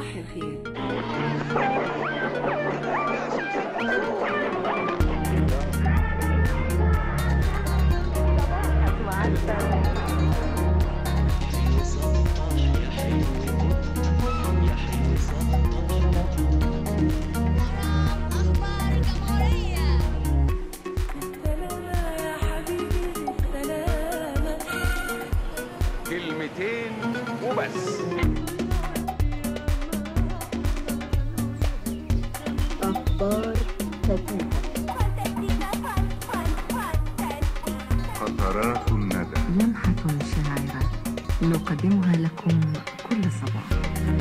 الخير أخبار الجمهورية كلمتين وبس أخبار فتاة قطرات الندى لمحة شاعرة نقدمها لكم كل صباح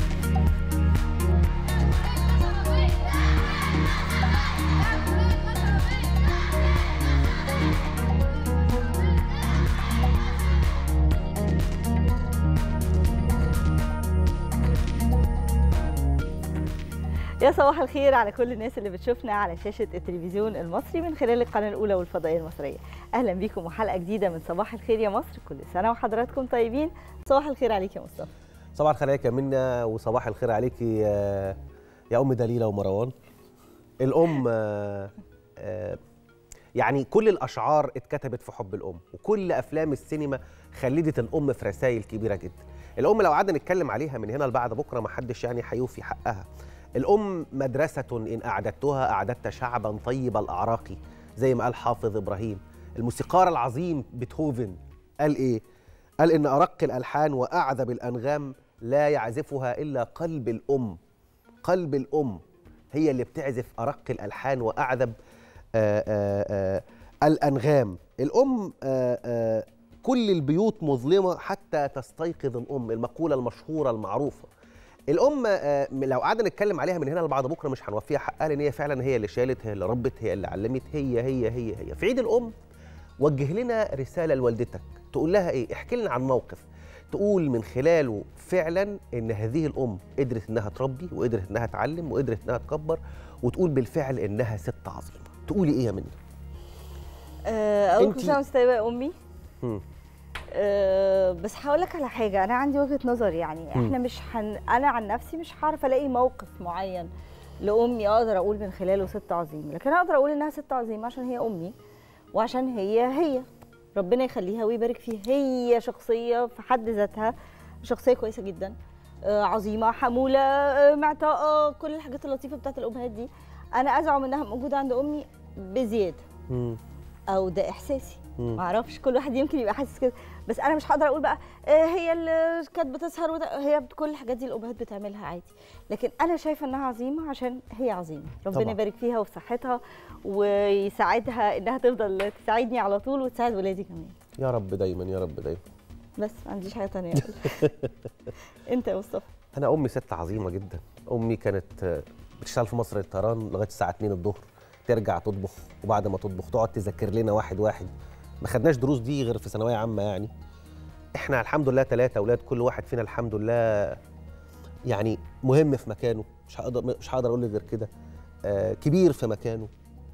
يا صباح الخير على كل الناس اللي بتشوفنا على شاشة التلفزيون المصري من خلال القناة الأولى والفضائية المصرية أهلا بيكم وحلقة جديدة من صباح الخير يا مصر كل سنة وحضراتكم طيبين صباح الخير عليك يا مصطفى صباح الخير عليك يا منى وصباح الخير عليك يا يا ام دليله ومروان الام آه، آه، يعني كل الاشعار اتكتبت في حب الام وكل افلام السينما خلدت الام في رسائل كبيره جدا الام لو قعدنا نتكلم عليها من هنا لبعد بكره ما حدش يعني هيوفي حقها الام مدرسه ان اعددتها اعددت شعبا طيب الاعراق زي ما قال حافظ ابراهيم الموسيقار العظيم بيتهوفن قال ايه قال ان ارق الالحان واعذب الانغام لا يعزفها الا قلب الام قلب الام هي اللي بتعزف ارق الالحان واعذب آآ آآ الانغام الام آآ آآ كل البيوت مظلمه حتى تستيقظ الام المقوله المشهوره المعروفه الام آه، لو قعدنا نتكلم عليها من هنا لبعد بكره مش هنوفيها حقها لان هي فعلا هي اللي شالت هي اللي ربت هي اللي علمت هي هي هي هي في عيد الام وجه لنا رساله لوالدتك تقول لها ايه احكي لنا عن موقف تقول من خلاله فعلا ان هذه الام قدرت انها تربي وقدرت انها تعلم وقدرت انها تكبر وتقول بالفعل انها ست عظيمه تقولي ايه يا منى أه أقول كل أنتي- سنة وأنت طيبة يا أمي مم. أه بس هقول لك على حاجة أنا عندي وجهة نظر يعني إحنا مش حن... أنا عن نفسي مش هعرف ألاقي موقف معين لأمي أقدر أقول من خلاله ست عظيمة لكن أقدر أقول إنها ست عظيمة عشان هي أمي وعشان هي هي ربنا يخليها ويبارك فيها هي شخصية في حد ذاتها شخصية كويسة جدا آه، عظيمة حمولة آه، معطاءة كل الحاجات اللطيفة بتاعت الأمهات دي أنا أزعم إنها موجودة عند أمي بزيادة مم. او ده احساسي مم. ما اعرفش كل واحد يمكن يبقى حاسس كده بس انا مش هقدر اقول بقى آه، هي اللي كانت بتسهر وده هي كل الحاجات دي الامهات بتعملها عادي لكن انا شايفه انها عظيمه عشان هي عظيمه ربنا طبعا. يبارك فيها وفي صحتها ويساعدها انها تفضل تساعدني على طول وتساعد ولادي كمان يا رب دايما يا رب دايما بس ما عنديش حاجه تانية أقولها. انت يا مصطفى انا امي ست عظيمه جدا امي كانت آه، بتشتغل في مصر الطيران لغايه الساعه 2 الظهر ترجع تطبخ وبعد ما تطبخ تقعد تذاكر لنا واحد واحد ما خدناش دروس دي غير في ثانويه عامه يعني احنا الحمد لله ثلاثه اولاد كل واحد فينا الحمد لله يعني مهم في مكانه مش هقدر مش هقدر اقول غير كده آه كبير في مكانه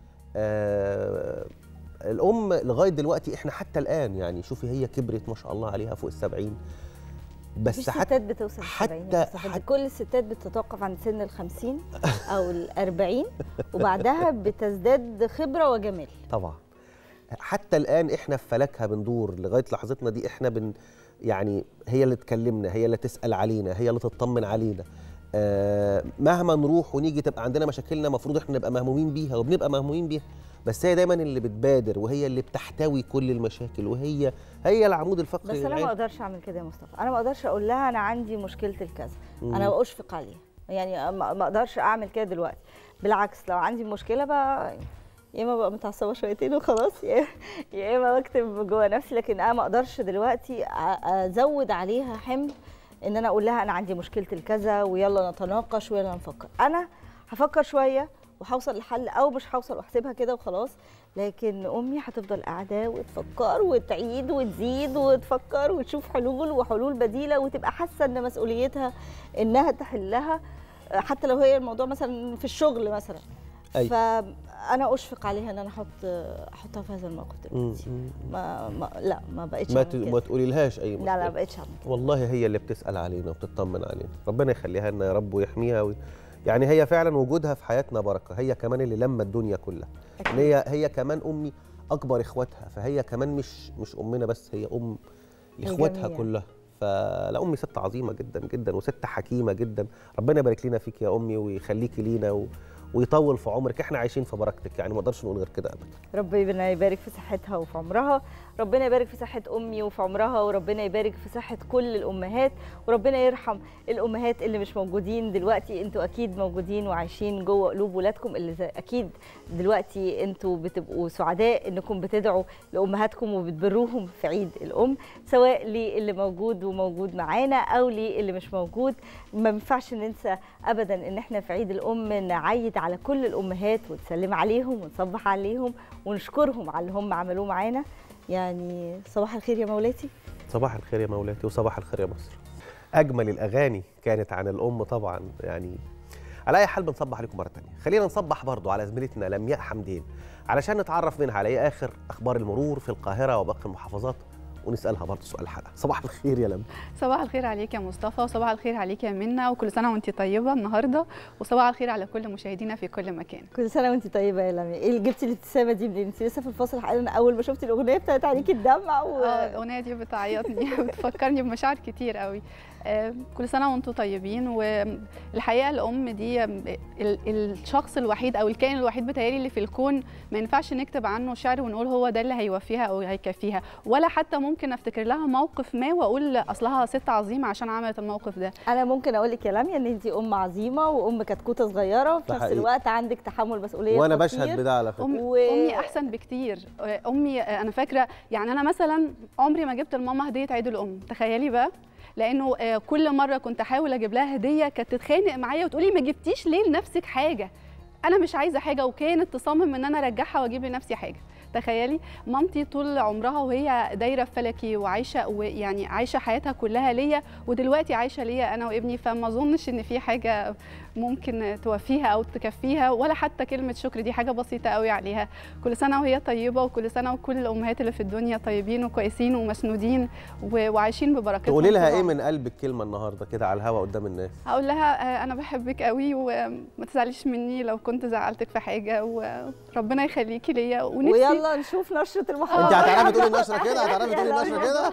آه الام لغايه دلوقتي احنا حتى الان يعني شوفي هي كبرت ما شاء الله عليها فوق السبعين بس مفيش حتى ستات بتوصل حتى- للسبعين يا مصطفى. دي حتى- كل الستات بتتوقف عند سن الخمسين او الأربعين وبعدها بتزداد خبره وجمال طبعا حتى الان احنا في فلكها بندور لغايه لحظتنا دي احنا بن يعني هي اللي تكلمنا هي اللي تسال علينا هي اللي تطمن علينا آه مهما نروح ونيجي تبقى عندنا مشاكلنا المفروض احنا نبقى مهمومين بيها وبنبقى مهمومين بيها بس هي دايما اللي بتبادر وهي اللي بتحتوي كل المشاكل وهي هي العمود الفقري بس انا ما للعيلة. اقدرش اعمل كده يا مصطفى انا ما اقدرش اقول لها انا عندي مشكله الكذا مم. انا اشفق عليها يعني ما ما اقدرش اعمل كده دلوقتي بالعكس لو عندي مشكله بقى يا اما بقى متعصبه شويتين وخلاص يا يا اما بكتب جوه نفسي لكن انا ما اقدرش دلوقتي أ- ازود عليها حمل ان انا اقول لها انا عندي مشكله الكذا ويلا نتناقش ويلا نفكر انا هفكر شويه وهوصل لحل او مش هوصل واحسبها كده وخلاص لكن امي هتفضل قاعده وتفكر وتعيد وتزيد وتفكر وتشوف حلول وحلول بديله وتبقى حاسه ان مسؤوليتها انها تحلها حتى لو هي الموضوع مثلا في الشغل مثلا أيوة. انا اشفق عليها ان انا احط احطها في هذا الموقف دلوقتي مم. ما, ما لا ما بقتش ما, أعمل ت... كده. ما تقولي لهاش اي لا لا ما مشكلة. بقتش اعمل كده والله هي اللي بتسأل علينا وبتطمن علينا ربنا يخليها لنا يا رب ويحميها وي... يعني هي فعلا وجودها في حياتنا بركة هي كمان اللي لما الدنيا كلها إن هي هي كمان أمي أكبر إخواتها فهي كمان مش مش أمنا بس هي أم لإخواتها الجميع. كلها فلا أمي ست عظيمة جدا جدا وست حكيمة جدا ربنا يبارك لنا فيك يا أمي ويخليكي لينا و... ويطول في عمرك احنا عايشين في بركتك يعني ما اقدرش نقول غير كده ابدا ربنا يبارك في صحتها وفي عمرها ربنا يبارك في صحة أمي وفي عمرها وربنا يبارك في صحة كل الأمهات وربنا يرحم الأمهات اللي مش موجودين دلوقتي انتوا أكيد موجودين وعايشين جوه قلوب ولادكم اللي زي أكيد دلوقتي انتوا بتبقوا سعداء انكم بتدعوا لأمهاتكم وبتبروهم في عيد الأم سواء للي موجود وموجود معانا أو للي مش موجود ما ينفعش ننسى أبدا إن احنا في عيد الأم نعيد على كل الأمهات ونسلم عليهم ونصبح عليهم ونشكرهم على اللي هم عملوه معانا يعني صباح الخير يا مولاتي صباح الخير يا مولاتي وصباح الخير يا مصر اجمل الاغاني كانت عن الام طبعا يعني على اي حال بنصبح عليكم مره ثانيه خلينا نصبح برضو على زميلتنا لمياء حمدين علشان نتعرف منها على ايه اخر اخبار المرور في القاهره وباقي المحافظات ونسالها برضو سؤال الحلقه صباح الخير يا لم صباح الخير عليك يا مصطفى وصباح الخير عليك يا منى وكل سنه وانت طيبه النهارده وصباح الخير على كل مشاهدينا في كل مكان كل سنه وانت طيبه يا لمياء ايه اللي جبتي الابتسامه دي منين انت لسه في الفاصل حالا اول ما شفتي الاغنيه بتاعت عليكي الدمع و... اه الاغنيه دي بتعيطني بتفكرني بمشاعر كتير قوي آه، كل سنه وانتم طيبين والحقيقه الام دي ال- الشخص الوحيد او الكائن الوحيد بتهيألي اللي في الكون ما ينفعش نكتب عنه شعر ونقول هو ده اللي هيوفيها او هيكفيها ولا حتى ممكن افتكر لها موقف ما واقول اصلها ست عظيمه عشان عملت الموقف ده انا ممكن اقول لك يا لميا ان انت ام عظيمه وام كتكوته صغيره وفي ده نفس حقيقي. الوقت عندك تحمل مسؤوليه وانا خطير. بشهد بده على فكره أمي, و- امي احسن بكتير امي انا فاكره يعني انا مثلا عمري ما جبت لماما هديه عيد الام تخيلي بقى لانه آه، كل مره كنت احاول اجيب لها هديه كانت تتخانق معايا وتقولي ما جبتيش ليه لنفسك حاجه انا مش عايزه حاجه وكانت تصمم ان انا ارجعها واجيب لنفسي حاجه تخيلي مامتي طول عمرها وهي دايره في فلكي وعايشه ويعني عايشه حياتها كلها ليا ودلوقتي عايشه ليا انا وابني فما اظنش ان في حاجه ممكن توفيها او تكفيها ولا حتى كلمه شكر دي حاجه بسيطه قوي عليها كل سنه وهي طيبه وكل سنه وكل الامهات اللي في الدنيا طيبين وكويسين ومسنودين و- وعايشين ببركتهم تقولي لها طبعاً. ايه من قلبك كلمه النهارده كده على الهوا قدام الناس هقول لها آه، انا بحبك قوي وما تزعليش مني لو كنت زعلتك في حاجه وربنا يخليكي ليا ونفسي ويلا نشوف نشره المحاضره انت هتعرفي تقولي النشره كده هتعرفي تقولي النشره كده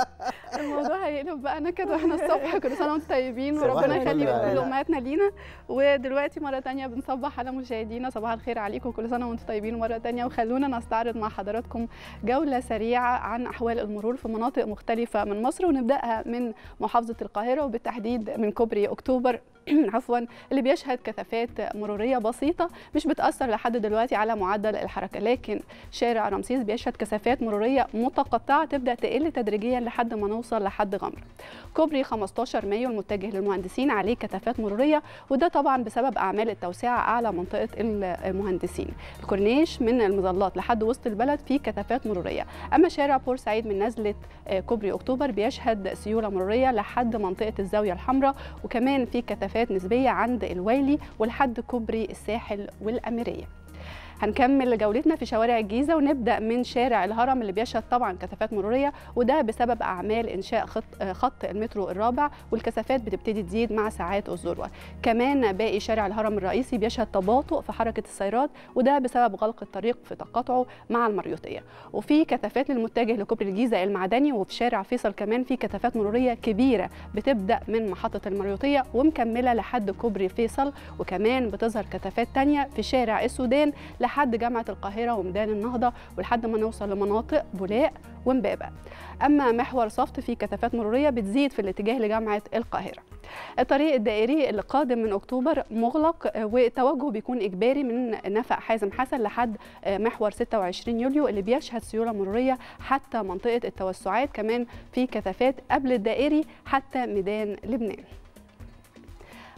الموضوع هيقلب بقى نكد واحنا الصبح كل سنه وانتم طيبين صباح وربنا الفل يخلي عليك. كل امهاتنا لينا ودلوقتي مره تانية بنصبح على مشاهدينا صباح الخير عليكم وكل سنه وانتم طيبين مره تانية وخلونا نستعرض مع حضراتكم جوله سريعه عن احوال المرور في مناطق مختلفه من مصر ونبداها من محافظه القاهره وبالتحديد من كوبري اكتوبر عفوا اللي بيشهد كثافات مروريه بسيطه مش بتاثر لحد دلوقتي على معدل الحركه لكن شارع رمسيس بيشهد كثافات مروريه متقطعه تبدا تقل تدريجيا لحد ما نوصل لحد غمر كوبري 15 مايو المتجه للمهندسين عليه كثافات مروريه وده طبعا بسبب اعمال التوسعه اعلى منطقه المهندسين الكورنيش من المظلات لحد وسط البلد فيه كثافات مروريه اما شارع بورسعيد من نزله آه، كوبري اكتوبر بيشهد سيوله مروريه لحد منطقه الزاويه الحمراء وكمان في كثافات نسبيه عند الويلي ولحد كوبري الساحل والاميريه هنكمل جولتنا في شوارع الجيزة ونبدأ من شارع الهرم اللي بيشهد طبعا كثافات مرورية وده بسبب أعمال إنشاء خط, آه، خط المترو الرابع والكثافات بتبتدي تزيد مع ساعات الذروة كمان باقي شارع الهرم الرئيسي بيشهد تباطؤ في حركة السيارات وده بسبب غلق الطريق في تقاطعه مع المريوطية وفي كثافات للمتجه لكوبري الجيزة المعدني وفي شارع فيصل كمان في كثافات مرورية كبيرة بتبدأ من محطة المريوطية ومكملة لحد كوبري فيصل وكمان بتظهر كثافات تانية في شارع السودان لحد جامعة القاهرة وميدان النهضة ولحد ما نوصل لمناطق بولاق ومبابة أما محور صفت فيه كثافات مرورية بتزيد في الاتجاه لجامعة القاهرة الطريق الدائري اللي قادم من أكتوبر مغلق آه، والتوجه بيكون إجباري من نفق حازم حسن لحد آه، محور 26 يوليو اللي بيشهد سيولة مرورية حتى منطقة التوسعات كمان في كثافات قبل الدائري حتى ميدان لبنان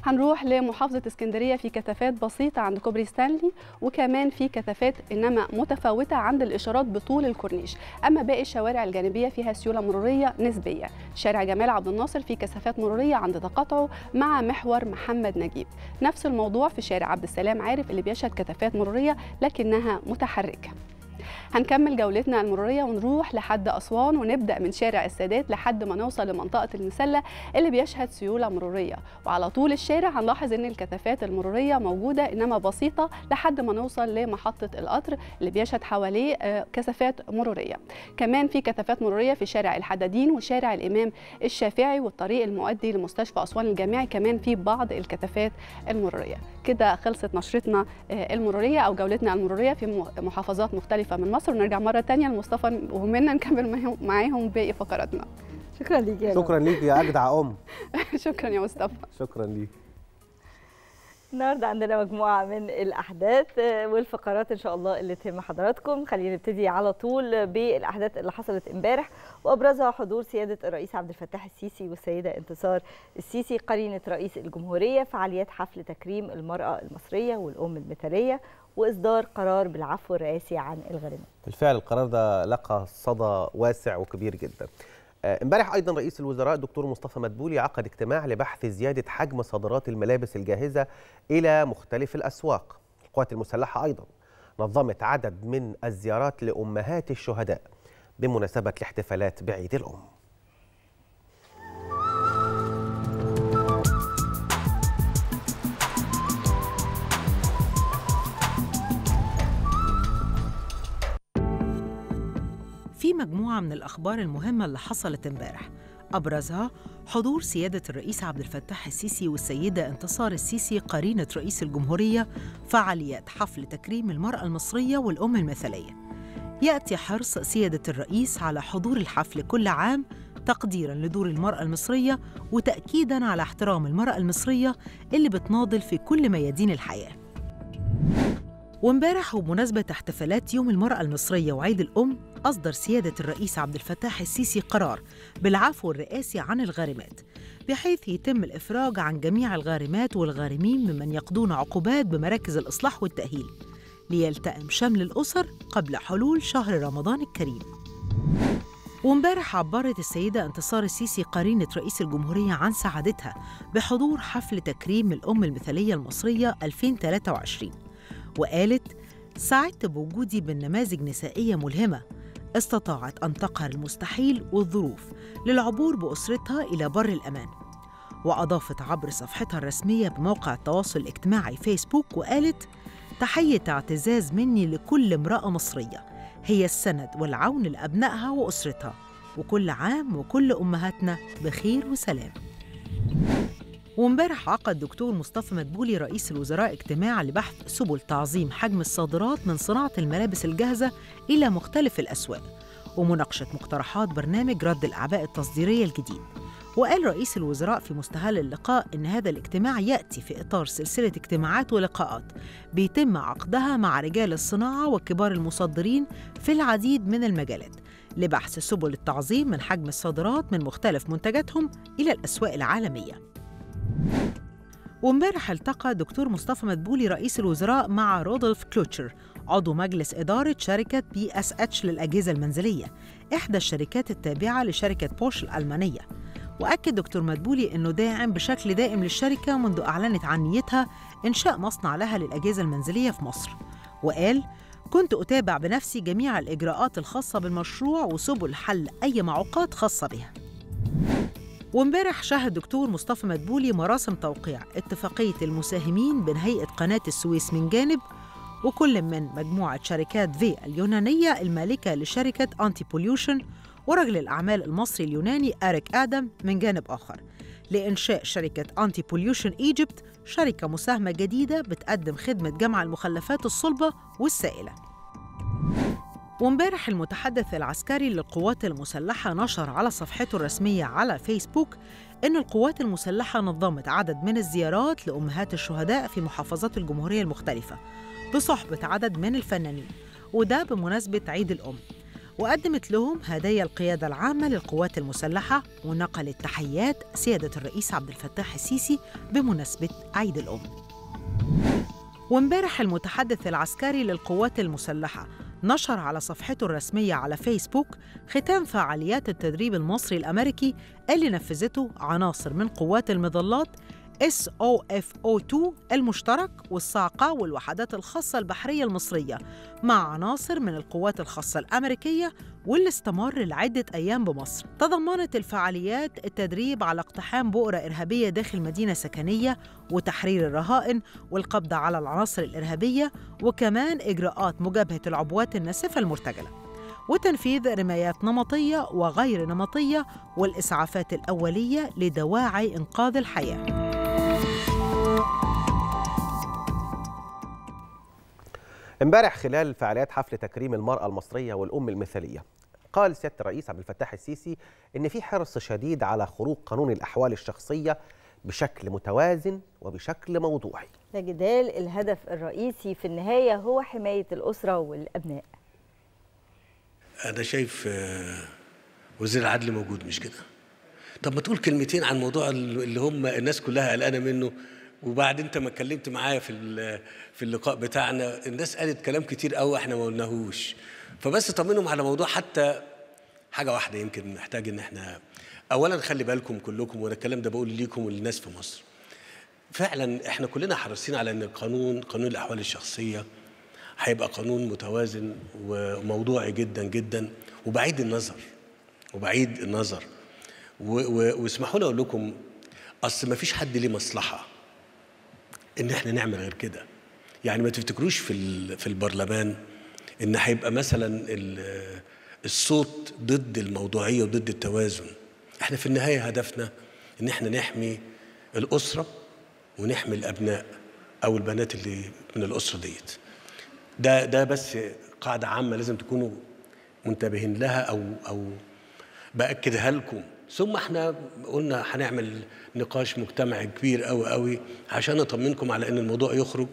هنروح لمحافظة اسكندرية في كثافات بسيطة عند كوبري ستانلي وكمان في كثافات إنما متفاوتة عند الإشارات بطول الكورنيش أما باقي الشوارع الجانبية فيها سيولة مرورية نسبية شارع جمال عبد الناصر في كثافات مرورية عند تقاطعه مع محور محمد نجيب نفس الموضوع في شارع عبد السلام عارف اللي بيشهد كثافات مرورية لكنها متحركة هنكمل جولتنا المرورية ونروح لحد أسوان ونبدأ من شارع السادات لحد ما نوصل لمنطقة المسلة اللي بيشهد سيولة مرورية وعلى طول الشارع هنلاحظ إن الكثافات المرورية موجودة إنما بسيطة لحد ما نوصل لمحطة القطر اللي بيشهد حواليه آه، كثافات مرورية كمان في كثافات مرورية في شارع الحدادين وشارع الإمام الشافعي والطريق المؤدي لمستشفى أسوان الجامعي كمان في بعض الكثافات المرورية كده خلصت نشرتنا آه، المرورية أو جولتنا المرورية في م- محافظات مختلفة من مصر ونرجع مرة تانية لمصطفى ومنا نكمل معاهم- معاهم باقي فقراتنا شكرا ليك يا شكرا ليك يا اجدع ام شكرا يا مصطفى شكرا ليك النهارده عندنا مجموعه من الاحداث آه، والفقرات ان شاء الله اللي تهم حضراتكم خلينا نبتدي على طول بالاحداث اللي حصلت امبارح وابرزها حضور سياده الرئيس عبد الفتاح السيسي والسيده انتصار السيسي قرينه رئيس الجمهوريه فعاليات حفل تكريم المراه المصريه والام المثاليه واصدار قرار بالعفو الرئاسي عن الغريمه بالفعل القرار ده لقى صدى واسع وكبير جدا آه، امبارح ايضا رئيس الوزراء دكتور مصطفى مدبولي عقد اجتماع لبحث زياده حجم صادرات الملابس الجاهزه الى مختلف الاسواق القوات المسلحه ايضا نظمت عدد من الزيارات لامهات الشهداء بمناسبه الاحتفالات بعيد الام في مجموعة من الأخبار المهمة اللي حصلت امبارح أبرزها حضور سيادة الرئيس عبد الفتاح السيسي والسيدة انتصار السيسي قرينة رئيس الجمهورية فعاليات حفل تكريم المرأة المصرية والأم المثالية يأتي حرص سيادة الرئيس على حضور الحفل كل عام تقديراً لدور المرأة المصرية وتأكيداً على احترام المرأة المصرية اللي بتناضل في كل ميادين الحياة وامبارح وبمناسبة احتفالات يوم المرأة المصرية وعيد الأم أصدر سيادة الرئيس عبد الفتاح السيسي قرار بالعفو الرئاسي عن الغارمات بحيث يتم الإفراج عن جميع الغارمات والغارمين ممن يقضون عقوبات بمراكز الإصلاح والتأهيل ليلتئم شمل الأسر قبل حلول شهر رمضان الكريم وامبارح عبرت السيدة انتصار السيسي قرينة رئيس الجمهورية عن سعادتها بحضور حفل تكريم الأم المثالية المصرية 2023 وقالت سعدت بوجودي بالنماذج نسائية ملهمة استطاعت أن تقهر المستحيل والظروف للعبور بأسرتها إلى بر الأمان وأضافت عبر صفحتها الرسمية بموقع التواصل الاجتماعي فيسبوك وقالت تحية اعتزاز مني لكل امرأة مصرية هي السند والعون لأبنائها وأسرتها وكل عام وكل أمهاتنا بخير وسلام وامبارح عقد دكتور مصطفى مدبولي رئيس الوزراء اجتماع لبحث سبل تعظيم حجم الصادرات من صناعة الملابس الجاهزة إلى مختلف الأسواق ومناقشة مقترحات برنامج رد الأعباء التصديرية الجديد وقال رئيس الوزراء في مستهل اللقاء إن هذا الاجتماع يأتي في إطار سلسلة اجتماعات ولقاءات بيتم عقدها مع رجال الصناعة وكبار المصدرين في العديد من المجالات لبحث سبل التعظيم من حجم الصادرات من مختلف منتجاتهم إلى الأسواق العالمية وامبارح التقى دكتور مصطفى مدبولي رئيس الوزراء مع رودولف كلوتشر عضو مجلس إدارة شركة بي اس اتش للأجهزة المنزلية إحدى الشركات التابعة لشركة بوش الألمانية وأكد دكتور مدبولي أنه داعم بشكل دائم للشركة منذ أعلنت عن نيتها إنشاء مصنع لها للأجهزة المنزلية في مصر وقال كنت أتابع بنفسي جميع الإجراءات الخاصة بالمشروع وسبل حل أي معوقات خاصة بها وامبارح شهد دكتور مصطفى مدبولي مراسم توقيع اتفاقية المساهمين بين هيئة قناة السويس من جانب وكل من مجموعة شركات في اليونانية المالكة لشركة أنتي بوليوشن ورجل الأعمال المصري اليوناني أريك آدم من جانب آخر لإنشاء شركة أنتي بوليوشن إيجيبت شركة مساهمة جديدة بتقدم خدمة جمع المخلفات الصلبة والسائلة وامبارح المتحدث العسكري للقوات المسلحة نشر على صفحته الرسمية على فيسبوك إن القوات المسلحة نظمت عدد من الزيارات لأمهات الشهداء في محافظات الجمهورية المختلفة بصحبة عدد من الفنانين وده بمناسبة عيد الأم وقدمت لهم هدايا القيادة العامة للقوات المسلحة ونقلت تحيات سيادة الرئيس عبد الفتاح السيسي بمناسبة عيد الأم وامبارح المتحدث العسكري للقوات المسلحة نشر على صفحته الرسمية على فيسبوك ختام فعاليات التدريب المصري الأمريكي اللي نفذته عناصر من قوات المظلات SOFO2 المشترك والصاعقة والوحدات الخاصة البحرية المصرية مع عناصر من القوات الخاصة الأمريكية واللي استمر لعدة أيام بمصر تضمنت الفعاليات التدريب على اقتحام بؤرة إرهابية داخل مدينة سكنية وتحرير الرهائن والقبض على العناصر الإرهابية وكمان إجراءات مجابهة العبوات الناسفة المرتجلة وتنفيذ رمايات نمطية وغير نمطية والإسعافات الأولية لدواعي إنقاذ الحياة امبارح خلال فعاليات حفل تكريم المرأة المصرية والأم المثالية قال سيادة الرئيس عبد الفتاح السيسي إن في حرص شديد على خروج قانون الأحوال الشخصية بشكل متوازن وبشكل موضوعي لا جدال الهدف الرئيسي في النهاية هو حماية الأسرة والأبناء انا شايف آه، وزير العدل موجود مش كده طب ما تقول كلمتين عن موضوع اللي هم الناس كلها قلقانه منه وبعد انت ما اتكلمت معايا في ال- في اللقاء بتاعنا الناس قالت كلام كتير قوي احنا ما قلناهوش فبس طمنهم على موضوع حتى حاجه واحده يمكن محتاج ان احنا اولا خلي بالكم كلكم وانا الكلام ده بقول ليكم وللناس في مصر فعلا احنا كلنا حريصين على ان القانون قانون الاحوال الشخصيه هيبقى قانون متوازن وموضوعي جدا جدا وبعيد النظر وبعيد النظر و- و- واسمحوا لي اقول لكم اصل ما فيش حد ليه مصلحه ان احنا نعمل غير كده يعني ما تفتكروش في ال- في البرلمان ان هيبقى مثلا ال- الصوت ضد الموضوعيه وضد التوازن احنا في النهايه هدفنا ان احنا نحمي الاسره ونحمي الابناء او البنات اللي من الاسره ديت ده ده بس قاعده عامه لازم تكونوا منتبهين لها او او باكدها لكم ثم احنا قلنا هنعمل نقاش مجتمعي كبير قوي قوي عشان اطمنكم على ان الموضوع يخرج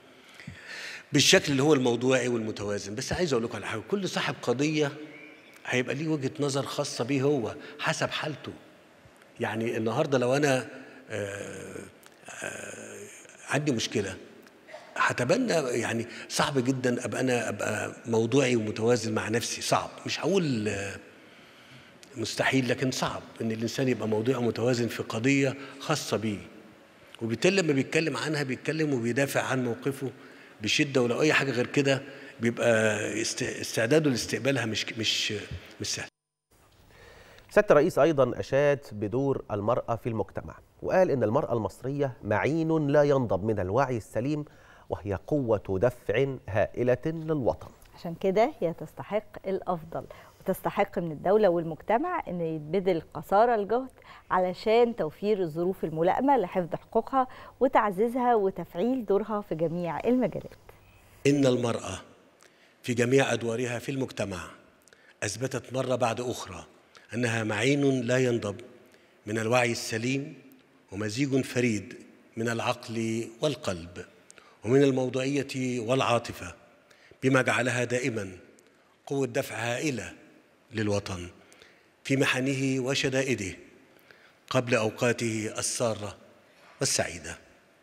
بالشكل اللي هو الموضوعي والمتوازن بس عايز اقول لكم على حاجه كل صاحب قضيه هيبقى ليه وجهه نظر خاصه بيه هو حسب حالته يعني النهارده لو انا آه، آه، عندي مشكله هتبنى يعني صعب جدا ابقى انا ابقى موضوعي ومتوازن مع نفسي صعب مش هقول آه، مستحيل لكن صعب ان الانسان يبقى موضوعي ومتوازن في قضيه خاصه بيه وبالتالي لما بيتكلم عنها بيتكلم وبيدافع عن موقفه بشده ولو اي حاجه غير كده بيبقى است- استعداده لاستقبالها مش مش مش سهل سيادة الرئيس أيضا أشاد بدور المرأة في المجتمع وقال إن المرأة المصرية معين لا ينضب من الوعي السليم وهي قوة دفع هائلة للوطن عشان كده هي تستحق الأفضل وتستحق من الدولة والمجتمع أن يتبذل قصارى الجهد علشان توفير الظروف الملائمة لحفظ حقوقها وتعزيزها وتفعيل دورها في جميع المجالات إن المرأة في جميع أدوارها في المجتمع أثبتت مرة بعد أخرى أنها معين لا ينضب من الوعي السليم ومزيج فريد من العقل والقلب ومن الموضوعية والعاطفة بما جعلها دائما قوة دفع هائلة للوطن في محنه وشدائده قبل أوقاته السارة والسعيده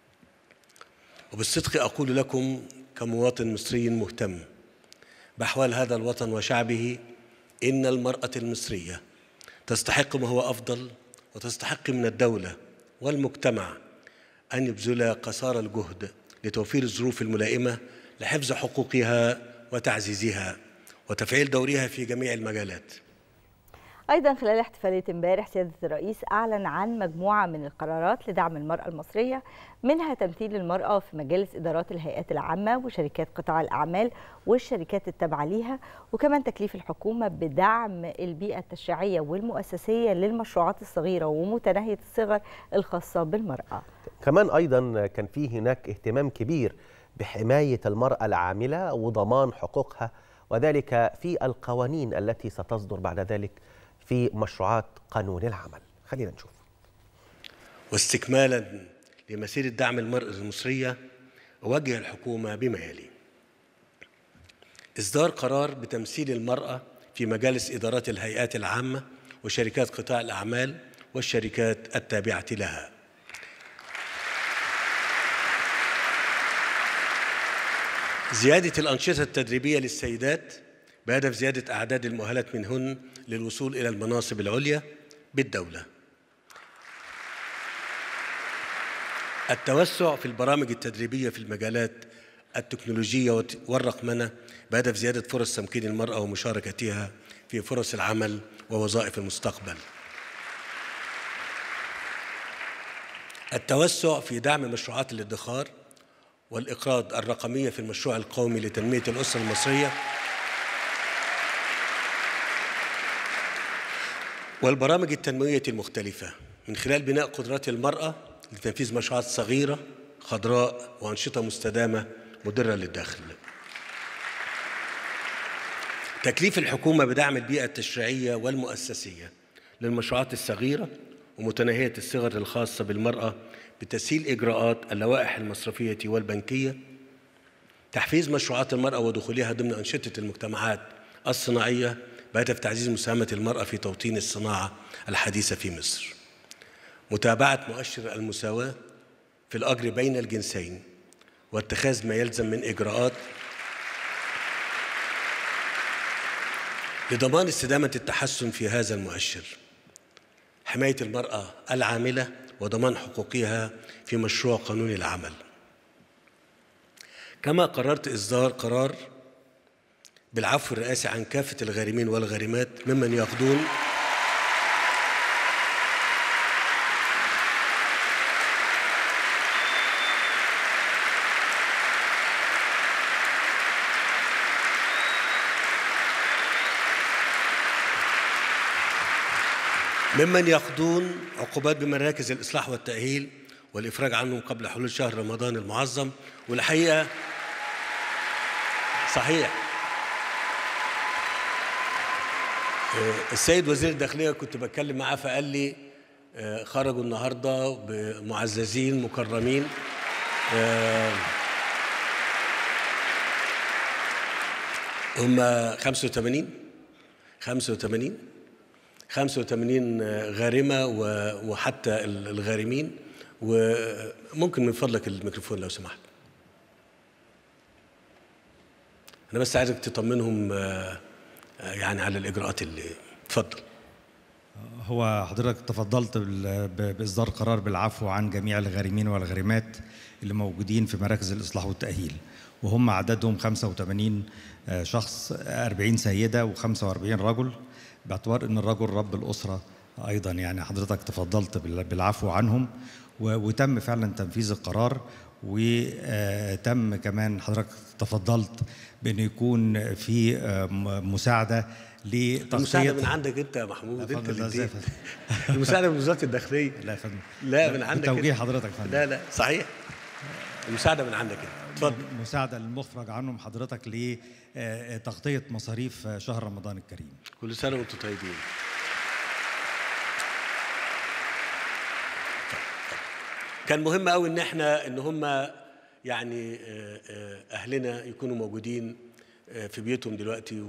وبالصدق أقول لكم كمواطن مصري مهتم بأحوال هذا الوطن وشعبه إن المرأة المصرية تستحق ما هو أفضل وتستحق من الدولة والمجتمع أن يبذل قصارى الجهد لتوفير الظروف الملائمة لحفظ حقوقها وتعزيزها وتفعيل دورها في جميع المجالات أيضا خلال احتفالية امبارح سيادة الرئيس أعلن عن مجموعة من القرارات لدعم المرأة المصرية منها تمثيل المرأة في مجالس إدارات الهيئات العامة وشركات قطاع الأعمال والشركات التابعة ليها وكمان تكليف الحكومة بدعم البيئة التشريعية والمؤسسية للمشروعات الصغيرة ومتناهية الصغر الخاصة بالمرأة كمان أيضا كان في هناك اهتمام كبير بحماية المرأة العاملة وضمان حقوقها وذلك في القوانين التي ستصدر بعد ذلك في مشروعات قانون العمل خلينا نشوف واستكمالا لمسيرة دعم المرأة المصرية أوجه الحكومة بما يلي إصدار قرار بتمثيل المرأة في مجالس إدارات الهيئات العامة وشركات قطاع الأعمال والشركات التابعة لها زيادة الأنشطة التدريبية للسيدات بهدف زيادة أعداد المؤهلات منهن للوصول إلى المناصب العليا بالدولة التوسع في البرامج التدريبية في المجالات التكنولوجية والرقمنة بهدف زيادة فرص تمكين المرأة ومشاركتها في فرص العمل ووظائف المستقبل التوسع في دعم مشروعات الادخار والإقراض الرقمية في المشروع القومي لتنمية الأسرة المصرية والبرامج التنموية المختلفة من خلال بناء قدرات المرأة لتنفيذ مشروعات صغيرة خضراء وأنشطة مستدامة مدرة للدخل تكليف الحكومة بدعم البيئة التشريعية والمؤسسية للمشروعات الصغيرة ومتناهية الصغر الخاصة بالمرأة بتسهيل إجراءات اللوائح المصرفية والبنكية تحفيز مشروعات المرأة ودخولها ضمن أنشطة المجتمعات الصناعية بهدف تعزيز مساهمة المرأة في توطين الصناعة الحديثة في مصر متابعة مؤشر المساواة في الأجر بين الجنسين واتخاذ ما يلزم من إجراءات لضمان استدامة التحسن في هذا المؤشر حماية المرأة العاملة وضمان حقوقها في مشروع قانون العمل كما قررت إصدار قرار بالعفو الرئاسي عن كافة الغارمين والغارمات ممن يقضون ممن يقضون عقوبات بمراكز الإصلاح والتأهيل والإفراج عنهم قبل حلول شهر رمضان المعظم والحقيقة صحيح السيد وزير الداخلية كنت بتكلم معاه فقال لي خرجوا النهاردة بمعززين مكرمين هم 85 85 85 غارمة وحتى الغارمين وممكن من فضلك الميكروفون لو سمحت أنا بس عايزك تطمنهم يعني على الإجراءات اللي اتفضل هو حضرتك تفضلت بإصدار قرار بالعفو عن جميع الغارمين والغارمات اللي موجودين في مراكز الإصلاح والتأهيل وهم عددهم 85 شخص 40 سيدة و45 رجل باعتبار ان الرجل رب الاسره ايضا يعني حضرتك تفضلت بالعفو عنهم وتم فعلا تنفيذ القرار وتم كمان حضرتك تفضلت بان يكون في مساعده لتغطيه المساعده من عندك انت يا محمود انت اللي المساعده من وزاره الداخليه لا يا فندم لا من عندك توجيه حضرتك فندم لا لا صحيح المساعده من عندك انت اتفضل مساعده للمخرج عنهم حضرتك لتغطيه مصاريف شهر رمضان الكريم كل سنه وانتم طيبين كان مهم قوي ان احنا ان هم يعني اهلنا يكونوا موجودين في بيوتهم دلوقتي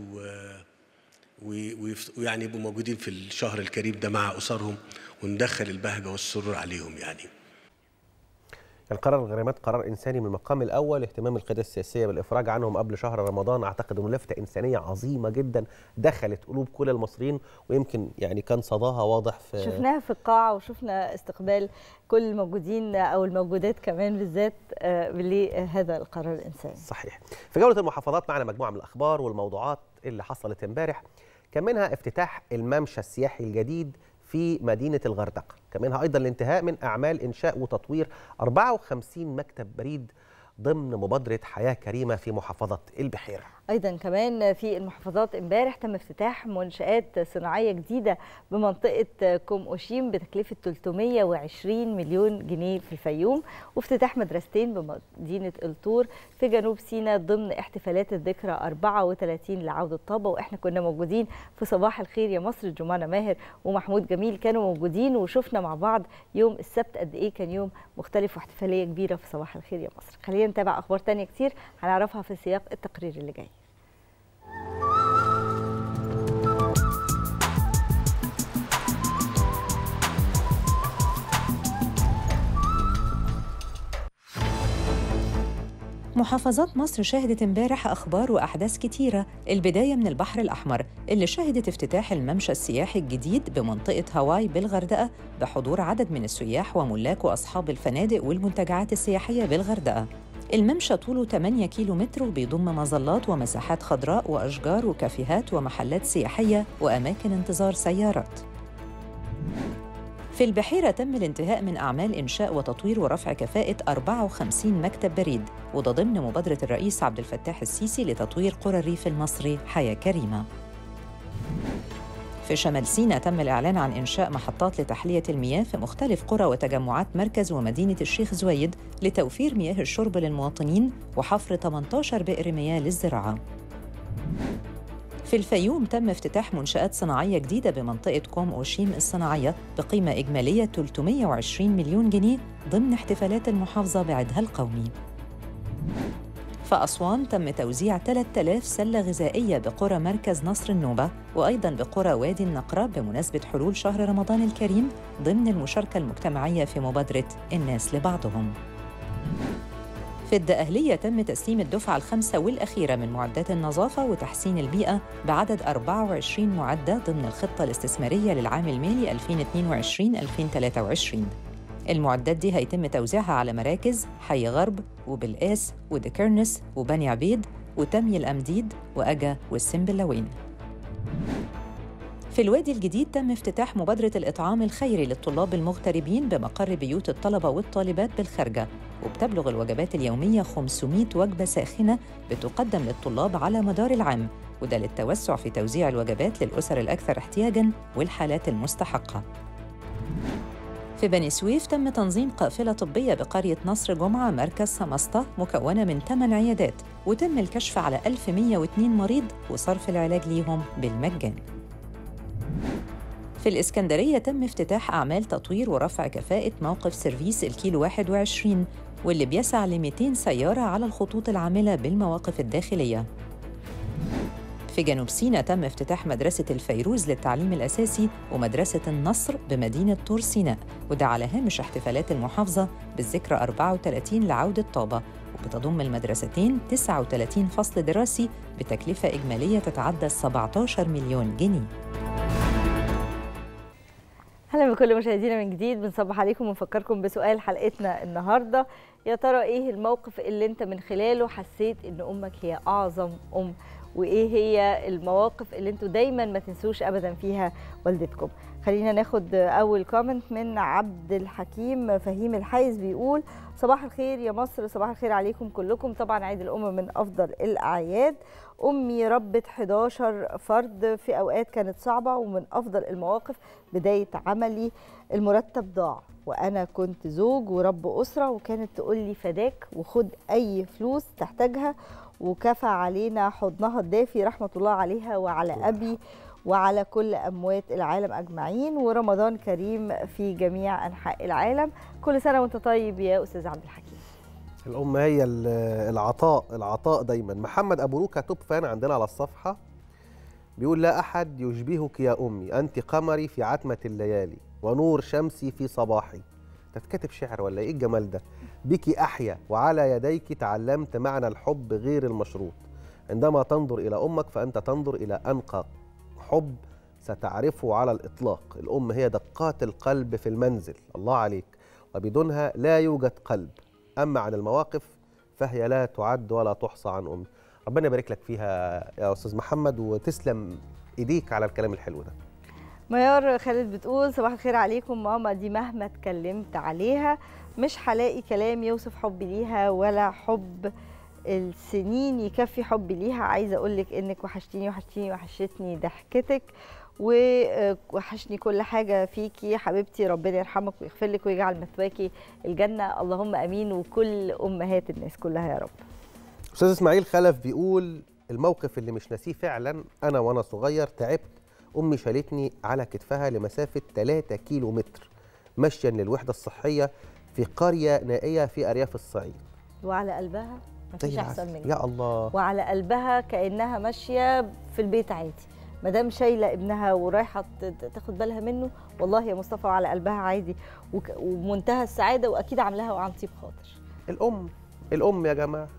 ويعني يبقوا موجودين في الشهر الكريم ده مع اسرهم وندخل البهجه والسرور عليهم يعني كان قرار الغرامات قرار انساني من المقام الاول اهتمام القياده السياسيه بالافراج عنهم قبل شهر رمضان اعتقد انه لفته انسانيه عظيمه جدا دخلت قلوب كل المصريين ويمكن يعني كان صداها واضح في شفناها في القاعه وشفنا استقبال كل الموجودين او الموجودات كمان بالذات لهذا القرار الانساني صحيح في جوله المحافظات معنا مجموعه من الاخبار والموضوعات اللي حصلت امبارح كان منها افتتاح الممشى السياحي الجديد في مدينة الغردقة كمنها أيضا الانتهاء من أعمال إنشاء وتطوير 54 مكتب بريد ضمن مبادرة حياة كريمة في محافظة البحيرة ايضا كمان في المحافظات امبارح تم افتتاح منشات صناعيه جديده بمنطقه كوم اوشيم بتكلفه 320 مليون جنيه في الفيوم وافتتاح مدرستين بمدينه الطور في جنوب سيناء ضمن احتفالات الذكرى 34 لعوده طابه واحنا كنا موجودين في صباح الخير يا مصر جمانه ماهر ومحمود جميل كانوا موجودين وشفنا مع بعض يوم السبت قد ايه كان يوم مختلف واحتفاليه كبيره في صباح الخير يا مصر خلينا نتابع اخبار تانية كتير هنعرفها في سياق التقرير اللي جاي محافظات مصر شهدت امبارح أخبار وأحداث كتيرة البداية من البحر الأحمر اللي شهدت افتتاح الممشى السياحي الجديد بمنطقة هاواي بالغردقة بحضور عدد من السياح وملاك وأصحاب الفنادق والمنتجعات السياحية بالغردقة الممشى طوله 8 كيلو متر وبيضم مظلات ومساحات خضراء وأشجار وكافيهات ومحلات سياحية وأماكن انتظار سيارات في البحيرة تم الانتهاء من أعمال إنشاء وتطوير ورفع كفاءة 54 مكتب بريد وده ضمن مبادرة الرئيس عبد الفتاح السيسي لتطوير قرى الريف المصري حياة كريمة في شمال سيناء تم الإعلان عن إنشاء محطات لتحلية المياه في مختلف قرى وتجمعات مركز ومدينة الشيخ زويد لتوفير مياه الشرب للمواطنين وحفر 18 بئر مياه للزراعة في الفيوم تم افتتاح منشآت صناعية جديدة بمنطقة كوم أوشيم الصناعية بقيمة إجمالية 320 مليون جنيه ضمن احتفالات المحافظة بعيدها القومي. في أسوان تم توزيع 3000 سلة غذائية بقرى مركز نصر النوبة وأيضاً بقرى وادي النقرة بمناسبة حلول شهر رمضان الكريم ضمن المشاركة المجتمعية في مبادرة الناس لبعضهم. في الدقهلية تم تسليم الدفعة الخامسة والأخيرة من معدات النظافة وتحسين البيئة بعدد 24 معدة ضمن الخطة الاستثمارية للعام المالي 2022-2023 المعدات دي هيتم توزيعها على مراكز حي غرب وبالقاس ودكرنس وبني عبيد وتمي الأمديد وأجا والسنبلاوين في الوادي الجديد تم افتتاح مبادرة الإطعام الخيري للطلاب المغتربين بمقر بيوت الطلبة والطالبات بالخارجة وبتبلغ الوجبات اليومية 500 وجبة ساخنة بتقدم للطلاب على مدار العام وده للتوسع في توزيع الوجبات للأسر الأكثر احتياجاً والحالات المستحقة في بني سويف تم تنظيم قافلة طبية بقرية نصر جمعة مركز سمسطة مكونة من 8 عيادات وتم الكشف على 1102 مريض وصرف العلاج ليهم بالمجان في الإسكندرية تم افتتاح أعمال تطوير ورفع كفاءة موقف سيرفيس الكيلو 21 واللي بيسع ل 200 سيارة على الخطوط العاملة بالمواقف الداخلية. في جنوب سيناء تم افتتاح مدرسة الفيروز للتعليم الأساسي ومدرسة النصر بمدينة طور سيناء وده على هامش احتفالات المحافظة بالذكرى 34 لعودة طابة وبتضم المدرستين 39 فصل دراسي بتكلفة إجمالية تتعدى 17 مليون جنيه اهلا بكل مشاهدينا من جديد بنصبح عليكم ونفكركم بسؤال حلقتنا النهارده يا ترى ايه الموقف اللي انت من خلاله حسيت ان امك هي اعظم ام وايه هي المواقف اللي انتوا دايما ما تنسوش ابدا فيها والدتكم خلينا ناخد اول كومنت من عبد الحكيم فهيم الحيز بيقول صباح الخير يا مصر صباح الخير عليكم كلكم طبعا عيد الام من افضل الاعياد امي ربت 11 فرد في اوقات كانت صعبه ومن افضل المواقف بدايه عملي المرتب ضاع وانا كنت زوج ورب اسره وكانت تقول لي فداك وخد اي فلوس تحتاجها وكفى علينا حضنها الدافي رحمه الله عليها وعلى ابي وعلى كل اموات العالم اجمعين ورمضان كريم في جميع انحاء العالم كل سنه وانت طيب يا استاذ عبد الحكيم الام هي ال- العطاء العطاء دايما محمد ابو روكا توب فان عندنا على الصفحه بيقول لا احد يشبهك يا امي انت قمري في عتمه الليالي ونور شمسي في صباحي تتكتب شعر ولا ايه الجمال ده بك احيا وعلى يديك تعلمت معنى الحب غير المشروط عندما تنظر الى امك فانت تنظر الى انقى حب ستعرفه على الاطلاق الام هي دقات القلب في المنزل الله عليك وبدونها لا يوجد قلب اما عن المواقف فهي لا تعد ولا تحصى عن امي ربنا يبارك لك فيها يا استاذ محمد وتسلم ايديك على الكلام الحلو ده ميار خالد بتقول صباح الخير عليكم ماما دي مهما اتكلمت عليها مش هلاقي كلام يوصف حبي ليها ولا حب السنين يكفي حبي ليها عايزه اقول لك انك وحشتيني وحشتيني وحشتني ضحكتك ووحشني كل حاجه فيكي حبيبتي ربنا يرحمك ويغفر لك ويجعل مثواكي الجنه اللهم امين وكل امهات الناس كلها يا رب استاذ اسماعيل خلف بيقول الموقف اللي مش ناسيه فعلا انا وانا صغير تعبت امي شالتني على كتفها لمسافه 3 كيلو متر مشيا للوحده الصحيه في قريه نائيه في ارياف الصعيد وعلى قلبها مفيش زي احسن العسل. من يا الله وعلى قلبها كانها ماشيه في البيت عادي مدام شايله ابنها ورايحه ت- ت- تاخد بالها منه والله يا مصطفى على قلبها عادي وك- ومنتهى السعاده واكيد عاملاها وعن طيب خاطر الام الام يا جماعه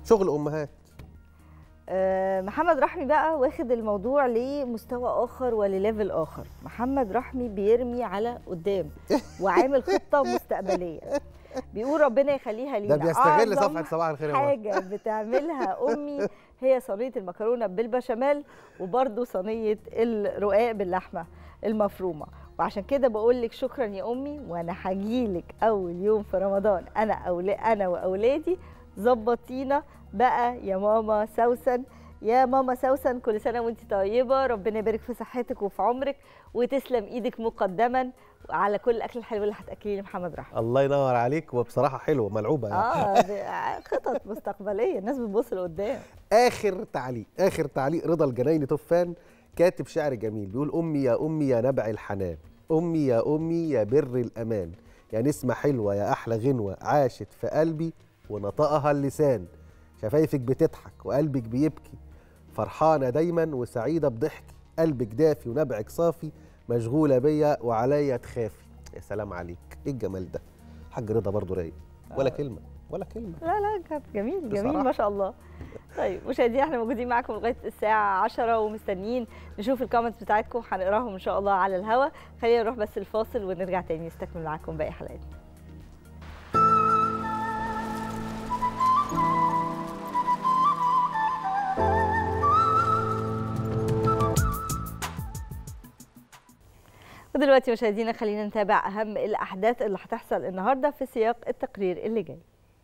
شغل امهات آه، محمد رحمي بقى واخد الموضوع لمستوى اخر ولليفل اخر محمد رحمي بيرمي على قدام وعامل خطه مستقبليه بيقول ربنا يخليها لينا ده بيستغل أعظم صفحه صباح الخير يا مصر. حاجه بتعملها امي هي صينيه المكرونه بالبشاميل وبرده صينيه الرقاق باللحمه المفرومه وعشان كده بقول لك شكرا يا امي وانا هجيلك اول يوم في رمضان انا أول... انا واولادي ظبطينا بقى يا ماما سوسن يا ماما سوسن كل سنه وانت طيبه ربنا يبارك في صحتك وفي عمرك وتسلم ايدك مقدما على كل الاكل الحلو اللي هتاكليه لمحمد رحمه الله ينور عليك وبصراحه حلوه ملعوبه يعني. اه دي خطط مستقبليه الناس بتبص لقدام اخر تعليق اخر تعليق رضا الجنايني طفان كاتب شعر جميل بيقول امي يا امي يا نبع الحنان امي يا امي يا بر الامان يا نسمه حلوه يا احلى غنوه عاشت في قلبي ونطقها اللسان شفايفك بتضحك وقلبك بيبكي فرحانه دايما وسعيده بضحكي قلبك دافي ونبعك صافي مشغوله بيا وعليا تخافي يا سلام عليك ايه الجمال ده حاج رضا برضه رايق ولا كلمه ولا كلمه لا لا كان جميل جميل بصراحة. ما شاء الله طيب مشاهدينا احنا موجودين معاكم لغايه الساعه 10 ومستنيين نشوف الكومنتس بتاعتكم هنقراهم ان شاء الله على الهوا خلينا نروح بس الفاصل ونرجع تاني نستكمل معاكم باقي حلقاتنا ودلوقتي مشاهدينا خلينا نتابع اهم الاحداث اللي هتحصل النهارده في سياق التقرير اللي جاي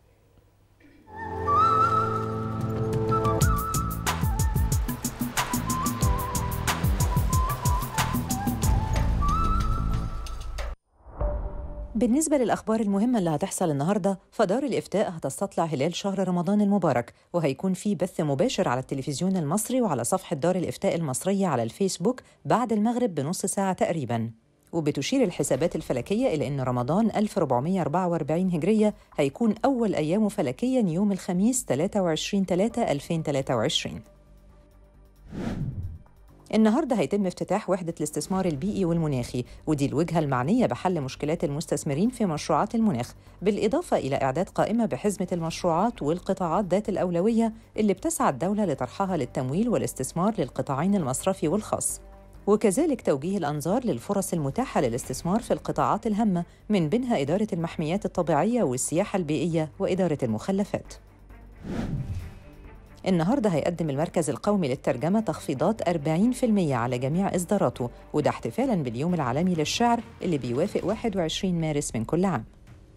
بالنسبة للأخبار المهمة اللي هتحصل النهاردة فدار الإفتاء هتستطلع هلال شهر رمضان المبارك وهيكون في بث مباشر على التلفزيون المصري وعلى صفحة دار الإفتاء المصرية على الفيسبوك بعد المغرب بنص ساعة تقريباً وبتشير الحسابات الفلكية إلى أن رمضان 1444 هجرية هيكون أول أيامه فلكياً يوم الخميس 23 3 2023 النهارده هيتم افتتاح وحدة الاستثمار البيئي والمناخي ودي الوجهة المعنية بحل مشكلات المستثمرين في مشروعات المناخ بالإضافة إلى إعداد قائمة بحزمة المشروعات والقطاعات ذات الأولوية اللي بتسعى الدولة لطرحها للتمويل والاستثمار للقطاعين المصرفي والخاص وكذلك توجيه الأنظار للفرص المتاحة للاستثمار في القطاعات الهامة من بينها إدارة المحميات الطبيعية والسياحة البيئية وإدارة المخلفات النهارده هيقدم المركز القومي للترجمة تخفيضات 40% على جميع إصداراته وده احتفالاً باليوم العالمي للشعر اللي بيوافق 21 مارس من كل عام.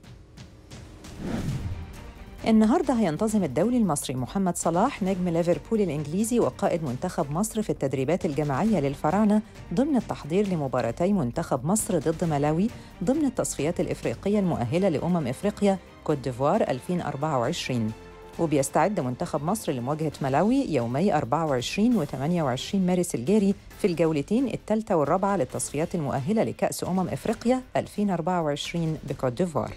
النهارده هينتظم الدولي المصري محمد صلاح نجم ليفربول الانجليزي وقائد منتخب مصر في التدريبات الجماعيه للفراعنه ضمن التحضير لمباراتي منتخب مصر ضد ملاوي ضمن التصفيات الافريقيه المؤهله لامم افريقيا كوت ديفوار 2024 وبيستعد منتخب مصر لمواجهة ملاوي يومي 24 و 28 مارس الجاري في الجولتين الثالثة والرابعة للتصفيات المؤهلة لكأس أمم إفريقيا 2024 بكوت ديفوار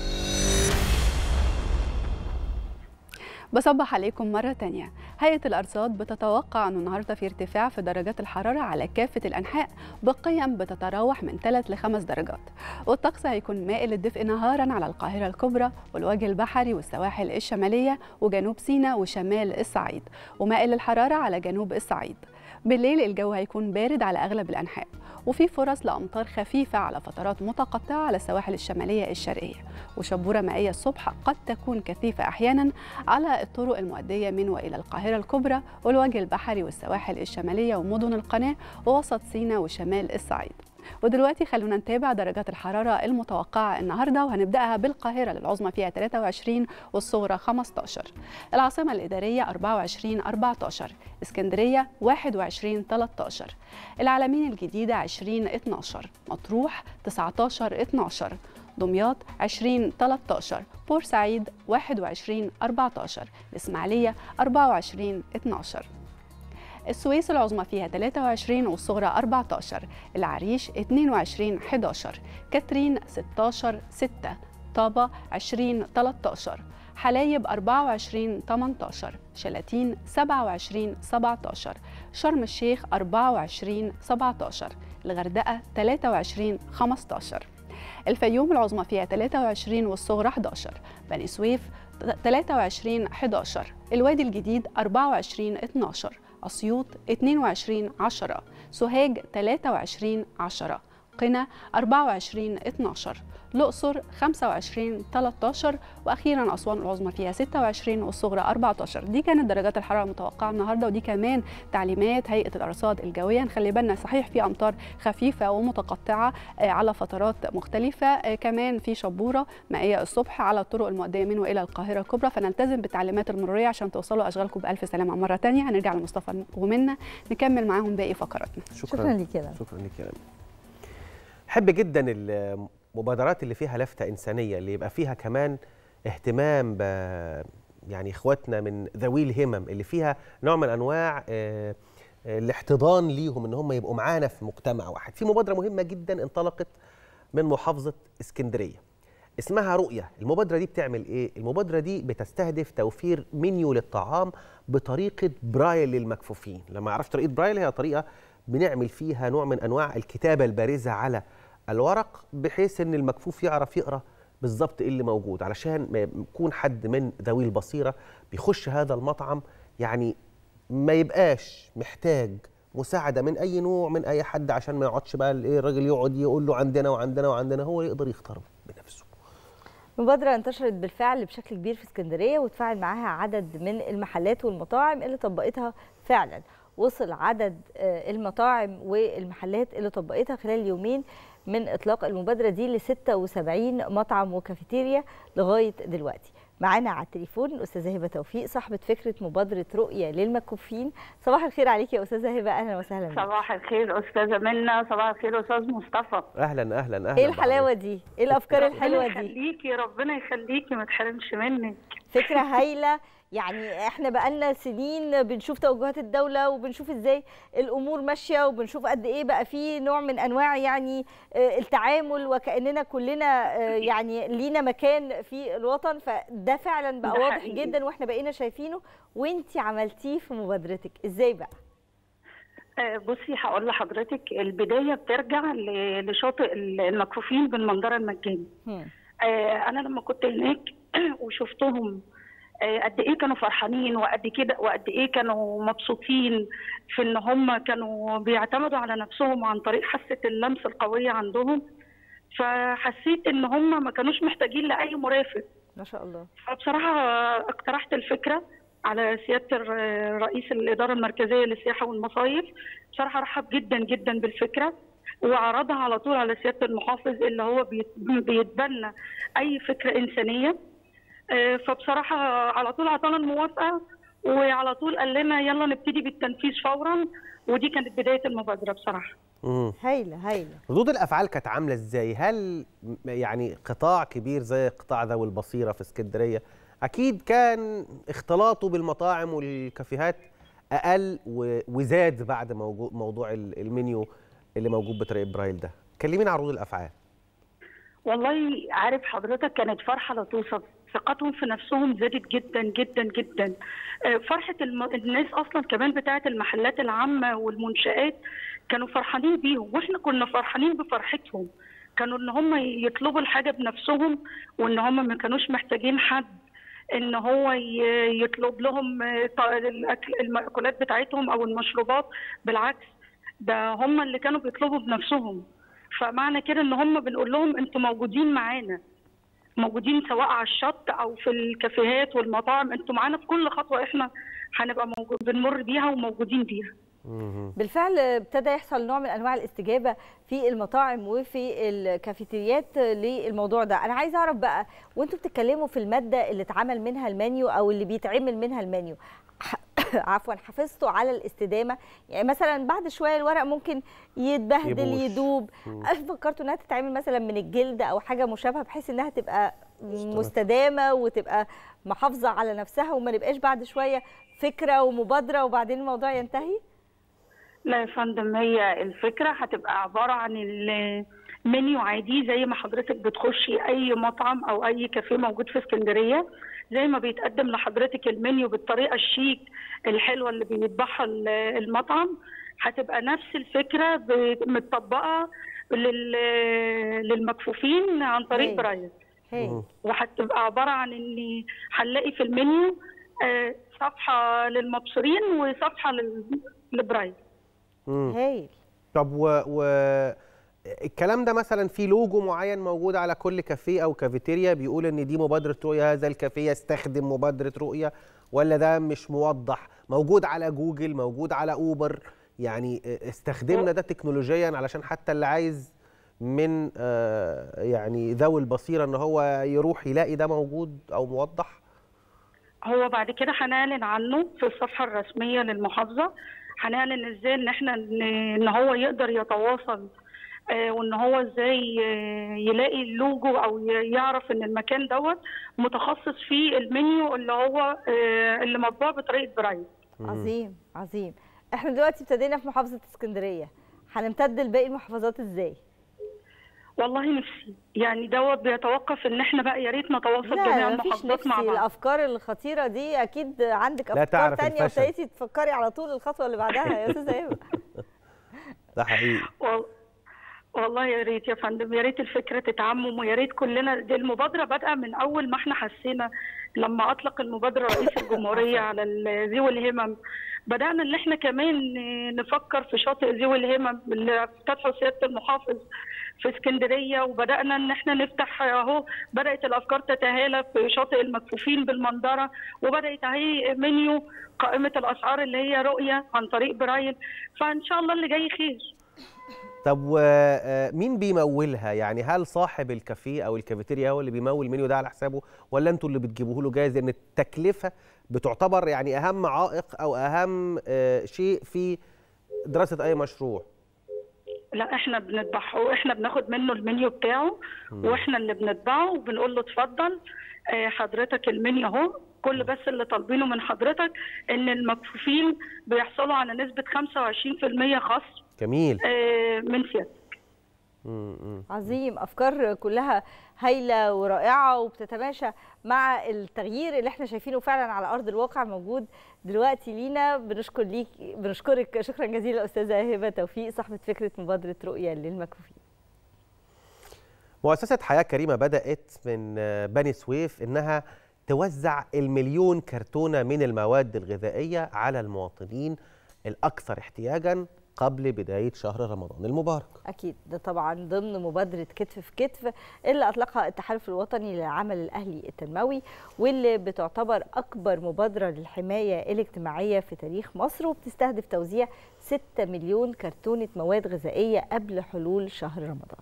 بصبح عليكم مرة تانية هيئة الأرصاد بتتوقع أن النهاردة في ارتفاع في درجات الحرارة على كافة الأنحاء بقيم بتتراوح من 3 ل 5 درجات والطقس هيكون مائل للدفء نهارا على القاهرة الكبرى والوجه البحري والسواحل الشمالية وجنوب سيناء وشمال الصعيد ومائل للحرارة على جنوب الصعيد بالليل الجو هيكون بارد على أغلب الأنحاء وفي فرص لأمطار خفيفة على فترات متقطعة على السواحل الشمالية الشرقية وشبورة مائية الصبح قد تكون كثيفة أحيانا على الطرق المؤدية من وإلى القاهرة الكبرى والوجه البحري والسواحل الشمالية ومدن القناة ووسط سيناء وشمال الصعيد ودلوقتي خلونا نتابع درجات الحرارة المتوقعة النهاردة وهنبدأها بالقاهرة للعظمى فيها 23 والصغرى 15 العاصمة الإدارية 24 14 اسكندرية 21 13 العالمين الجديدة 20 12 مطروح 19 12 دمياط 20 13 بورسعيد 21 14 الإسماعيلية 24 12 السويس العظمى فيها 23 والصغرى 14 العريش 22 11 كاترين 16 6 طابة 20 13 حلايب 24 18 شلاتين 27 17 شرم الشيخ 24 17 الغردقة 23 15 الفيوم العظمى فيها 23 والصغرى 11 بني سويف 23 11 الوادي الجديد 24 12 أسيوط 22 10 سوهاج 23 10 قنا 24 12 الأقصر 25 13 وأخيرا أسوان العظمى فيها 26 والصغرى 14 دي كانت درجات الحرارة المتوقعة النهاردة ودي كمان تعليمات هيئة الأرصاد الجوية نخلي بالنا صحيح في أمطار خفيفة ومتقطعة آه، على فترات مختلفة آه، كمان في شبورة مائية الصبح على الطرق المؤدية من وإلى القاهرة الكبرى فنلتزم بالتعليمات المرورية عشان توصلوا أشغالكم بألف سلامة مرة تانية هنرجع لمصطفى ومنا نكمل معاهم باقي فقراتنا شكرا ليك يا لمى. شكرا لك يا لمى احب جدا المبادرات اللي فيها لفته انسانيه اللي يبقى فيها كمان اهتمام ب يعني اخواتنا من ذوي الهمم اللي فيها نوع من انواع آه، آه، الاحتضان ليهم ان هم يبقوا معانا في مجتمع واحد في مبادره مهمه جدا انطلقت من محافظه اسكندريه اسمها رؤيه المبادره دي بتعمل ايه المبادره دي بتستهدف توفير منيو للطعام بطريقه برايل للمكفوفين لما عرفت طريقه برايل هي طريقه بنعمل فيها نوع من انواع الكتابه البارزه على الورق بحيث ان المكفوف يعرف يقرا بالظبط ايه اللي موجود علشان ما يكون حد من ذوي البصيره بيخش هذا المطعم يعني ما يبقاش محتاج مساعده من اي نوع من اي حد عشان ما يقعدش بقى الايه الراجل يقعد يقول له عندنا وعندنا وعندنا هو يقدر يختار بنفسه مبادرة انتشرت بالفعل بشكل كبير في اسكندرية وتفاعل معاها عدد من المحلات والمطاعم اللي طبقتها فعلا وصل عدد آه، المطاعم والمحلات اللي طبقتها خلال يومين من اطلاق المبادرة دي ل 76 مطعم وكافيتيريا لغاية دلوقتي معانا على التليفون الأستاذة هبة توفيق صاحبة فكرة مبادرة رؤية للمكفوفين صباح الخير عليكي يا أستاذة هبة أهلا وسهلا بك صباح الخير استاذه منى صباح الخير استاذ مصطفى اهلا اهلا اهلا إيه الحلاوة دي؟ إيه الأفكار ربنا الحلوة دي؟ يخليكي ربنا يخليكي ما تحرمش منك فكرة هايلة يعني احنا بقالنا سنين بنشوف توجهات الدولة وبنشوف ازاي الامور ماشية وبنشوف قد ايه بقى في نوع من انواع يعني آه، التعامل وكأننا كلنا آه، يعني لينا مكان في الوطن فده فعلا بقى ده واضح حقيقي. جدا واحنا بقينا شايفينه وانتي عملتيه في مبادرتك ازاي بقى؟ آه، بصي هقول لحضرتك البدايه بترجع ل- لشاطئ المكفوفين بالمنظره المجاني آه، انا لما كنت هناك وشفتهم آه، قد ايه كانوا فرحانين وقد كده وقد ايه كانوا مبسوطين في ان هم كانوا بيعتمدوا على نفسهم عن طريق حاسه اللمس القويه عندهم فحسيت ان هم ما كانوش محتاجين لاي مرافق ما شاء الله فبصراحه اقترحت الفكره على سياده الر- رئيس الاداره المركزيه للسياحه والمصايف بصراحه رحب جدا جدا بالفكره وعرضها على طول على سياده المحافظ اللي هو بيت- بيتبنى اي فكره انسانيه آه، فبصراحه على طول عطانا الموافقه وعلى طول قال لنا يلا نبتدي بالتنفيذ فورا ودي كانت بدايه المبادره بصراحه مم. هايلة هايلة ردود الافعال كانت عامله ازاي هل م- يعني قطاع كبير زي قطاع ذوي البصيره في اسكندريه اكيد كان اختلاطه بالمطاعم والكافيهات اقل و- وزاد بعد موجو- موضوع ال- المنيو اللي موجود بطريقه برايل ده كلمينا عن ردود الافعال والله عارف حضرتك كانت فرحة لا توصف ثقتهم في نفسهم زادت جدا جدا جدا آه، فرحة الم... الناس أصلا كمان بتاعة المحلات العامة والمنشآت كانوا فرحانين بيهم وإحنا كنا فرحانين بفرحتهم كانوا إن هم يطلبوا الحاجة بنفسهم وإن هم ما كانوش محتاجين حد ان هو ي- يطلب لهم آه، ط- الاكل المأكولات بتاعتهم او المشروبات بالعكس ده هم اللي كانوا بيطلبوا بنفسهم فمعنى كده ان هم بنقول لهم انتوا موجودين معانا موجودين سواء على الشط او في الكافيهات والمطاعم انتوا معانا في كل خطوه احنا هنبقى موجود بنمر بيها وموجودين بيها بالفعل ابتدى يحصل نوع من انواع الاستجابه في المطاعم وفي الكافيتريات للموضوع ده انا عايزه اعرف بقى وانتوا بتتكلموا في الماده اللي اتعمل منها المنيو او اللي بيتعمل منها المنيو عفوا حافظتوا على الاستدامه يعني مثلا بعد شويه الورق ممكن يتبهدل يبوش. يدوب مم. هل فكرتوا انها تتعمل مثلا من الجلد او حاجه مشابهه بحيث انها تبقى مستدامه وتبقى محافظه على نفسها وما نبقاش بعد شويه فكره ومبادره وبعدين الموضوع ينتهي لا يا فندم هي الفكره هتبقى عباره عن المنيو عادي زي ما حضرتك بتخشي اي مطعم او اي كافيه موجود في اسكندريه زي ما بيتقدم لحضرتك المنيو بالطريقه الشيك الحلوه اللي بيطبعها ال- المطعم هتبقى نفس الفكره ب- متطبقه لل- للمكفوفين عن طريق هايل. برايل هايل وهتبقى عباره عن ان هنلاقي في المنيو آه، صفحه للمبصرين وصفحه لل- للبرايل مم. هايل طب و, و الكلام ده مثلا في لوجو معين موجود على كل كافيه او كافيتيريا بيقول ان دي مبادره رؤيه هذا الكافيه يستخدم مبادره رؤيه ولا ده مش موضح موجود على جوجل موجود على اوبر يعني استخدمنا ده تكنولوجيا علشان حتى اللي عايز من آه، يعني ذوي البصيره ان هو يروح يلاقي ده موجود او موضح هو بعد كده هنعلن عنه في الصفحه الرسميه للمحافظه هنعلن ازاي ان احنا ان إن هو يقدر يتواصل آه، وان هو ازاي آه، يلاقي اللوجو او ي- يعرف ان المكان دوت متخصص في المنيو اللي هو آه، اللي مطبوع بطريقه برايل عظيم عظيم احنا دلوقتي ابتدينا في محافظه اسكندريه هنمتد لباقي المحافظات ازاي والله نفسي يعني دوت بيتوقف ان احنا بقى يا ريت نتواصل جميع لا مفيش المحافظات مع نفسي بعض الافكار الخطيره دي اكيد عندك لا افكار تعرف تانية الفشل. وابتديتي تفكري على طول الخطوه اللي بعدها يا استاذه هبه ده حقيقي وال- والله يا ريت يا فندم يا ريت الفكره تتعمم ويا ريت كلنا دي المبادره بادئه من اول ما احنا حسينا لما اطلق المبادره رئيس الجمهوريه على ال- ذوي الهمم بدانا ان احنا كمان نفكر في شاطئ ذوي الهمم اللي افتتحه سياده المحافظ في اسكندريه وبدانا ان احنا نفتح اهو بدات الافكار تتهالى في شاطئ المكفوفين بالمنظره وبدات اهي منيو قائمه الاسعار اللي هي رؤيه عن طريق برايل فان شاء الله اللي جاي خير طب ومين بيمولها يعني هل صاحب الكافيه او الكافيتيريا هو اللي بيمول المنيو ده على حسابه ولا انتوا اللي بتجيبوه له جاهز لان التكلفه بتعتبر يعني اهم عائق او اهم آه، شيء في دراسه اي مشروع لا احنا بنطبعه واحنا بناخد منه المنيو بتاعه واحنا اللي بنطبعه وبنقول له اتفضل آه، حضرتك المنيو اهو كل بس اللي طالبينه من حضرتك ان المكفوفين بيحصلوا على نسبة 25% خصم جميل آه، من سيادتك مم، مم. عظيم افكار كلها هايله ورائعه وبتتماشى مع التغيير اللي احنا شايفينه فعلا على ارض الواقع موجود دلوقتي لينا بنشكر ليك بنشكرك شكرا جزيلا استاذه هبه توفيق صاحبه فكره مبادره رؤيه للمكفوفين مؤسسة حياة كريمة بدأت من آه، بني سويف إنها توزع المليون كرتونة من المواد الغذائية على المواطنين الأكثر احتياجاً قبل بداية شهر رمضان المبارك اكيد ده طبعا ضمن مبادره كتف في كتف اللي اطلقها التحالف الوطني للعمل الاهلي التنموي واللي بتعتبر اكبر مبادره للحمايه الاجتماعيه في تاريخ مصر وبتستهدف توزيع 6 مليون كرتونه مواد غذائيه قبل حلول شهر رمضان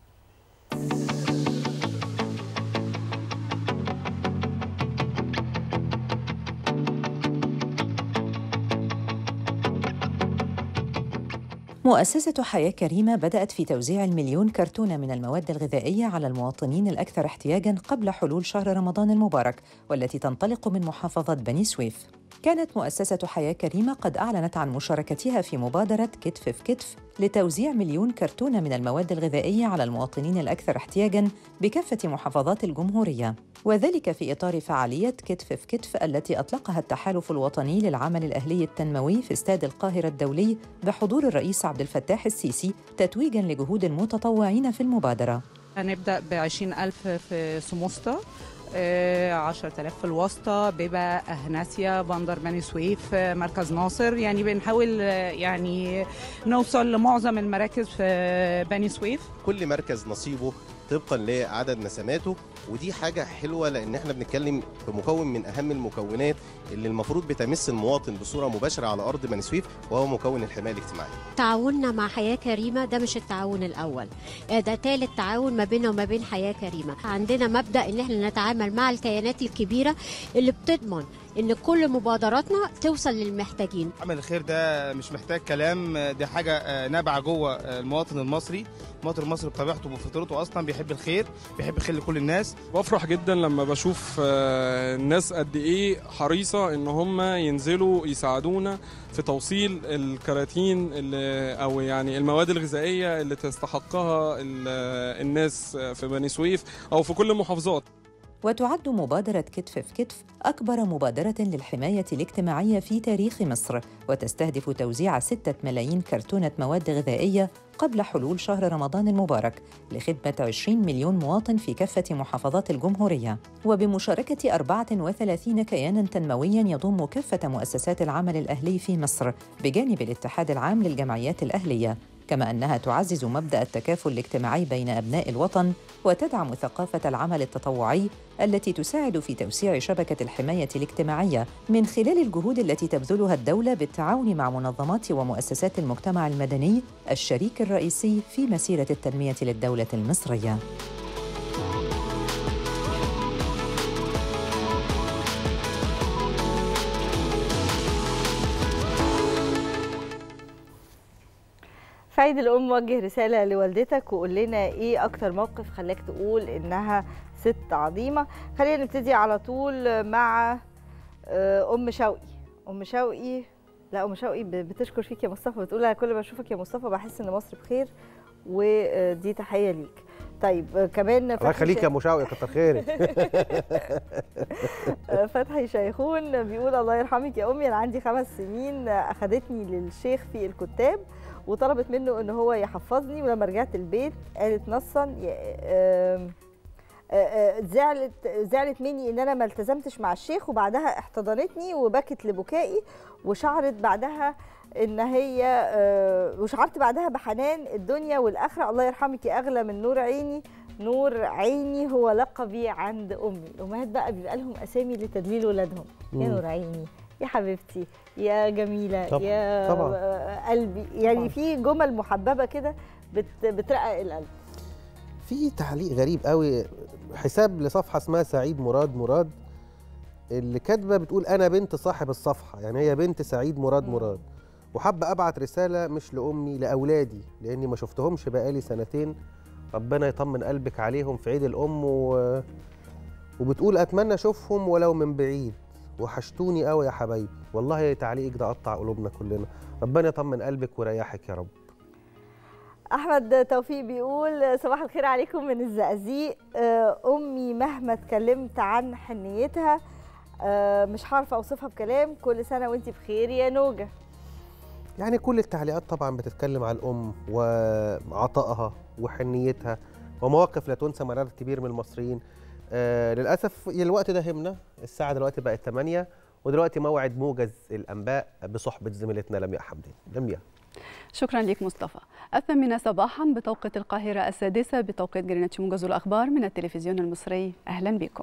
مؤسسة حياة كريمة بدأت في توزيع المليون كرتونة من المواد الغذائية على المواطنين الأكثر احتياجاً قبل حلول شهر رمضان المبارك والتي تنطلق من محافظة بني سويف. كانت مؤسسة حياة كريمة قد أعلنت عن مشاركتها في مبادرة كتف في كتف لتوزيع مليون كرتونة من المواد الغذائية على المواطنين الأكثر احتياجاً بكافة محافظات الجمهورية وذلك في إطار فعالية كتف في كتف التي أطلقها التحالف الوطني للعمل الأهلي التنموي في استاد القاهرة الدولي بحضور الرئيس عبد الفتاح السيسي تتويجاً لجهود المتطوعين في المبادرة هنبدأ ب 20000 في سموستا آه، 10000 في الواسطة بيبا أهناسيا بندر بني سويف آه، مركز ناصر يعني بنحاول آه، يعني نوصل لمعظم المراكز في بني سويف كل مركز نصيبه طبقا لعدد نسماته ودي حاجة حلوة لأن احنا بنتكلم في مكون من أهم المكونات اللي المفروض بتمس المواطن بصورة مباشرة على أرض بني سويف وهو مكون الحماية الاجتماعية تعاوننا مع حياة كريمة ده مش التعاون الأول آه، ده تالت تعاون ما بيننا وما بين حياة كريمة عندنا مبدأ إن احنا نتعامل مع الكيانات الكبيرة اللي بتضمن إن كل مبادراتنا توصل للمحتاجين عمل الخير ده مش محتاج كلام دي حاجة آه، نابعة جوه آه، المواطن المصري المواطن المصري بطبيعته وبفطرته أصلا بيحب الخير بيحب الخير لكل الناس بفرح جدا لما بشوف آه، الناس قد ايه حريصه ان هم ينزلوا يساعدونا في توصيل الكراتين اللي او يعني المواد الغذائيه اللي تستحقها ال- الناس في بني سويف او في كل المحافظات وتعد مبادرة كتف في كتف أكبر مبادرة للحماية الاجتماعية في تاريخ مصر وتستهدف توزيع ستة ملايين كرتونة مواد غذائية قبل حلول شهر رمضان المبارك لخدمة 20 مليون مواطن في كافة محافظات الجمهورية وبمشاركة 34 كياناً تنموياً يضم كافة مؤسسات العمل الأهلي في مصر بجانب الاتحاد العام للجمعيات الأهلية كما أنها تعزز مبدأ التكافل الاجتماعي بين أبناء الوطن وتدعم ثقافة العمل التطوعي التي تساعد في توسيع شبكة الحماية الاجتماعية من خلال الجهود التي تبذلها الدولة بالتعاون مع منظمات ومؤسسات المجتمع المدني الشريك الرئيسي في مسيرة التنمية للدولة المصرية. في عيد الام وجه رساله لوالدتك وقول لنا ايه اكتر موقف خلاك تقول انها ست عظيمه خلينا نبتدي على طول مع آه، ام شوقي ام شوقي لا ام شوقي ب- بتشكر فيك يا مصطفى بتقول انا كل ما اشوفك يا مصطفى بحس ان مصر بخير ودي تحيه ليك طيب آه، كمان الله فتحي يخليك شا- يا مشاوي كتر خيرك آه، فتحي شيخون بيقول الله يرحمك يا امي انا عندي خمس سنين آه، اخدتني للشيخ في الكتاب وطلبت منه ان هو يحفظني ولما رجعت البيت قالت نصا يا- آم، آه، آه، زعلت زعلت مني ان انا ما التزمتش مع الشيخ وبعدها احتضنتني وبكت لبكائي وشعرت بعدها ان هي آه، وشعرت بعدها بحنان الدنيا والاخره الله يرحمك يا اغلى من نور عيني نور عيني هو لقبي عند امي الامهات بقى بيبقى لهم اسامي لتدليل ولادهم يا مم. نور عيني يا حبيبتي يا جميله طبعاً، يا طبعاً. آه، قلبي يعني في جمل محببه كده بت- بترقق القلب في تعليق غريب قوي حساب لصفحه اسمها سعيد مراد مراد اللي كاتبه بتقول انا بنت صاحب الصفحه يعني هي بنت سعيد مراد مراد وحابه ابعت رساله مش لامي لاولادي لاني ما شفتهمش بقالي سنتين ربنا يطمن قلبك عليهم في عيد الام و... وبتقول اتمنى اشوفهم ولو من بعيد وحشتوني قوي يا حبايبي والله تعليقك ده قطع قلوبنا كلنا ربنا يطمن قلبك ويريحك يا رب احمد توفيق بيقول صباح الخير عليكم من الزقازيق آه، امي مهما اتكلمت عن حنيتها آه، مش عارفه اوصفها بكلام كل سنه وانت بخير يا نوجه يعني كل التعليقات طبعا بتتكلم عن الأم وعطائها وحنيتها ومواقف لا تنسى مرار كبير من المصريين آه للأسف الوقت ده همنا الساعة دلوقتي بقت 8 ودلوقتي موعد موجز الأنباء بصحبة زميلتنا لمياء حمدين لمياء شكرا لك مصطفى الثامنة صباحا بتوقيت القاهرة السادسة بتوقيت جرينتش موجز الأخبار من التلفزيون المصري أهلا بكم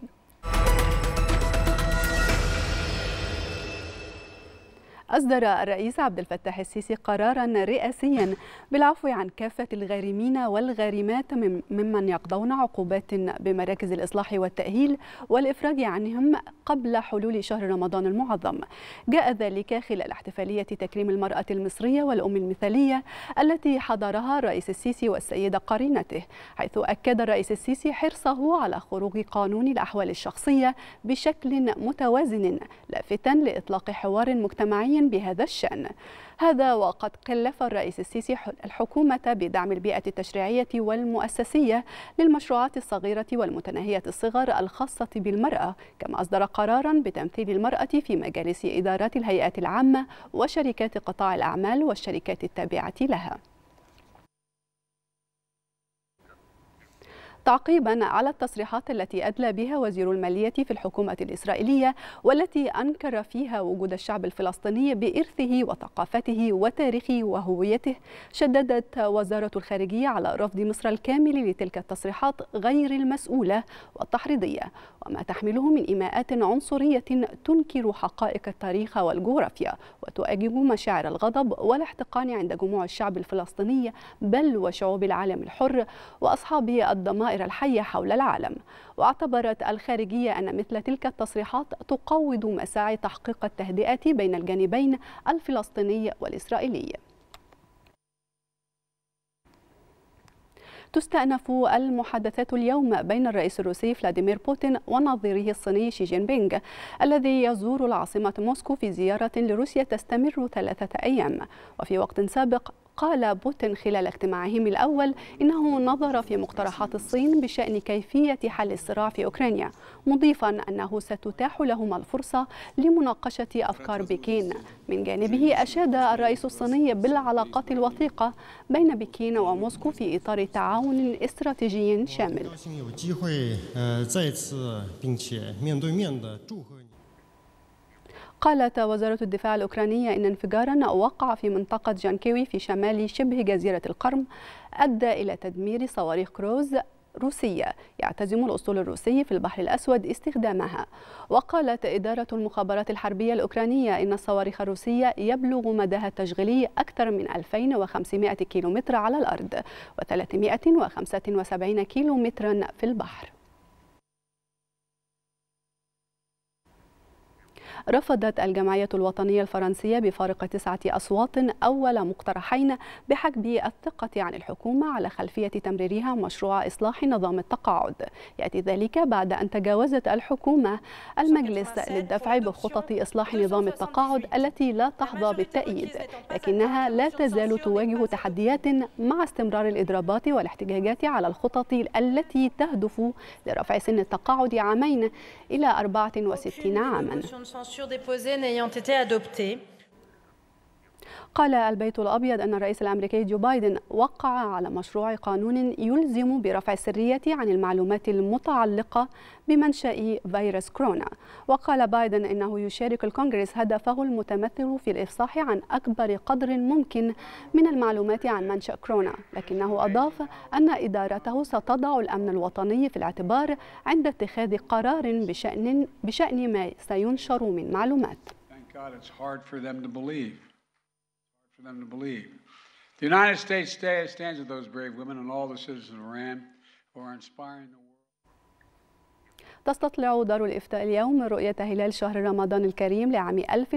أصدر الرئيس عبد الفتاح السيسي قرارا رئاسيا بالعفو عن كافة الغارمين والغارمات مم- ممن يقضون عقوبات بمراكز الإصلاح والتأهيل والإفراج عنهم قبل حلول شهر رمضان المعظم جاء ذلك خلال احتفالية تكريم المرأة المصرية والأم المثالية التي حضرها الرئيس السيسي والسيدة قرينته حيث أكد الرئيس السيسي حرصه على خروج قانون الأحوال الشخصية بشكل متوازن لافتا لإطلاق حوار مجتمعي بهذا الشأن هذا وقد كلف الرئيس السيسي ح- الحكومة بدعم البيئة التشريعية والمؤسسية للمشروعات الصغيرة والمتناهية الصغر الخاصة بالمرأة كما أصدر قرارا بتمثيل المرأة في مجالس إدارات الهيئات العامة وشركات قطاع الأعمال والشركات التابعة لها تعقيبا على التصريحات التي أدلى بها وزير المالية في الحكومة الإسرائيلية والتي أنكر فيها وجود الشعب الفلسطيني بإرثه وثقافته وتاريخه وهويته شددت وزارة الخارجية على رفض مصر الكامل لتلك التصريحات غير المسؤولة والتحريضية وما تحمله من إيماءات عنصرية تنكر حقائق التاريخ والجغرافيا وتؤجج مشاعر الغضب والاحتقان عند جموع الشعب الفلسطيني بل وشعوب العالم الحر وأصحاب الضمائر الحية حول العالم واعتبرت الخارجية أن مثل تلك التصريحات تقوض مساعي تحقيق التهدئة بين الجانبين الفلسطيني والإسرائيلي تستأنف المحادثات اليوم بين الرئيس الروسي فلاديمير بوتين ونظيره الصيني شي جين بينغ الذي يزور العاصمة موسكو في زيارة لروسيا تستمر ثلاثة أيام وفي وقت سابق قال بوتين خلال اجتماعهم الأول إنه نظر في مقترحات الصين بشأن كيفية حل الصراع في أوكرانيا مضيفا أنه ستتاح لهما الفرصة لمناقشة أفكار بكين من جانبه أشاد الرئيس الصيني بالعلاقات الوثيقة بين بكين وموسكو في إطار تعاون استراتيجي شامل 高兴有机会呃再次并且面对面的祝贺你。 قالت وزارة الدفاع الأوكرانية إن انفجارا وقع في منطقة جانكيوي في شمال شبه جزيرة القرم أدى إلى تدمير صواريخ كروز روسية يعتزم الأسطول الروسي في البحر الأسود استخدامها وقالت إدارة المخابرات الحربية الأوكرانية إن الصواريخ الروسية يبلغ مداها التشغيلي أكثر من 2500 كيلومتر على الأرض و375 كيلومترا في البحر رفضت الجمعية الوطنية الفرنسية بفارق تسعة أصوات أول مقترحين بحجب الثقة عن الحكومة على خلفية تمريرها مشروع إصلاح نظام التقاعد يأتي ذلك بعد أن تجاوزت الحكومة المجلس للدفع بخطط إصلاح نظام التقاعد التي لا تحظى بالتأييد لكنها لا تزال تواجه تحديات مع استمرار الإضرابات والاحتجاجات على الخطط التي تهدف لرفع سن التقاعد عامين إلى 64 عاماً censure déposée n'ayant été adoptée. قال البيت الأبيض أن الرئيس الأمريكي جو بايدن وقع على مشروع قانون يلزم برفع السرية عن المعلومات المتعلقة بمنشأ فيروس كورونا وقال بايدن أنه يشارك الكونغرس هدفه المتمثل في الإفصاح عن أكبر قدر ممكن من المعلومات عن منشأ كورونا لكنه أضاف أن إدارته ستضع الأمن الوطني في الاعتبار عند اتخاذ قرار بشأن, بشأن ما سينشر من معلومات Thank God it's hard for them to believe. Hard for them to believe. The United States sta- stands with those brave women and all the citizens of Iran who are inspiring the world. تستطلع دار الإفتاء اليوم رؤية هلال شهر رمضان الكريم لعام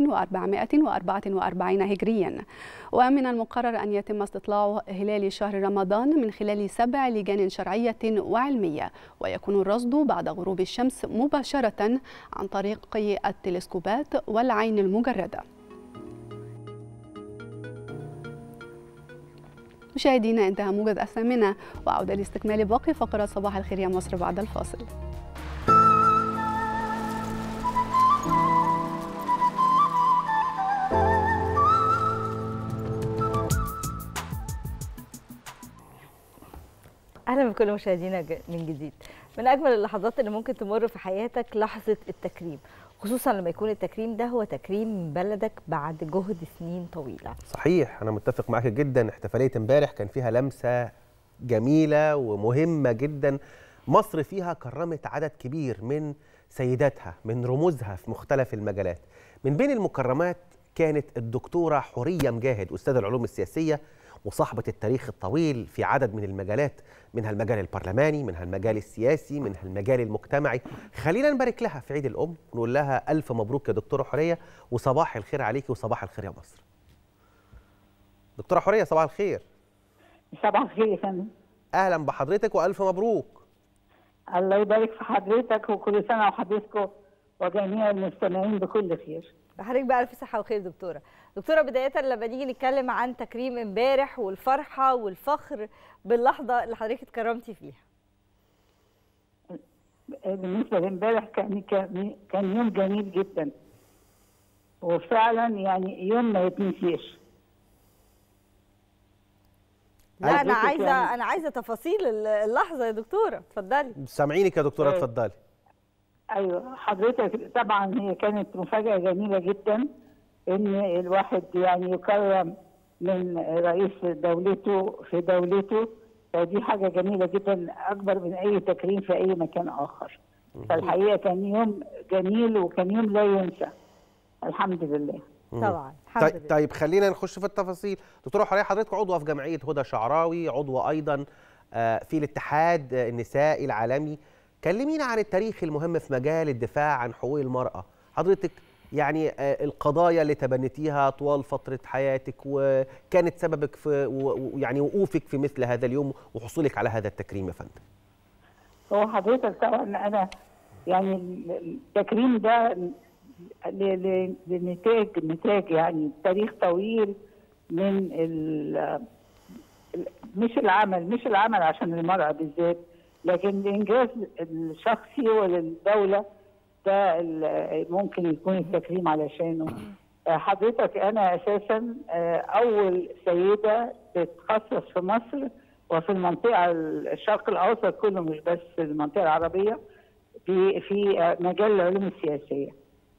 1444 هجريا ومن المقرر أن يتم استطلاع هلال شهر رمضان من خلال سبع لجان شرعية وعلمية ويكون الرصد بعد غروب الشمس مباشرة عن طريق التلسكوبات والعين المجردة مشاهدينا انتهى موجز الثامنة وعودة لاستكمال باقي فقرات صباح الخير يا مصر بعد الفاصل اهلا بكل مشاهدينا ج- من جديد من اجمل اللحظات اللي ممكن تمر في حياتك لحظه التكريم خصوصا لما يكون التكريم ده هو تكريم بلدك بعد جهد سنين طويله صحيح انا متفق معاك جدا احتفاليه امبارح كان فيها لمسه جميله ومهمه جدا مصر فيها كرمت عدد كبير من سيداتها من رموزها في مختلف المجالات من بين المكرمات كانت الدكتوره حوريه مجاهد استاذ العلوم السياسيه وصاحبة التاريخ الطويل في عدد من المجالات منها المجال البرلماني منها المجال السياسي منها المجال المجتمعي خلينا نبارك لها في عيد الأم ونقول لها ألف مبروك يا دكتورة حورية وصباح الخير عليكي وصباح الخير يا مصر دكتورة حورية صباح الخير صباح الخير يا فندم أهلا بحضرتك وألف مبروك الله يبارك في حضرتك وكل سنه وحضرتكم وجميع المستمعين بكل خير حضرتك بألف صحة وخير دكتورة دكتورة بداية لما نيجي نتكلم عن تكريم امبارح والفرحة والفخر باللحظة اللي حضرتك اتكرمتي فيها بالنسبه لامبارح كان كان كان يوم جميل جدا وفعلا يعني يوم ما يتنسيش لا أنا حضرتك عايزة يعني- أنا عايزة تفاصيل اللحظة يا دكتورة اتفضلي سامعينك يا دكتورة إيه. اتفضلي ايوه حضرتك طبعا هي كانت مفاجاه جميله جدا ان الواحد يعني يكرم من رئيس دولته في دولته فدي حاجه جميله جدا اكبر من اي تكريم في اي مكان اخر فالحقيقه كان يوم جميل وكان يوم لا ينسى الحمد لله طبعا طيب, طيب خلينا نخش في التفاصيل دكتورة حورية حضرتك عضوة في جمعية هدى شعراوي عضوة أيضا آه، في الاتحاد النسائي العالمي كلمينا عن التاريخ المهم في مجال الدفاع عن حقوق المرأة حضرتك يعني آه، القضايا اللي تبنتيها طوال فترة حياتك وكانت سببك في و- ويعني وقوفك في مثل هذا اليوم وحصولك على هذا التكريم يا فندم هو حضرتك طبعا انا يعني التكريم ده ل- ل- لنتاج نتاج يعني تاريخ طويل من ال- مش العمل مش العمل عشان المرأة بالذات لكن الإنجاز الشخصي وللدولة ده ال- ممكن يكون التكريم علشانه آه، حضرتك أنا أساسا آه، أول سيدة تتخصص في مصر وفي المنطقة الشرق الأوسط كله مش بس المنطقة العربية في في آه، مجال العلوم السياسية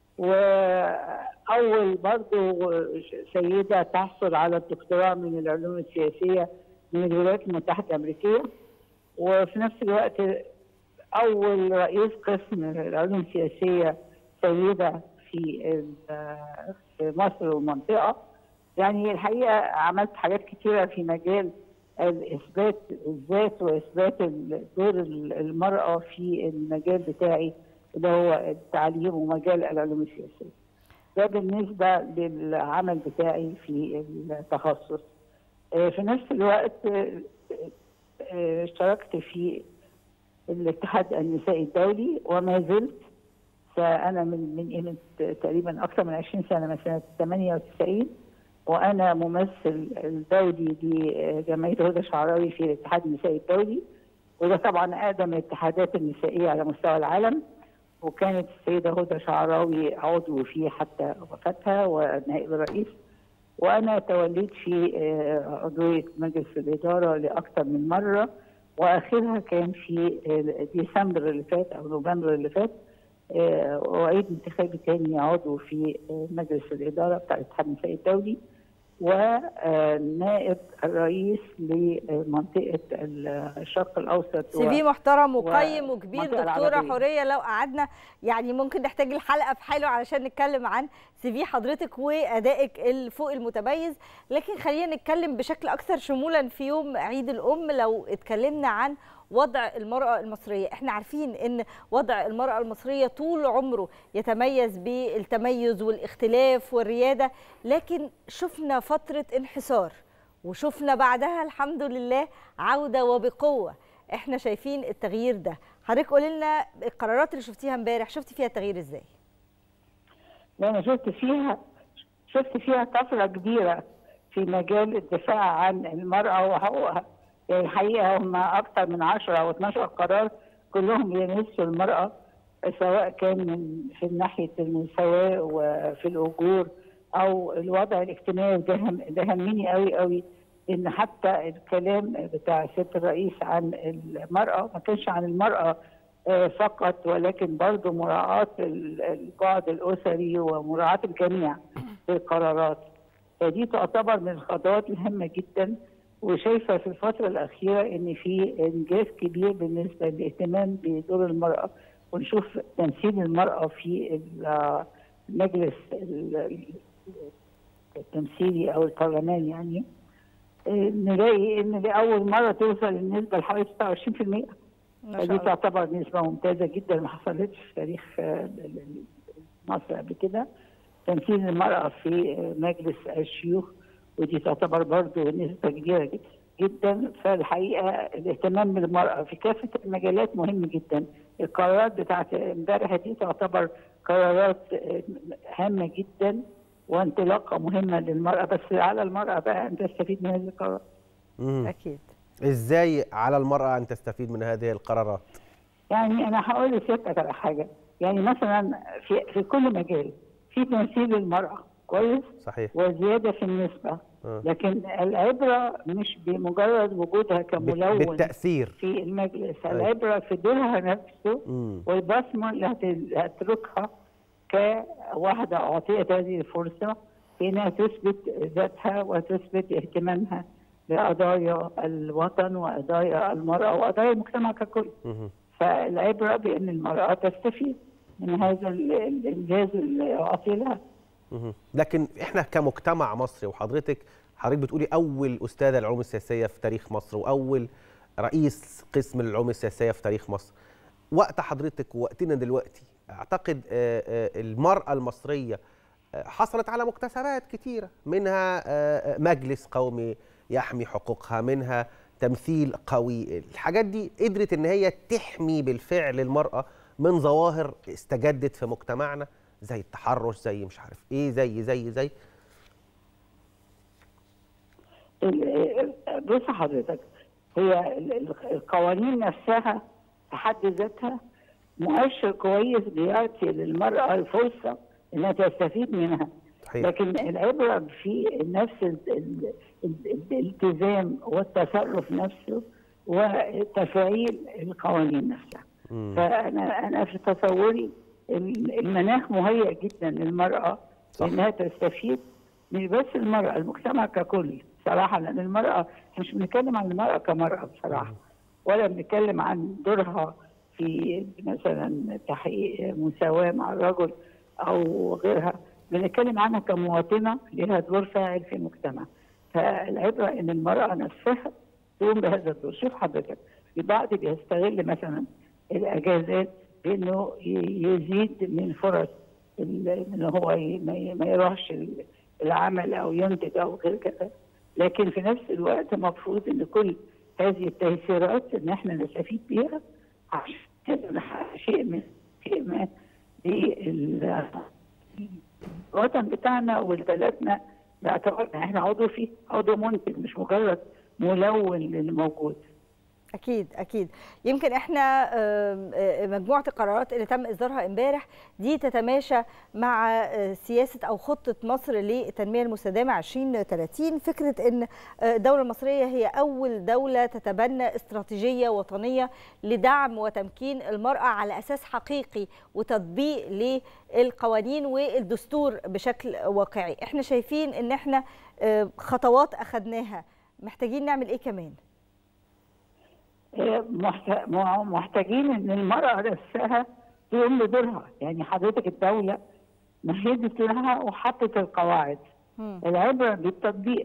وأول برضو سيدة تحصل على الدكتوراه من العلوم السياسية من الولايات المتحدة الأمريكية وفي نفس الوقت أول رئيس قسم العلوم السياسية سيدة في ال- في مصر والمنطقة يعني الحقيقة عملت حاجات كتيرة في مجال الإثبات الذات وإثبات ال- دور ال- المرأة في المجال بتاعي اللي هو التعليم ومجال العلوم السياسية ده بالنسبة للعمل بتاعي في التخصص آه، في نفس الوقت آه، آه، اشتركت في الاتحاد النسائي الدولي وما زلت فأنا من من قيمة تقريبا أكثر من 20 سنة من سنة 98 وأنا ممثل الدولي لجمعية هدى شعراوي في الاتحاد النسائي الدولي وده طبعا أقدم الاتحادات النسائية على مستوى العالم وكانت السيدة هدى شعراوي عضو فيه حتى وفاتها ونائب الرئيس وأنا توليت في آه، عضوية مجلس الإدارة لأكثر من مرة وآخرها كان في آه، ديسمبر اللي فات أو نوفمبر اللي فات آه، وأعيد انتخابي تاني عضو في آه، مجلس الإدارة بتاع الاتحاد النسائي الدولي ونائب الرئيس لمنطقة الشرق الأوسط سي في محترم وقيم و- وكبير المنطقة دكتوره العربية. حوريه لو قعدنا يعني ممكن نحتاج الحلقه بحاله علشان نتكلم عن سي في حضرتك وادائك الفوق المتميز لكن خلينا نتكلم بشكل اكثر شمولا في يوم عيد الام لو اتكلمنا عن وضع المرأة المصرية احنا عارفين ان وضع المرأة المصرية طول عمره يتميز بالتميز والاختلاف والريادة لكن شفنا فترة انحسار وشفنا بعدها الحمد لله عودة وبقوة احنا شايفين التغيير ده حضرتك قولي لنا القرارات اللي شفتيها امبارح شفتي فيها التغيير ازاي لا أنا شفت فيها شفت فيها طفرة كبيرة في مجال الدفاع عن المرأة وحقوقها يعني الحقيقة هم أكثر من 10 أو 12 قرار كلهم يمسوا المرأة سواء كان من في ناحية المساواة وفي الأجور أو الوضع الاجتماعي ده هم- ده همني قوي قوي إن حتى الكلام بتاع سيادة الرئيس عن المرأة ما كانش عن المرأة آه، فقط ولكن برضه مراعاة ال- البعد الأسري ومراعاة الجميع في القرارات فدي تعتبر من الخطوات الهامة جدا وشايفة في الفترة الأخيرة إن في إنجاز كبير بالنسبة للاهتمام بدور المرأة ونشوف تمثيل المرأة في ال- المجلس ال- التمثيلي أو البرلمان يعني آه، نلاقي إن لأول مرة توصل النسبة لحوالي 26% ما شاء فدي الله. تعتبر نسبة ممتازة جدا ما حصلتش في تاريخ آه، ال- ال- مصر قبل كده تمثيل المرأة في آه، مجلس الشيوخ ودي تعتبر برضو نسبة كبيرة جدا جدا فالحقيقة الاهتمام بالمرأة في كافة المجالات مهم جدا القرارات بتاعت امبارح دي تعتبر قرارات آه، هامة جدا وانطلاقة مهمة للمرأة بس على المرأة بقى أن تستفيد من هذه القرارات مم. اكيد ازاي على المرأة ان تستفيد من هذه القرارات يعني انا هقول لسيادتك على حاجه يعني مثلا في في كل مجال في تمثيل للمراه كويس صحيح وزياده في النسبه آه. لكن العبره مش بمجرد وجودها كملون بالتأثير في المجلس أيوة. العبره في دورها نفسه مم. والبصمه اللي هت- هتتركها كواحده اعطيت هذه الفرصه في انها تثبت ذاتها وتثبت اهتمامها بقضايا الوطن وقضايا المراه وقضايا المجتمع ككل مهم. فالعبرة بأن المرأة تستفيد من هذا ال- الإنجاز اللي أعطي لها مهم. لكن احنا كمجتمع مصري وحضرتك حضرتك بتقولي اول استاذه العلوم السياسيه في تاريخ مصر واول رئيس قسم العلوم السياسيه في تاريخ مصر وقت حضرتك ووقتنا دلوقتي اعتقد آه، آه، المراه المصريه آه، حصلت على مكتسبات كتيره منها آه، آه، مجلس قومي يحمي حقوقها منها تمثيل قوي الحاجات دي قدرت ان هي تحمي بالفعل المراه من ظواهر استجدت في مجتمعنا زي التحرش زي مش عارف ايه زي زي زي ال- بص حضرتك هي ال- ال- القوانين نفسها في حد ذاتها مؤشر كويس بيعطي للمرأة الفرصة إنها تستفيد منها صحيح. لكن العبرة في نفس ال- ال- ال- الالتزام والتصرف نفسه وتفعيل القوانين نفسها فأنا أنا في تصوري ال- المناخ مهيئ جدا للمرأة إنها تستفيد مش بس المرأة المجتمع ككل صراحة لأن المرأة إحنا مش بنتكلم عن المرأة كمرأة بصراحة ولا بنتكلم عن دورها في مثلا تحقيق مساواة مع الرجل أو غيرها بنتكلم عنها كمواطنة لها دور فاعل في المجتمع فالعبرة إن المرأة نفسها تقوم بهذا الدور شوف حضرتك البعض بيستغل مثلا الأجازات بإنه ي- يزيد من فرص ال- إن هو ي- ما ي- ما يروحش ال- العمل أو ينتج أو غير كده لكن في نفس الوقت المفروض إن كل هذه التيسيرات إن إحنا نستفيد بيها عشان نقدر نحقق شيء من شيء ما للوطن بتاعنا ولبلدنا باعتبارنا احنا عضو فيه عضو منتج مش مجرد ملون للي موجود اكيد اكيد يمكن احنا آم، آه، مجموعه القرارات اللي تم اصدارها امبارح دي تتماشى مع آه، سياسه او خطه مصر للتنميه المستدامه 2030 فكره ان آه، الدوله المصريه هي اول دوله تتبنى استراتيجيه وطنيه لدعم وتمكين المراه على اساس حقيقي وتطبيق للقوانين والدستور بشكل واقعي احنا شايفين ان احنا آه، خطوات اخذناها محتاجين نعمل ايه كمان محت- مع- محتاجين ان المراه نفسها تقوم بدورها يعني حضرتك الدوله مهدت لها وحطت القواعد العبره بالتطبيق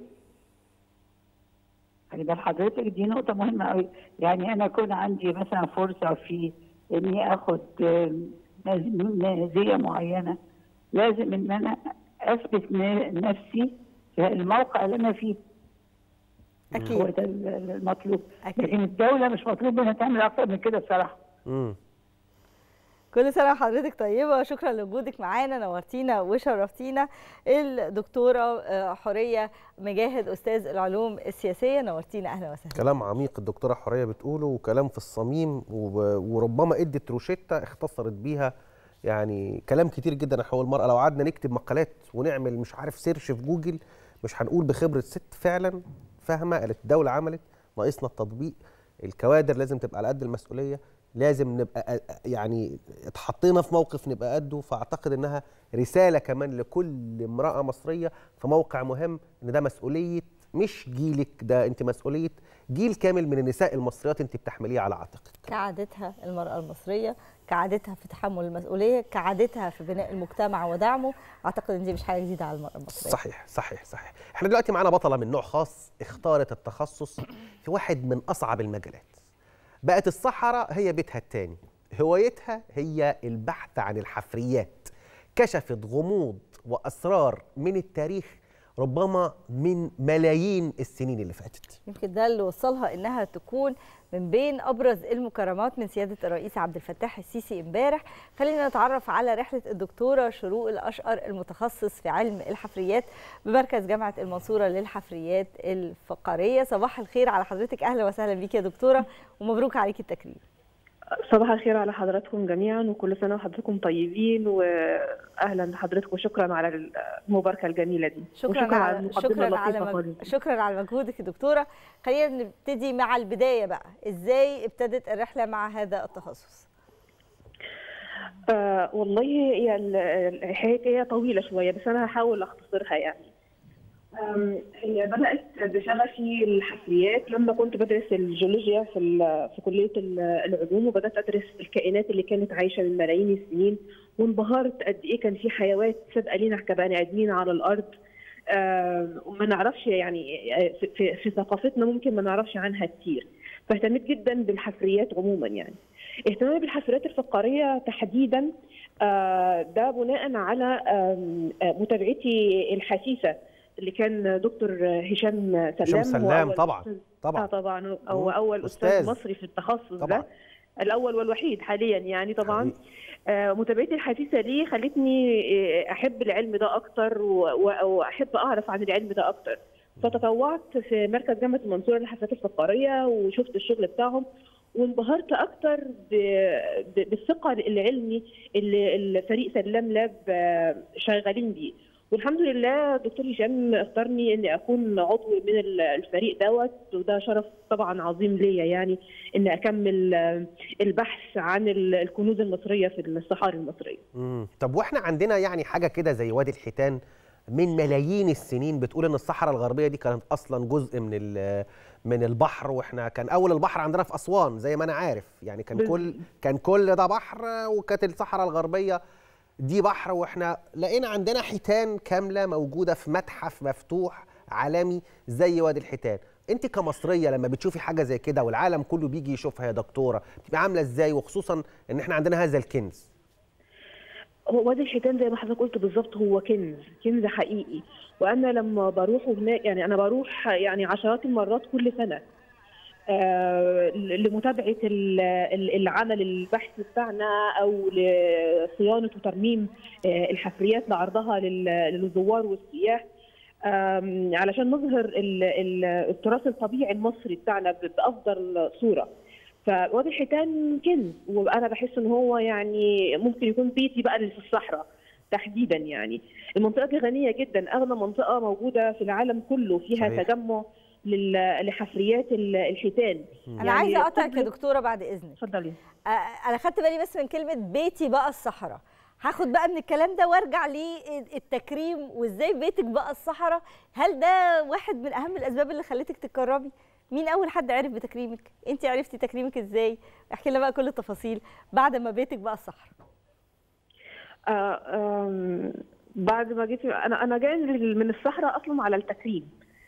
خلي بال حضرتك دي نقطة مهمة قوي يعني أنا يكون عندي مثلا فرصة في إني آخد آم، مز- مزية معينة لازم إن أنا أثبت ن- نفسي في الموقع اللي أنا فيه أكيد هو ده ال- المطلوب لكن الدولة مش مطلوب منها تعمل أكتر من كده بصراحة مم. كل سنة وحضرتك طيبة شكرا لوجودك معانا نورتينا وشرفتينا الدكتورة آه، حورية مجاهد أستاذ العلوم السياسية نورتينا أهلا وسهلا كلام عميق الدكتورة حورية بتقوله وكلام في الصميم و- وربما ادت روشتة اختصرت بيها يعني كلام كتير جدا عن حقوق المرأة لو قعدنا نكتب مقالات ونعمل مش عارف سيرش في جوجل مش هنقول بخبرة ست فعلا فاهمة قالت الدولة عملت ناقصنا التطبيق الكوادر لازم تبقى على قد المسؤولية لازم نبقى أ- يعني اتحطينا في موقف نبقى قده فاعتقد انها رساله كمان لكل امراه مصريه في موقع مهم ان ده مسؤوليه مش جيلك ده انت مسؤوليه جيل كامل من النساء المصريات انت بتحمليه على عاتقك كعادتها المرأة المصرية كعادتها في تحمل المسؤولية كعادتها في بناء المجتمع ودعمه أعتقد أن دي مش حاجة جديدة على المرأة المصرية صحيح صحيح صحيح احنا دلوقتي معانا بطله من نوع خاص اختارت التخصص في واحد من اصعب المجالات بقت الصحراء هي بيتها التاني هوايتها هي البحث عن الحفريات كشفت غموض واسرار من التاريخ ربما من ملايين السنين اللي فاتت يمكن ده اللي وصلها انها تكون من بين ابرز المكرمات من سياده الرئيس عبد الفتاح السيسي امبارح خلينا نتعرف على رحله الدكتوره شروق الاشقر المتخصص في علم الحفريات بمركز جامعه المنصوره للحفريات الفقريه صباح الخير على حضرتك اهلا وسهلا بيك يا دكتوره ومبروك عليكي التكريم صباح الخير على حضراتكم جميعا وكل سنه وحضراتكم طيبين واهلا بحضرتكم وشكرا على المباركه الجميله دي شكرا وشكرا على المقدمة شكرا على اللطيفة مج... خالص. شكرا على مجهودك يا دكتوره خلينا نبتدي مع البدايه بقى ازاي ابتدت الرحله مع هذا التخصص آه والله هي ال- الحكايه طويله شويه بس انا هحاول اختصرها يعني آم، هي بدات بشغفي الحفريات لما كنت بدرس الجيولوجيا في ال- في كليه ال- العلوم وبدات ادرس الكائنات اللي كانت عايشه من ملايين السنين وانبهرت قد ايه كان في حيوات سابقه لينا كبني ادمين على الارض آم، وما نعرفش يعني آه، في, في, في ثقافتنا ممكن ما نعرفش عنها كتير فاهتميت جدا بالحفريات عموما يعني اهتمامي بالحفريات الفقاريه تحديدا آه، ده بناء على آم، آه، متابعتي الحثيثه اللي كان دكتور هشام سلام هشام هو سلام أول طبعا أستاذ- طبعا آه طبعا هو مم. اول استاذ, أستاذ. مصري في التخصص طبعاً. ده الاول والوحيد حاليا يعني طبعا آه، متابعتي الحثيثه ليه خلتني آه، احب العلم ده اكتر و- و- واحب اعرف عن العلم ده اكتر فتطوعت في مركز جامعه المنصوره للحفلات الفقاريه وشفت الشغل بتاعهم وانبهرت اكتر ب- ب- بالثقه العلمي اللي الفريق سلام لاب آه، شغالين بيه والحمد لله دكتور هشام اختارني اني اكون عضو من ال- الفريق دوت وده شرف طبعا عظيم ليا يعني اني اكمل آه، البحث عن ال- الكنوز المصريه في الصحاري المصريه مم. طب واحنا عندنا يعني حاجه كده زي وادي الحيتان من ملايين السنين بتقول ان الصحراء الغربيه دي كانت اصلا جزء من ال- من البحر واحنا كان اول البحر عندنا في اسوان زي ما انا عارف يعني كان بال- كل كان كل ده بحر وكانت الصحراء الغربيه دي بحر واحنا لقينا عندنا حيتان كامله موجوده في متحف مفتوح عالمي زي وادي الحيتان انت كمصريه لما بتشوفي حاجه زي كده والعالم كله بيجي يشوفها يا دكتوره بتبقى عامله ازاي وخصوصا ان احنا عندنا هذا الكنز هو وادي الحيتان زي ما حضرتك قلت بالظبط هو كنز كنز حقيقي وانا لما بروح هناك يعني انا بروح يعني عشرات المرات كل سنه آه، لمتابعه ال- ال- العمل البحث بتاعنا او لصيانه وترميم آه، الحفريات لعرضها لل- للزوار والسياح آم، علشان نظهر ال- ال- التراث الطبيعي المصري بتاعنا ب- بافضل صوره فوادي الحيتان كنز وانا بحس ان هو يعني ممكن يكون بيتي بقى اللي في الصحراء تحديدا يعني المنطقه دي غنيه جدا اغنى منطقه موجوده في العالم كله فيها صحيح. تجمع لل- لحفريات ال- الحيتان انا عايزه اقطعك يا كل- دكتوره بعد اذنك اتفضلي آه، انا خدت بالي بس من كلمه بيتي بقى الصحراء هاخد بقى من الكلام ده وارجع للتكريم وازاي بيتك بقى الصحراء هل ده واحد من اهم الاسباب اللي خلتك تتكرمي مين اول حد عرف بتكريمك انت عرفتي تكريمك ازاي احكي لنا بقى كل التفاصيل بعد ما بيتك بقى الصحراء آه، آم، بعد ما جيت انا انا جايه من من الصحراء اصلا على التكريم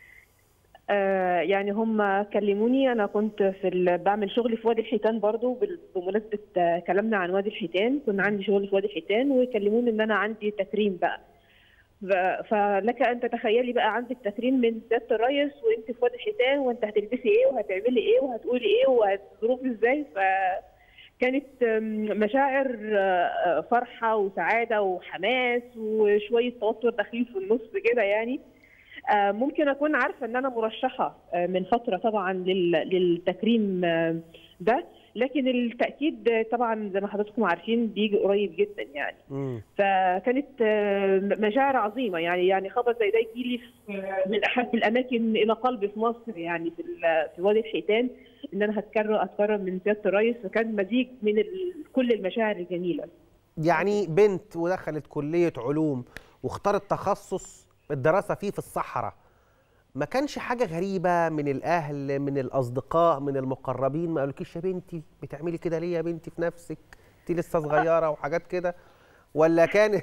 آه، يعني هم كلموني انا كنت في ال- بعمل شغل في وادي الحيتان برضو بال- بمناسبه آه، كلامنا عن وادي الحيتان كنا عندي شغل في وادي الحيتان وكلموني ان انا عندي تكريم بقى ف- فلك ان تتخيلي بقى عندك تكريم من سياده الريس وانت في وادي الحيتان وانت هتلبسي ايه وهتعملي ايه وهتقولي ايه وهتظروفي ازاي فكانت آم، مشاعر آه، فرحه وسعاده وحماس وشويه توتر داخلين في النص كده يعني آه، ممكن اكون عارفه ان انا مرشحه آه، من فتره طبعا لل- للتكريم آه، ده لكن التاكيد آه، طبعا زي ما حضراتكم عارفين بيجي قريب جدا يعني فكانت آه، مشاعر عظيمه يعني يعني خبر زي ده يجي لي من احب الاماكن الى قلبي في مصر يعني في ال- في وادي الحيتان ان انا هتكرم اتكرم من سياده الرئيس فكان مزيج من ال- كل المشاعر الجميله يعني بنت ودخلت كلية علوم واختارت تخصص الدراسة فيه في الصحراء ما كانش حاجة غريبة من الأهل من الأصدقاء من المقربين ما قالوكيش يا بنتي بتعملي كده ليه يا بنتي في نفسك انت لسه صغيرة وحاجات كده ولا كان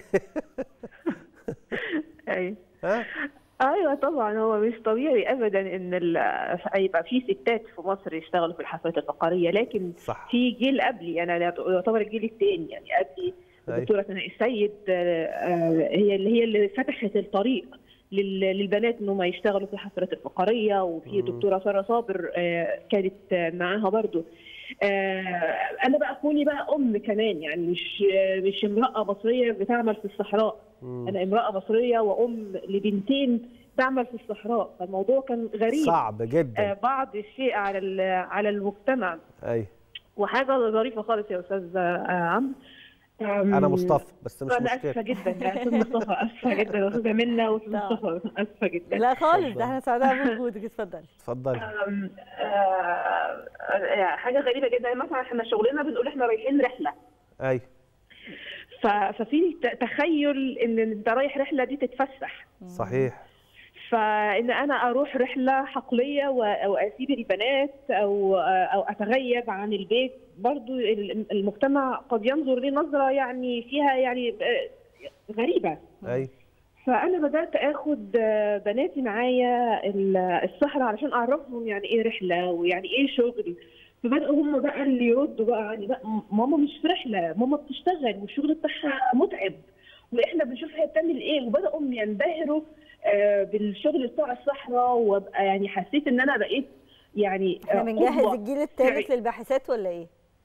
ايوه ها ايوه طبعا هو مش طبيعي ابدا ان ال- يبقى في ستات في مصر يشتغلوا في الحفلات الفقريه لكن صح. في جيل قبلي انا يعتبر الجيل الثاني يعني قبلي أيوة. الدكتوره ثناء السيد آه، آه، هي اللي هي اللي فتحت الطريق لل- للبنات ان هم يشتغلوا في الحفلات الفقريه وفي مم. دكتوره ساره صابر آه، كانت آه، معاها برضو آه، انا بقى كوني بقى ام كمان يعني مش آه، مش امراه مصريه بتعمل في الصحراء مم. انا امراه مصريه وام لبنتين تعمل في الصحراء فالموضوع كان غريب صعب جدا آه، بعض الشيء على ال- على المجتمع أي وحاجه ظريفه خالص يا استاذ آه، عمرو أم، أنا مصطفى بس مش انا مشكلة اسفه جدا يا استاذ مصطفى اسفه جدا يا استاذه منى واستاذ مصطفى اسفه جدا لا خالص ده احنا سعداء بوجودك اتفضلي اتفضلي أم، آه، آه، حاجه غريبه جدا مثلا احنا شغلنا بنقول احنا رايحين رحله أي ف- ففي ت- تخيل ان انت رايح رحله دي تتفسح صحيح فان انا اروح رحله حقليه و- او اسيب البنات او او اتغيب عن البيت برضو ال- المجتمع قد ينظر لي نظره يعني فيها يعني آه، غريبه أي فانا بدات اخد آه، بناتي معايا ال- الصحراء علشان اعرفهم يعني ايه رحله ويعني ايه شغل فبداوا هم بقى اللي يردوا بقى يعني بقى ماما مش في رحله ماما بتشتغل والشغل بتاعها متعب واحنا بنشوف هي بتعمل ايه وبداوا ينبهروا آه، بالشغل بتاع الصحراء وابقى يعني حسيت ان انا بقيت يعني احنا آه، بنجهز قدوة. الجيل الثالث للباحثات ولا ايه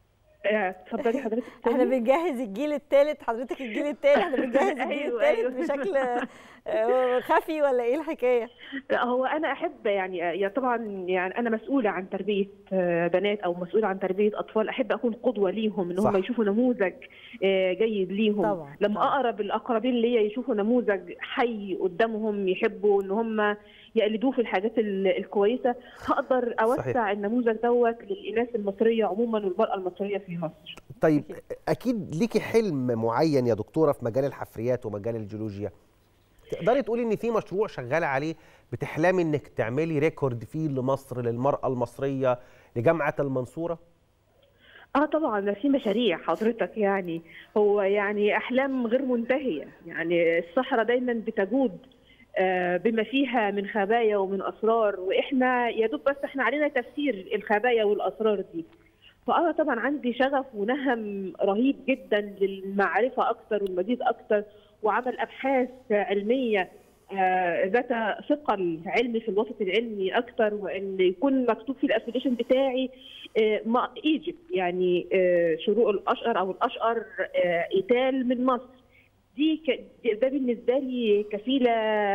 آه، اتفضلي حضرتك احنا بنجهز الجيل الثالث حضرتك الجيل الثاني احنا بنجهز الجيل أيوة، الثالث أيوة. بشكل آه، خفي ولا ايه الحكايه لا هو انا احب يعني يعني طبعا يعني انا مسؤوله عن تربيه آه، بنات او مسؤوله عن تربيه اطفال احب اكون قدوه ليهم ان هم صح. يشوفوا نموذج آه، جيد ليهم طبعاً، لما اقرب الاقربين ليا يشوفوا نموذج حي قدامهم يحبوا ان هم يقلدوه في الحاجات ال- الكويسه هقدر اوسع صحيح. النموذج دوت للاناث المصريه عموما والمراه المصريه في مصر طيب اكيد ليكي حلم معين يا دكتوره في مجال الحفريات ومجال الجيولوجيا تقدري تقولي ان في مشروع شغاله عليه بتحلمي انك تعملي ريكورد فيه لمصر للمراه المصريه لجامعه المنصوره اه طبعا ده في مشاريع حضرتك يعني هو يعني احلام غير منتهيه يعني الصحراء دايما بتجود آه، بما فيها من خبايا ومن اسرار واحنا يا دوب بس احنا علينا تفسير الخبايا والاسرار دي فانا طبعا عندي شغف ونهم رهيب جدا للمعرفه اكثر والمزيد اكثر وعمل ابحاث علميه آه، ذات ثقل علمي في الوسط العلمي اكثر وان يكون مكتوب في الابلكيشن بتاعي آه، ما ايجيبت يعني آه، شروق الاشقر او الاشقر آه، ايتال من مصر دي ك- ده بالنسبه لي كفيله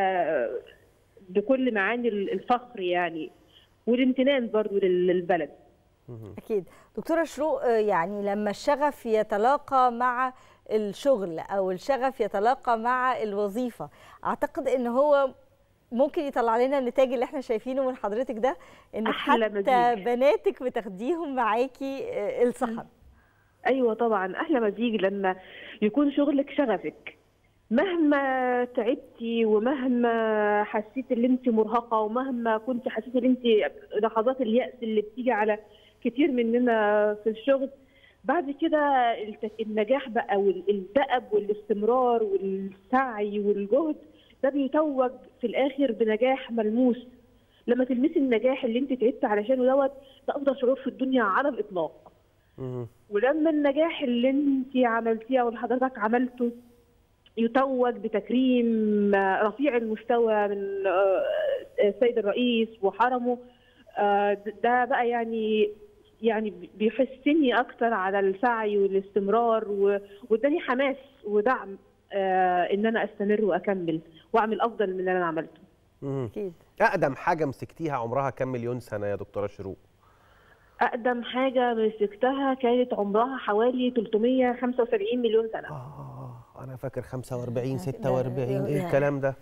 بكل معاني الفخر يعني والامتنان برضو لل- للبلد اكيد دكتوره شروق آه، يعني لما الشغف يتلاقى مع الشغل او الشغف يتلاقى مع الوظيفه اعتقد ان هو ممكن يطلع لنا النتاج اللي احنا شايفينه من حضرتك ده ان أحلى حتى مزيج. بناتك بتاخديهم معاكي آه، الصحراء ايوه طبعا احلى مزيج لما يكون شغلك شغفك مهما تعبتي ومهما حسيت ان انت مرهقه ومهما كنت حسيت ان انت لحظات اليأس اللي بتيجي على كتير مننا في الشغل بعد كده الت- النجاح بقى والدأب والاستمرار والسعي والجهد ده بيتوج في الاخر بنجاح ملموس لما تلمسي النجاح اللي انت تعبت علشانه دوت ده افضل شعور في الدنيا على الاطلاق ولما النجاح اللي انت عملتيه او اللي حضرتك عملته يتوج بتكريم آه، رفيع المستوى من آه، السيد الرئيس وحرمه آه، ده بقى يعني يعني بيحسني اكتر على السعي والاستمرار و- واداني حماس ودعم آه، ان انا استمر واكمل واعمل افضل من اللي انا عملته اكيد اقدم حاجه مسكتيها عمرها كام مليون سنه يا دكتوره شروق اقدم حاجه مسكتها كانت عمرها حوالي 375 مليون سنه انا فاكر 45 46 ايه الكلام ده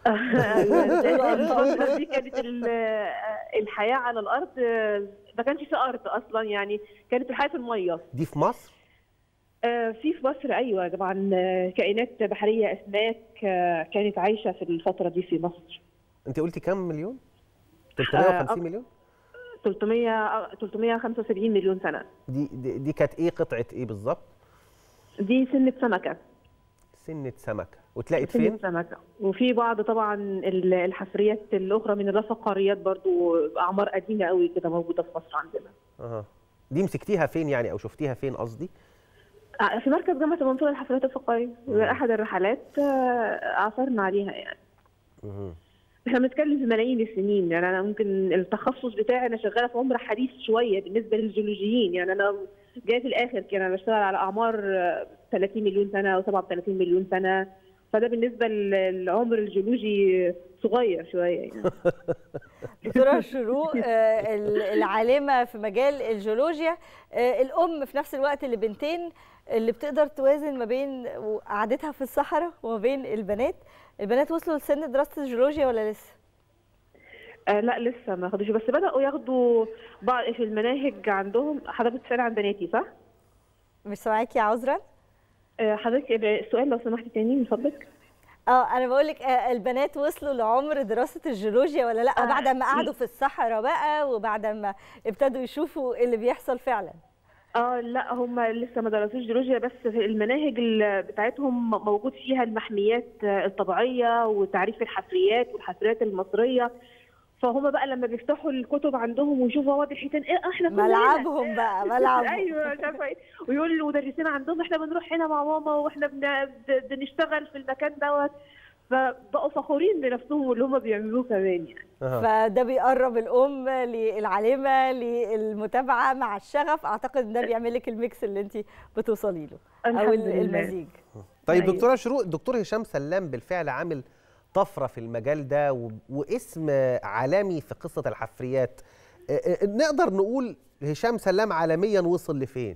الفترة دي كانت ال- الحياة على الأرض ما كانش في أرض أصلا يعني كانت الحياة في المية دي في مصر آه، في في مصر أيوة طبعا آه، كائنات بحرية أسماك آه، كانت عايشة في الفترة دي في مصر انت قلتي كام مليون آه، 350 أك- مليون 300 آه، 375 مليون سنة دي دي, دي كانت ايه قطعه ايه بالظبط دي سنة سمكة سنه سمكه واتلقت سنة فين سمكة وفي بعض طبعا ال- الحفريات الأخرى من الرفقاريات برضو أعمار قديمة قوي كده موجودة في مصر عندنا اها دي مسكتيها فين يعني او شفتيها فين قصدي آه، في مركز جامعة المنصورة للحفريات الفقارية أحد الرحلات آه، عثرنا عليها يعني مهم. احنا بنتكلم في ملايين السنين يعني انا ممكن التخصص بتاعي انا شغاله في عمر حديث شويه بالنسبه للجيولوجيين يعني انا جايه في الاخر كده انا بشتغل على اعمار آه، 30 مليون سنه او 37 مليون سنه فده بالنسبه للعمر الجيولوجي صغير شويه يعني دكتوره شروق آه، ال- العالمه في مجال الجيولوجيا آه، الام في نفس الوقت اللي بنتين اللي بتقدر توازن ما بين قعدتها في الصحراء وما بين البنات البنات وصلوا لسن دراسه الجيولوجيا ولا لسه آه لا لسه ما خدوش بس بداوا ياخدوا بعض في المناهج عندهم حضرتك بتسالي عن بناتي صح؟ مش سامعاكي يا عذرا آه، حضرتك السؤال لو سمحتي تاني من فضلك اه انا بقول لك البنات وصلوا لعمر دراسه الجيولوجيا ولا لا آه، بعد ما قعدوا في الصحراء بقى وبعد ما ابتدوا يشوفوا اللي بيحصل فعلا اه لا هم لسه ما درسوش جيولوجيا بس في المناهج ال- بتاعتهم موجود فيها المحميات آه، الطبيعيه وتعريف الحفريات والحفريات المصريه فهم بقى لما بيفتحوا الكتب عندهم ويشوفوا وادي الحيتان ايه احنا كنا هنا. ملعبهم بقى ملعبهم ايوه مش عارفه ايه ويقول المدرسين عندهم احنا بنروح هنا مع ماما واحنا بن- ب- بنشتغل في المكان دوت فبقوا فخورين بنفسهم واللي هم بيعملوه كمان يعني فده بيقرب الام للعالمه للمتابعه مع الشغف اعتقد ان ده بيعمل لك الميكس اللي انت بتوصلي له او الحمد لله. المزيج طيب أيوة. دكتوره شروق دكتور هشام سلام بالفعل عامل طفره في المجال ده و... واسم عالمي في قصه الحفريات آه، آه، نقدر نقول هشام سلام عالميا وصل لفين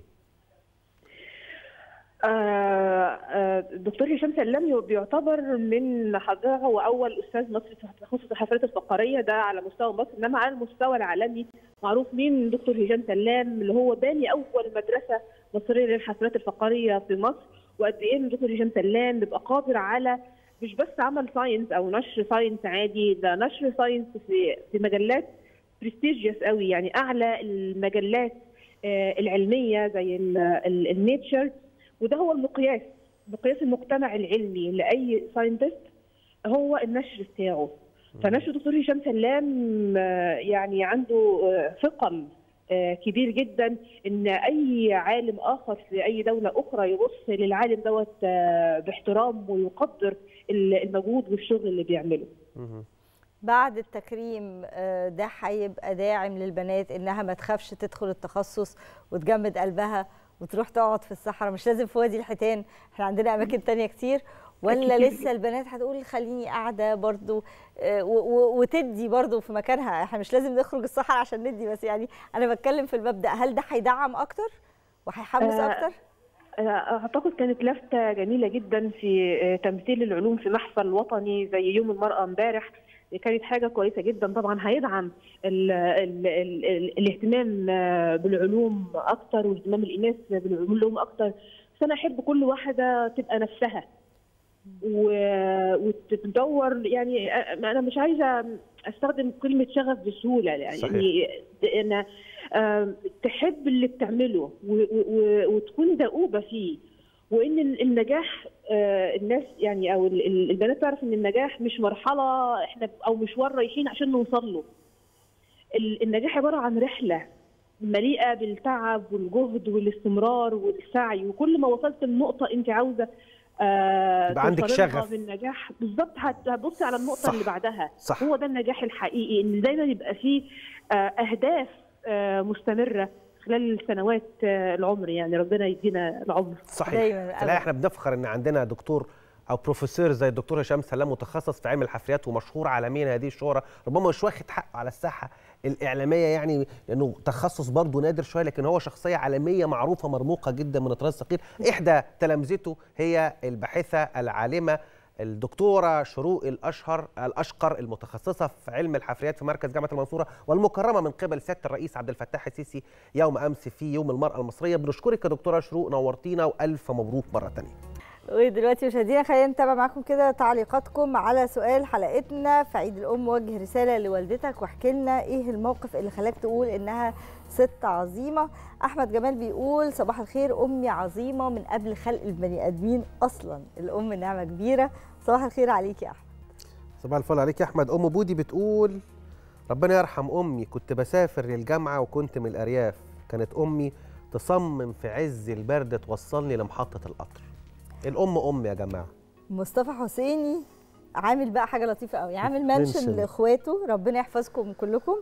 آه، آه، الدكتور هشام سلام بيعتبر من حضرتك هو اول استاذ مصري في تخصص الحفلات الفقريه ده على مستوى مصر انما على المستوى العالمي معروف مين دكتور هشام سلام اللي هو باني اول مدرسه مصريه للحفلات الفقريه في مصر وقد ايه ان دكتور هشام سلام بيبقى قادر على مش بس عمل ساينس او نشر ساينس عادي ده نشر ساينس في في مجلات برستيجيوس قوي يعني اعلى المجلات آه، العلميه زي النيتشر وده هو المقياس مقياس المجتمع العلمي لاي ساينتست هو النشر بتاعه فنشر دكتور هشام سلام آه، يعني عنده آه، ثقل آه، كبير جدا ان اي عالم اخر في اي دوله اخرى يبص للعالم دوت آه، باحترام ويقدر المجهود والشغل اللي بيعمله بعد التكريم آه، ده هيبقى داعم للبنات انها ما تخافش تدخل التخصص وتجمد قلبها وتروح تقعد في الصحراء مش لازم في وادي الحيتان احنا عندنا اماكن تانية كتير ولا أكيد. لسه البنات هتقول خليني قاعده برضو آه، و- و- وتدي برضو في مكانها احنا مش لازم نخرج الصحراء عشان ندي بس يعني انا بتكلم في المبدا هل ده هيدعم اكتر وهيحمس آه، اكتر آه، اعتقد كانت لفته جميله جدا في آه، تمثيل العلوم في محفل وطني زي يوم المراه امبارح كانت حاجه كويسه جدا طبعا هيدعم ال ال ال ال الاهتمام آه، بالعلوم اكتر واهتمام الاناث بالعلوم اكتر بس انا احب كل واحده تبقى نفسها و- وتدور يعني أ- انا مش عايزه استخدم كلمه شغف بسهوله يعني صحيح. انا آم، تحب اللي بتعمله و- و- و- وتكون دؤوبه فيه وان ال- النجاح آه، الناس يعني او ال- ال- البنات تعرف ان النجاح مش مرحله احنا او مشوار رايحين عشان نوصل له ال- النجاح عباره عن رحله مليئه بالتعب والجهد والاستمرار والسعي وكل ما وصلت لنقطه انت عاوزه آه يبقى عندك توصلي لها شغف. بالنجاح بالظبط هت- هتبصي على النقطه صح. اللي بعدها صح. هو ده النجاح الحقيقي ان دايما يبقى فيه آه اهداف آه مستمره خلال سنوات آه العمر يعني ربنا يدينا العمر صحيح لا احنا بنفخر ان عندنا دكتور او بروفيسور زي الدكتور هشام سلام متخصص في علم الحفريات ومشهور عالميا هذه الشهره ربما مش واخد حقه على الساحه الاعلاميه يعني لانه تخصص برضه نادر شويه لكن هو شخصيه عالميه معروفه مرموقه جدا من الطراز الثقيل احدى تلامذته هي الباحثه العالمه الدكتوره شروق الاشهر الاشقر المتخصصه في علم الحفريات في مركز جامعه المنصوره والمكرمه من قبل سياده الرئيس عبد الفتاح السيسي يوم امس في يوم المراه المصريه بنشكرك يا دكتوره شروق نورتينا والف مبروك مره ثانيه ودلوقتي مشاهدينا خلينا نتابع معاكم كده تعليقاتكم على سؤال حلقتنا في عيد الام وجه رساله لوالدتك واحكي لنا ايه الموقف اللي خلاك تقول انها ست عظيمه احمد جمال بيقول صباح الخير امي عظيمه من قبل خلق البني ادمين اصلا الام نعمه كبيره صباح الخير عليك يا احمد صباح الفل عليك يا احمد ام بودي بتقول ربنا يرحم امي كنت بسافر للجامعه وكنت من الارياف كانت امي تصمم في عز البرد توصلني لمحطه القطر الام ام يا جماعه مصطفى حسيني عامل بقى حاجه لطيفه قوي عامل منشن منشن. لاخواته ربنا يحفظكم كلكم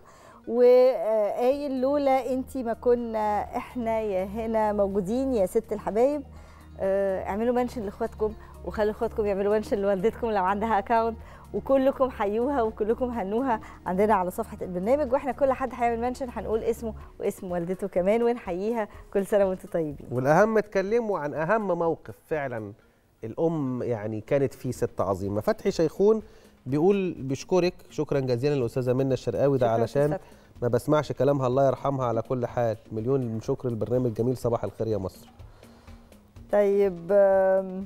وقايل لولا انتي ما كنا احنا يا هنا موجودين يا ست الحبايب آه، اعملوا منشن لاخواتكم وخلوا اخواتكم يعملوا منشن لوالدتكم لو عندها اكاونت وكلكم حيوها وكلكم هنوها عندنا على صفحه البرنامج واحنا كل حد هيعمل منشن هنقول اسمه واسم والدته كمان ونحييها كل سنه وانتم طيبين والاهم اتكلموا عن اهم موقف فعلا الام يعني كانت فيه ست عظيمه فتحي شيخون بيقول بيشكرك شكرا جزيلا للاستاذه منى الشرقاوي ده شكراً علشان أستاذ ما بسمعش كلامها الله يرحمها على كل حال مليون شكر البرنامج الجميل صباح الخير يا مصر طيب آم،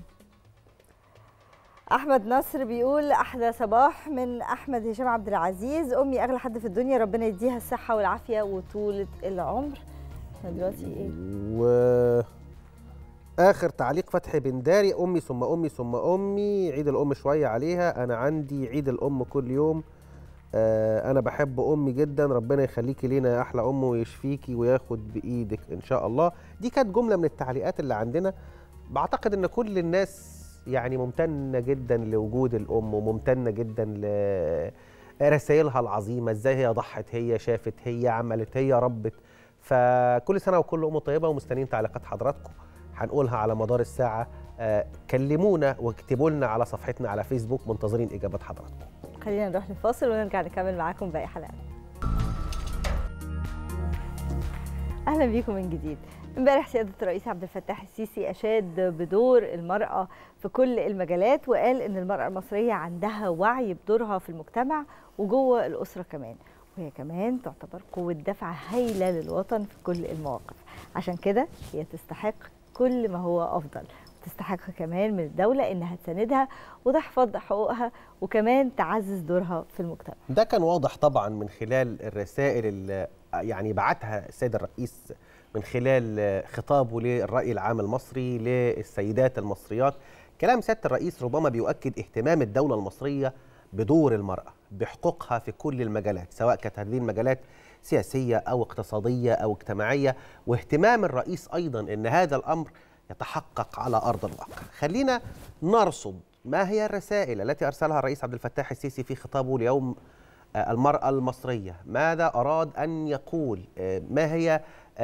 احمد نصر بيقول احلى صباح من احمد هشام عبد العزيز امي اغلى حد في الدنيا ربنا يديها الصحه والعافيه وطولة العمر احنا دلوقتي ايه و اخر تعليق فتحي بن داري امي ثم امي ثم امي عيد الام شويه عليها انا عندي عيد الام كل يوم آه انا بحب امي جدا ربنا يخليكي لينا يا احلى ام ويشفيكي وياخد بايدك ان شاء الله دي كانت جمله من التعليقات اللي عندنا بعتقد ان كل الناس يعني ممتنه جدا لوجود الام وممتنه جدا لرسائلها العظيمه ازاي هي ضحت هي شافت هي عملت هي ربت فكل سنه وكل ام طيبه ومستنيين تعليقات حضراتكم هنقولها على مدار الساعه آه، كلمونا واكتبوا لنا على صفحتنا على فيسبوك منتظرين اجابات حضراتكم خلينا نروح لفاصل ونرجع نكمل معاكم باقي حلقاتنا اهلا بيكم من جديد امبارح سياده الرئيس عبد الفتاح السيسي اشاد بدور المراه في كل المجالات وقال ان المراه المصريه عندها وعي بدورها في المجتمع وجوه الاسره كمان وهي كمان تعتبر قوه دفع هايله للوطن في كل المواقف عشان كده هي تستحق كل ما هو افضل تستحق كمان من الدوله انها تساندها وتحفظ حقوقها وكمان تعزز دورها في المجتمع ده كان واضح طبعا من خلال الرسائل اللي يعني بعتها السيد الرئيس من خلال خطابه للرأي العام المصري للسيدات المصريات كلام سيادة الرئيس ربما بيؤكد اهتمام الدولة المصرية بدور المرأة بحقوقها في كل المجالات سواء كانت هذه المجالات سياسية أو اقتصادية أو اجتماعية واهتمام الرئيس أيضا أن هذا الأمر يتحقق على أرض الواقع خلينا نرصد ما هي الرسائل التي أرسلها الرئيس عبد الفتاح السيسي في خطابه ليوم المرأة المصرية ماذا أراد أن يقول ما هي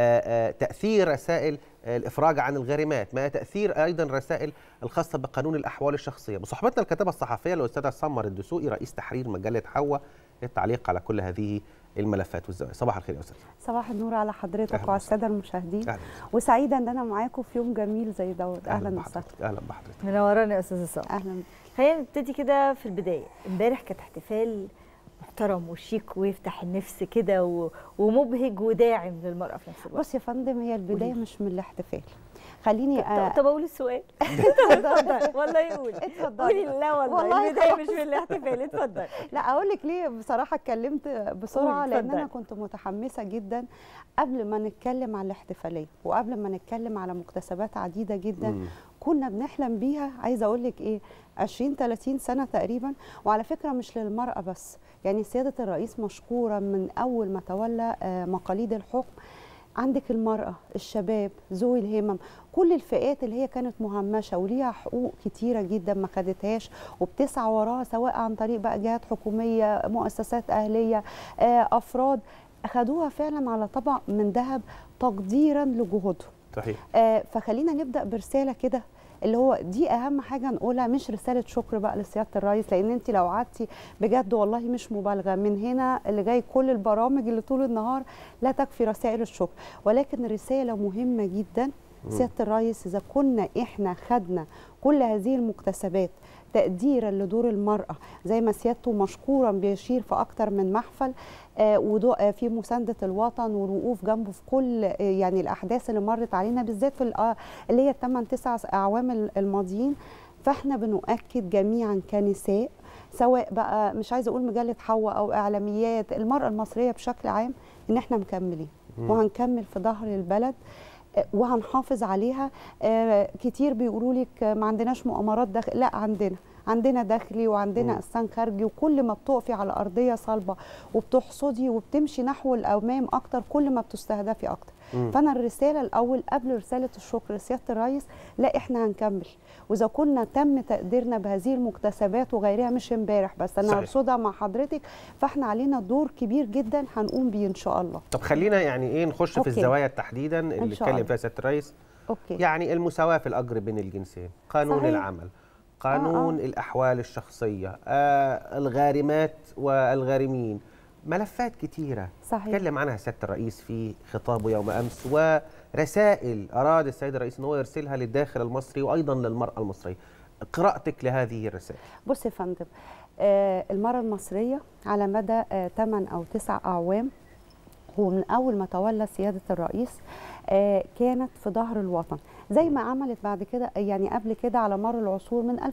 تأثير رسائل الإفراج عن الغارمات ما تأثير أيضا الرسائل الخاصة بقانون الأحوال الشخصية بصحبتنا الكاتبة الصحفية الأستاذة سمر الدسوقي رئيس تحرير مجلة حوا للتعليق على كل هذه الملفات والزوايا صباح الخير يا أستاذ صباح النور على حضرتك أهلا وعلى الساده المشاهدين أهلا. وسعيده ان انا معاكم في يوم جميل زي دوت اهلا وسهلا أهلا بحضرتك منورانا يا استاذه سمر اهلا خلينا نبتدي كده في البدايه امبارح كانت احتفال محترم وشيك ويفتح النفس كده و- ومبهج وداعم للمراه في نفس الوقت بص يا فندم هي البدايه مش من الاحتفال خليني طب, طب اقول السؤال اتفضل والله يقول اتفضلي قولي لا والله, والله البدايه خلاص. مش من الاحتفال اتفضل لا اقول لك ليه بصراحه اتكلمت بسرعه قولي، لان اتفضل. انا كنت متحمسه جدا قبل ما نتكلم على الاحتفاليه وقبل ما نتكلم على مكتسبات عديده جدا مم. كنا بنحلم بيها عايزه اقول لك ايه 20 30 سنه تقريبا وعلى فكره مش للمراه بس يعني سياده الرئيس مشكوره من اول ما تولى آه، مقاليد الحكم عندك المرأة الشباب ذوي الهمم كل الفئات اللي هي كانت مهمشة وليها حقوق كتيرة جدا ما خدتهاش وبتسعى وراها سواء عن طريق بقى جهات حكومية مؤسسات أهلية آه، أفراد أخدوها فعلا على طبق من ذهب تقديرا لجهودهم صحيح آه، فخلينا نبدا برساله كده اللي هو دي اهم حاجه نقولها مش رساله شكر بقى لسياده الرئيس لان انت لو قعدتي بجد والله مش مبالغه من هنا اللي جاي كل البرامج اللي طول النهار لا تكفي رسائل الشكر ولكن رساله مهمه جدا مم. سياده الرئيس اذا كنا احنا خدنا كل هذه المكتسبات تقديرا لدور المرأة زي ما سيادته مشكورا بيشير في أكتر من محفل آه، ودو- آه، في مساندة الوطن والوقوف جنبه في كل آه، يعني الأحداث اللي مرت علينا بالذات في الآ- اللي هي الثمان تسع أعوام ال- الماضيين فاحنا بنؤكد جميعا كنساء سواء بقى مش عايزه اقول مجله حواء او اعلاميات المراه المصريه بشكل عام ان احنا مكملين مم. وهنكمل في ظهر البلد آه، وهنحافظ عليها آه، كتير بيقولوا لك آه، ما عندناش مؤامرات داخل لا عندنا عندنا داخلي وعندنا مم. اسنان خارجي وكل ما بتقفي على ارضيه صلبه وبتحصدي وبتمشي نحو الامام اكتر كل ما بتستهدفي اكتر مم. فانا الرساله الاول قبل رساله الشكر لسياده الرئيس لا احنا هنكمل واذا كنا تم تقديرنا بهذه المكتسبات وغيرها مش امبارح بس انا صحيح. هرصدها مع حضرتك فاحنا علينا دور كبير جدا هنقوم بيه ان شاء الله طب خلينا يعني ايه نخش في أوكي. الزوايا تحديدا اللي إن شاء اتكلم الله. فيها سياده الرئيس اوكي يعني المساواه في الاجر بين الجنسين قانون صحيح. العمل قانون آه. الاحوال الشخصيه آه الغارمات والغارمين ملفات كتيره صحيح. تكلم عنها سياده الرئيس في خطابه يوم امس ورسائل اراد السيد الرئيس ان هو يرسلها للداخل المصري وايضا للمراه المصريه قراءتك لهذه الرسائل بص يا فندم آه المرأة المصرية على مدى آه 8 أو 9 أعوام ومن أول ما تولى سيادة الرئيس آه كانت في ظهر الوطن زي ما عملت بعد كده يعني قبل كده على مر العصور من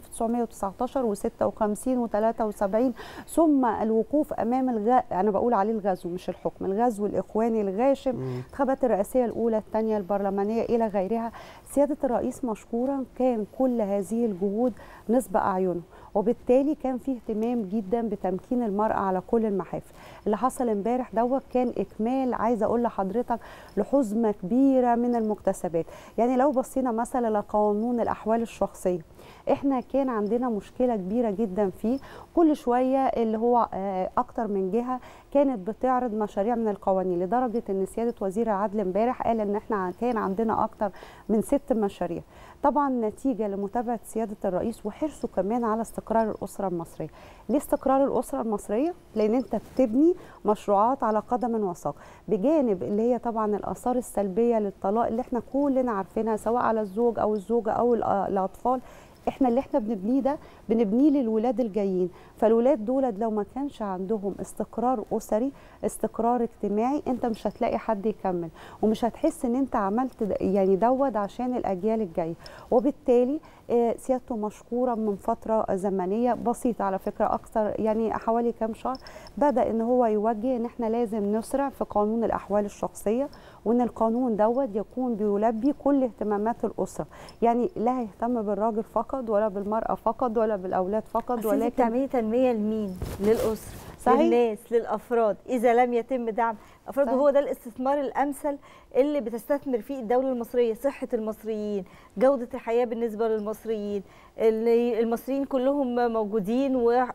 1919 و56 و73 ثم الوقوف امام الغ... انا بقول عليه الغزو مش الحكم الغزو الاخواني الغاشم الانتخابات الرئاسيه الاولى الثانيه البرلمانيه الى غيرها سياده الرئيس مشكورا كان كل هذه الجهود نصب اعينه وبالتالي كان فيه اهتمام جدا بتمكين المراه على كل المحافل اللي حصل امبارح دوت كان اكمال عايزه اقول لحضرتك لحزمه كبيره من المكتسبات يعني لو بصينا مثلا لقانون الاحوال الشخصيه احنا كان عندنا مشكله كبيره جدا فيه كل شويه اللي هو آه، اكتر من جهه كانت بتعرض مشاريع من القوانين لدرجه ان سياده وزير العدل امبارح قال ان احنا كان عندنا اكتر من ست مشاريع طبعا نتيجه لمتابعه سياده الرئيس وحرصه كمان على استقرار الاسره المصريه ليه استقرار الاسره المصريه لان انت بتبني مشروعات على قدم وساق بجانب اللي هي طبعا الاثار السلبيه للطلاق اللي احنا كلنا عارفينها سواء على الزوج او الزوجه او الأ- الاطفال احنا اللي احنا بنبنيه ده بنبنيه للولاد الجايين فالولاد دول لو ما كانش عندهم استقرار اسري استقرار اجتماعي انت مش هتلاقي حد يكمل ومش هتحس ان انت عملت د- يعني دوت عشان الاجيال الجايه وبالتالي آه، سيادته مشكوره من فتره زمنيه بسيطه على فكره اكثر يعني حوالي كام شهر بدا ان هو يوجه ان احنا لازم نسرع في قانون الاحوال الشخصيه وان القانون دوت يكون بيلبي كل اهتمامات الاسره يعني لا يهتم بالراجل فقط ولا بالمراه فقط ولا بالاولاد فقط ولكن ولكن بتعملي تنميه لمين للاسره صحيح. للناس للافراد اذا لم يتم دعم الافراد صحيح. وهو ده الاستثمار الامثل اللي بتستثمر فيه الدوله المصريه صحه المصريين جوده الحياه بالنسبه للمصريين اللي المصريين كلهم موجودين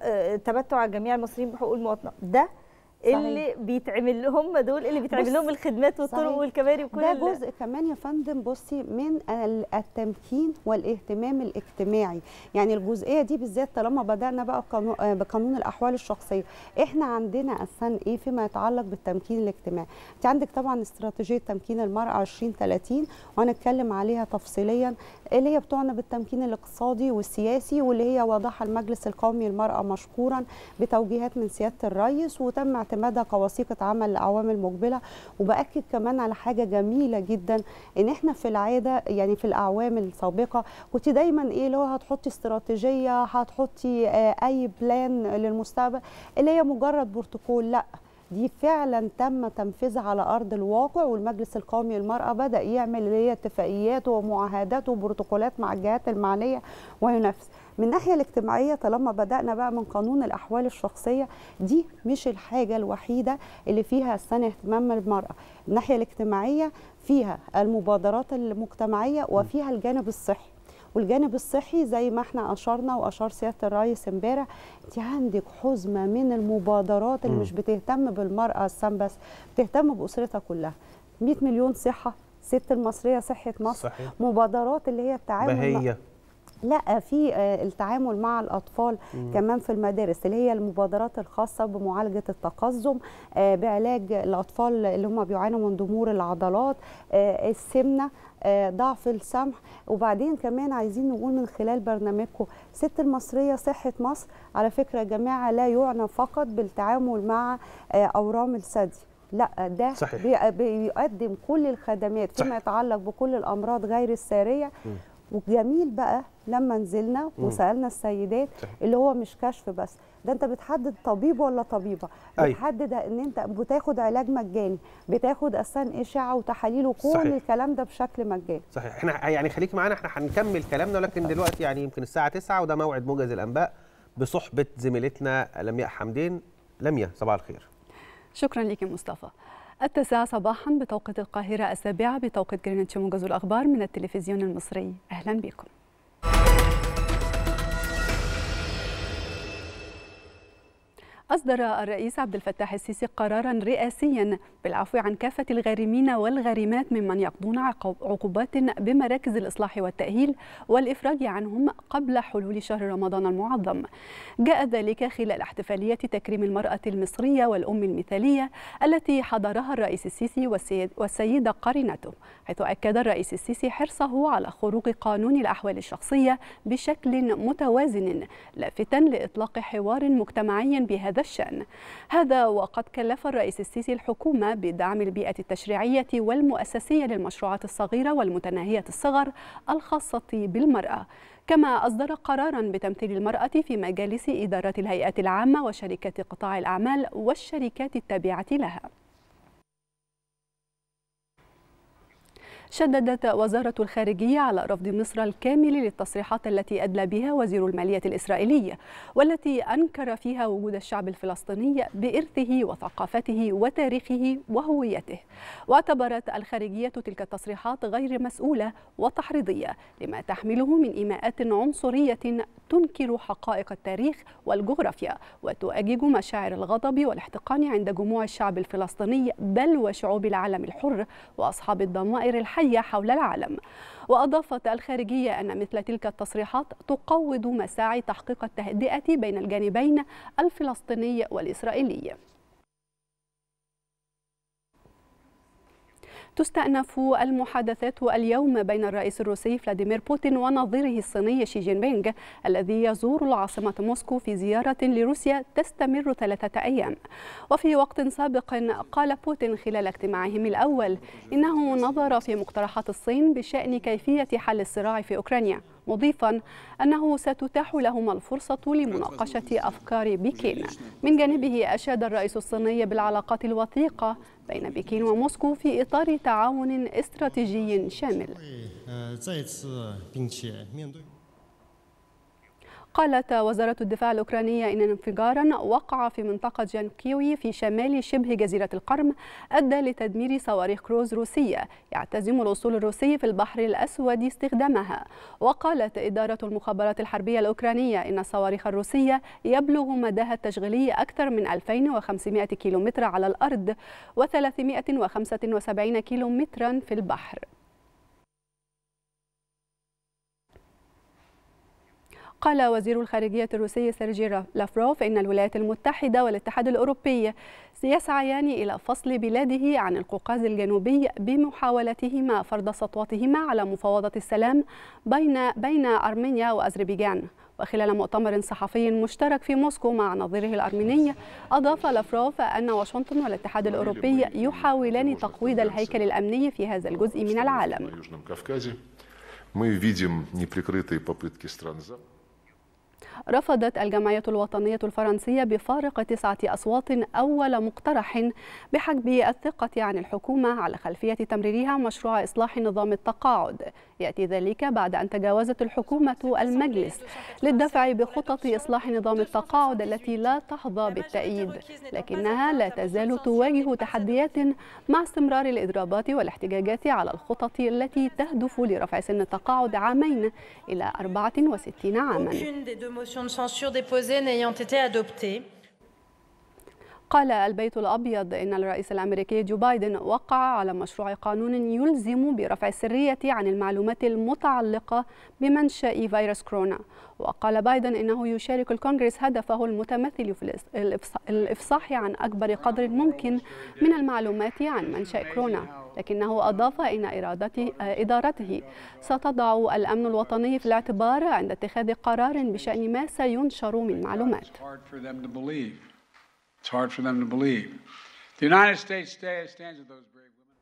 وتمتع جميع المصريين بحقوق المواطنه ده صحيح. اللي بيتعمل لهم دول اللي بيتعمل بص، لهم الخدمات والطرق صحيح. والكباري وكل ده ال- جزء كمان يا فندم بصي من ال- التمكين والاهتمام الاجتماعي يعني الجزئيه دي بالذات طالما بدانا بقى قانو- آه، بقانون الاحوال الشخصيه احنا عندنا اساسا ايه فيما يتعلق بالتمكين الاجتماعي انت عندك طبعا استراتيجيه تمكين المراه 2030 وهنتكلم عليها تفصيليا اللي هي بتعنى بالتمكين الاقتصادي والسياسي واللي هي وضعها المجلس القومي للمراه مشكورا بتوجيهات من سياده الرئيس وتم اعتمادها كوثيقه عمل لاعوام المقبله وباكد كمان على حاجه جميله جدا ان احنا في العاده يعني في الاعوام السابقه كنت دايما ايه اللي هو هتحطي استراتيجيه هتحطي آه، اي بلان للمستقبل اللي هي مجرد بروتوكول لا دي فعلا تم تنفيذها على ارض الواقع والمجلس القومي للمراه بدا يعمل اللي هي اتفاقيات ومعاهدات وبروتوكولات مع الجهات المعنيه وينفذ من الناحيه الاجتماعيه طالما بدانا بقى من قانون الاحوال الشخصيه دي مش الحاجه الوحيده اللي فيها السنه اهتمام المراه الناحيه الاجتماعيه فيها المبادرات المجتمعيه وفيها الجانب الصحي والجانب الصحي زي ما احنا اشرنا واشار سياده الرئيس امبارح انت عندك حزمه من المبادرات اللي مم. مش بتهتم بالمراه السام بس بتهتم باسرتها كلها 100 مليون صحه ست المصريه صحه مصر صحيح. مبادرات اللي هي التعاون مع- بهية لا في آه، التعامل مع الاطفال مم. كمان في المدارس اللي هي المبادرات الخاصه بمعالجه التقزم آه، بعلاج الاطفال اللي هم بيعانوا من ضمور العضلات آه، السمنه آه، ضعف السمع وبعدين كمان عايزين نقول من خلال برنامجكم ست المصريه صحه مصر على فكره يا جماعه لا يعنى فقط بالتعامل مع آه، اورام الثدي لا ده صحيح. بي- بيقدم كل الخدمات فيما يتعلق بكل الامراض غير الساريه مم. وجميل بقى لما نزلنا مم. وسالنا السيدات صحيح. اللي هو مش كشف بس ده انت بتحدد طبيب ولا طبيبه أيوة. بتحدد ان انت بتاخد علاج مجاني بتاخد اساسا اشعه وتحاليل وكل صحيح. الكلام ده بشكل مجاني صحيح احنا يعني خليكي معانا احنا هنكمل كلامنا ولكن دلوقتي يعني يمكن الساعه 9 وده موعد موجز الانباء بصحبه زميلتنا لمياء حمدين لمياء صباح الخير شكرا لك مصطفى التاسعة صباحا بتوقيت القاهرة السابعة بتوقيت جرينتش موجز الأخبار من التلفزيون المصري أهلا بكم أصدر الرئيس عبد الفتاح السيسي قرارا رئاسيا بالعفو عن كافة الغارمين والغارمات ممن يقضون عقوب- عقوبات بمراكز الإصلاح والتأهيل والإفراج عنهم قبل حلول شهر رمضان المعظم جاء ذلك خلال احتفالية تكريم المرأة المصرية والأم المثالية التي حضرها الرئيس السيسي والسيد- والسيدة قرينته حيث أكد الرئيس السيسي حرصه على خروج قانون الأحوال الشخصية بشكل متوازن لافتا لإطلاق حوار مجتمعي بهذا الشأن هذا وقد كلف الرئيس السيسي الحكومة بدعم البيئة التشريعية والمؤسسية للمشروعات الصغيرة والمتناهية الصغر الخاصة بالمرأة كما أصدر قرارا بتمثيل المرأة في مجالس إدارات الهيئات العامة وشركات قطاع الأعمال والشركات التابعة لها شددت وزارة الخارجية على رفض مصر الكامل للتصريحات التي أدلى بها وزير المالية الإسرائيلي والتي أنكر فيها وجود الشعب الفلسطيني بإرثه وثقافته وتاريخه وهويته واعتبرت الخارجية تلك التصريحات غير مسؤولة وتحريضية لما تحمله من إيماءات عنصرية تنكر حقائق التاريخ والجغرافيا وتؤجج مشاعر الغضب والاحتقان عند جموع الشعب الفلسطيني بل وشعوب العالم الحر وأصحاب الضمائر الحية حول العالم وأضافت الخارجية أن مثل تلك التصريحات تقوض مساعي تحقيق التهدئة بين الجانبين الفلسطيني والإسرائيلي تستأنف المحادثات اليوم بين الرئيس الروسي فلاديمير بوتين ونظيره الصيني شي جين بينغ الذي يزور العاصمة موسكو في زيارة لروسيا تستمر ثلاثة أيام وفي وقت سابق قال بوتين خلال اجتماعهم الأول إنه نظر في مقترحات الصين بشأن كيفية حل الصراع في أوكرانيا مضيفا أنه ستتاح لهما الفرصة لمناقشة أفكار بكين من جانبه أشاد الرئيس الصيني بالعلاقات الوثيقة بين بكين وموسكو في إطار تعاون استراتيجي شامل 呃，再次并且面对。 قالت وزارة الدفاع الأوكرانية إن انفجارا وقع في منطقة جانكيوي في شمال شبه جزيرة القرم أدى لتدمير صواريخ كروز روسية يعتزم الأسطول الروسي في البحر الأسود استخدامها وقالت إدارة المخابرات الحربية الأوكرانية إن الصواريخ الروسية يبلغ مداها التشغيلي أكثر من 2500 كيلومتر على الأرض و375 كيلومترا في البحر قال وزير الخارجية الروسي سيرجي لافروف إن الولايات المتحدة والاتحاد الأوروبي سيسعيان إلى فصل بلاده عن القوقاز الجنوبي بمحاولتهما فرض سطوتهما على مفاوضة السلام بين بين أرمينيا وأذربيجان وخلال مؤتمر صحفي مشترك في موسكو مع نظيره الأرميني أضاف لافروف أن واشنطن والاتحاد الأوروبي يحاولان تقويض الهيكل الأمني في هذا الجزء من العالم Южном Кавказе. Мы видим неприкрытые попытки стран Запада. رفضت الجمعية الوطنية الفرنسية بفارق تسعة أصوات أول مقترح بحجب الثقة عن الحكومة على خلفية تمريرها مشروع إصلاح نظام التقاعد يأتي ذلك بعد أن تجاوزت الحكومة المجلس للدفع بخطط إصلاح نظام التقاعد التي لا تحظى بالتأييد لكنها لا تزال تواجه تحديات مع استمرار الإضرابات والاحتجاجات على الخطط التي تهدف لرفع سن التقاعد عامين إلى 64 عاماً Aucune des deux motions de censure déposées n'ayant été adoptée. قال البيت الأبيض إن الرئيس الأمريكي جو بايدن وقع على مشروع قانون يلزم برفع السرية عن المعلومات المتعلقة بمنشأ فيروس كورونا وقال بايدن إنه يشارك الكونغرس هدفه المتمثل في الإص- الإفص- الإفصاح عن أكبر قدر ممكن من المعلومات عن منشأ كورونا لكنه أضاف إن إرادته إدارته ستضع الأمن الوطني في الاعتبار عند اتخاذ قرار بشأن ما سينشر من معلومات It's hard for them to believe. It's hard for them to believe. The United States sta- stands with those brave women.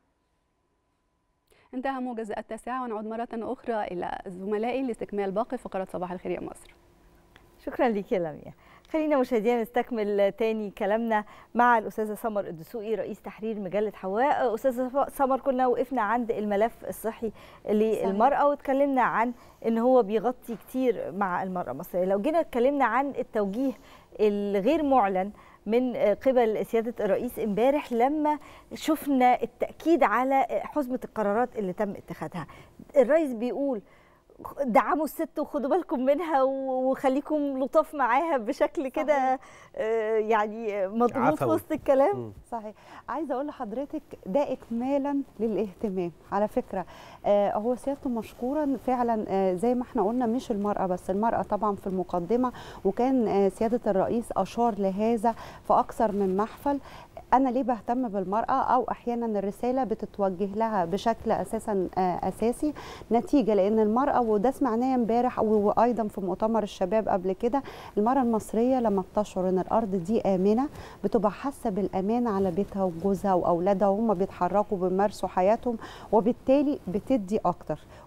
انتهى موجز التاسعة ونعود مرة أخرى إلى زملائي لاستكمال باقي فقرات صباح الخير يا مصر شكرا ليك يا لميا خلينا مشاهدينا نستكمل تاني كلامنا مع الاستاذه سمر الدسوقي رئيس تحرير مجله حواء استاذه سمر كنا وقفنا عند الملف الصحي للمراه واتكلمنا عن ان هو بيغطي كتير مع المراه المصريه لو جينا اتكلمنا عن التوجيه الغير معلن من قبل سياده الرئيس امبارح لما شفنا التاكيد على حزمه القرارات اللي تم اتخاذها الرئيس بيقول دعموا الست وخدوا بالكم منها وخليكم لطاف معاها بشكل كده آه، يعني مضغوط في عفوي. وسط الكلام صحيح عايزه اقول لحضرتك ده اكمالا للاهتمام على فكره آه هو سيادته مشكورا فعلا آه زي ما احنا قلنا مش المراه بس المراه طبعا في المقدمه وكان آه سياده الرئيس اشار لهذا في اكثر من محفل انا ليه بهتم بالمراه او احيانا الرساله بتتوجه لها بشكل اساسا آه، اساسي نتيجه لان المراه وده سمعناه امبارح وايضا في مؤتمر الشباب قبل كده المراه المصريه لما بتشعر ان الارض دي امنه بتبقى حاسه بالامان على بيتها وجوزها واولادها وهم بيتحركوا بيمارسوا حياتهم وبالتالي بتدي اكتر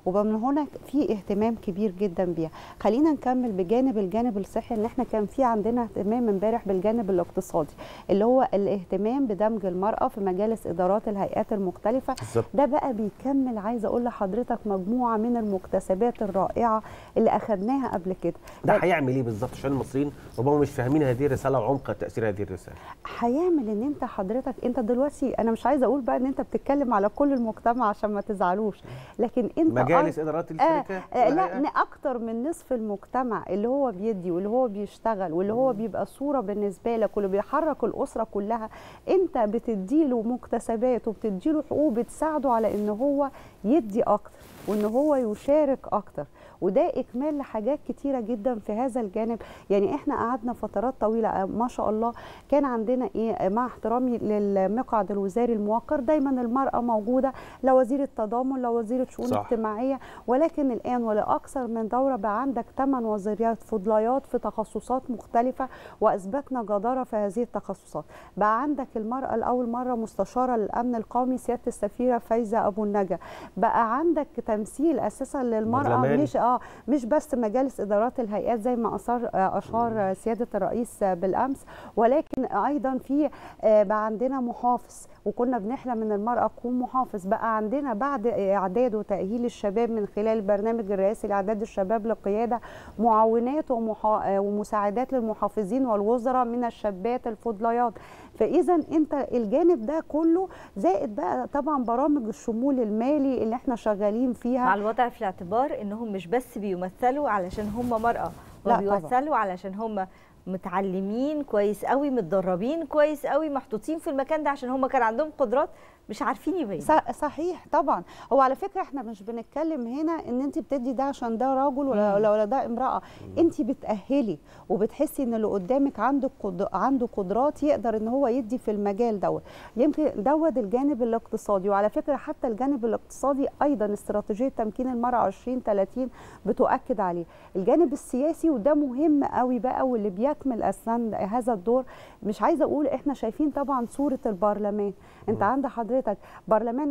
ومن هنا في اهتمام كبير جدا بيها خلينا نكمل بجانب الجانب الصحي ان احنا كان في عندنا اهتمام امبارح بالجانب الاقتصادي اللي هو الاهتمام بدمج المراه في مجالس ادارات الهيئات المختلفه بالظبط. ده بقى بيكمل عايزه اقول لحضرتك مجموعه من المكتسبات الرائعه اللي اخذناها قبل كده ده هيعمل ايه بالظبط عشان المصريين ربما مش فاهمين هذه الرساله وعمق تاثير هذه الرساله هيعمل ان انت حضرتك انت دلوقتي انا مش عايزه اقول بقى ان انت بتتكلم على كل المجتمع عشان ما تزعلوش لكن انت مجالس أي- ادارات آه الشركات آه لا والهيئات. إن اكتر من نصف المجتمع اللي هو بيدي واللي هو بيشتغل واللي هو بيبقى صوره بالنسبه لك واللي بيحرك الاسره كلها انت بتديله مكتسبات وبتديله حقوق بتساعده على ان هو يدي اكتر وان هو يشارك اكتر وده اكمال لحاجات كتيره جدا في هذا الجانب يعني احنا قعدنا فترات طويله آه، ما شاء الله كان عندنا ايه آه، مع احترامي للمقعد الوزاري الموقر دايما المراه موجوده لا وزير التضامن لا وزيره شؤون صح. اجتماعيه ولكن الان ولاكثر من دوره بقى عندك ثمان وزيرات فضليات في تخصصات مختلفه واثبتنا جداره في هذه التخصصات بقى عندك المراه لاول مره مستشاره للامن القومي سياده السفيره فايزه ابو النجا بقى عندك تمثيل اساسا للمراه برلماني. مش اه مش بس مجالس ادارات الهيئات زي ما اثار آه، اشار آه، سياده الرئيس آه، بالامس ولكن ايضا في آه، بقى عندنا محافظ وكنا بنحلم ان المراه تكون محافظ بقى عندنا بعد اعداد وتاهيل الشباب من خلال البرنامج الرئاسي لاعداد الشباب للقياده معاونات ومحا... آه، ومساعدات للمحافظين والوزراء من الشابات الفضليات فاذا انت الجانب ده كله زائد بقى طبعا برامج الشمول المالي اللي احنا شغالين فيها مع الوضع في الاعتبار انهم مش بس بيمثلوا علشان هم مرأة لا وبيمثلوا علشان هم متعلمين كويس قوي متدربين كويس قوي محطوطين في المكان ده عشان هم كان عندهم قدرات مش عارفين يبينوا ص- صحيح طبعا هو على فكره احنا مش بنتكلم هنا ان انت بتدي ده عشان ده رجل ولا ولا, ولا ده امراه انت بتاهلي وبتحسي ان اللي قدامك عنده قد... عنده قدرات يقدر ان هو يدي في المجال دوت يمكن دوت الجانب الاقتصادي وعلى فكره حتى الجانب الاقتصادي ايضا استراتيجيه تمكين المراه 2030 بتؤكد عليه الجانب السياسي وده مهم قوي بقى واللي بيكمل اصلا هذا الدور مش عايزه اقول احنا شايفين طبعا صوره البرلمان انت عند حضرتك برلمان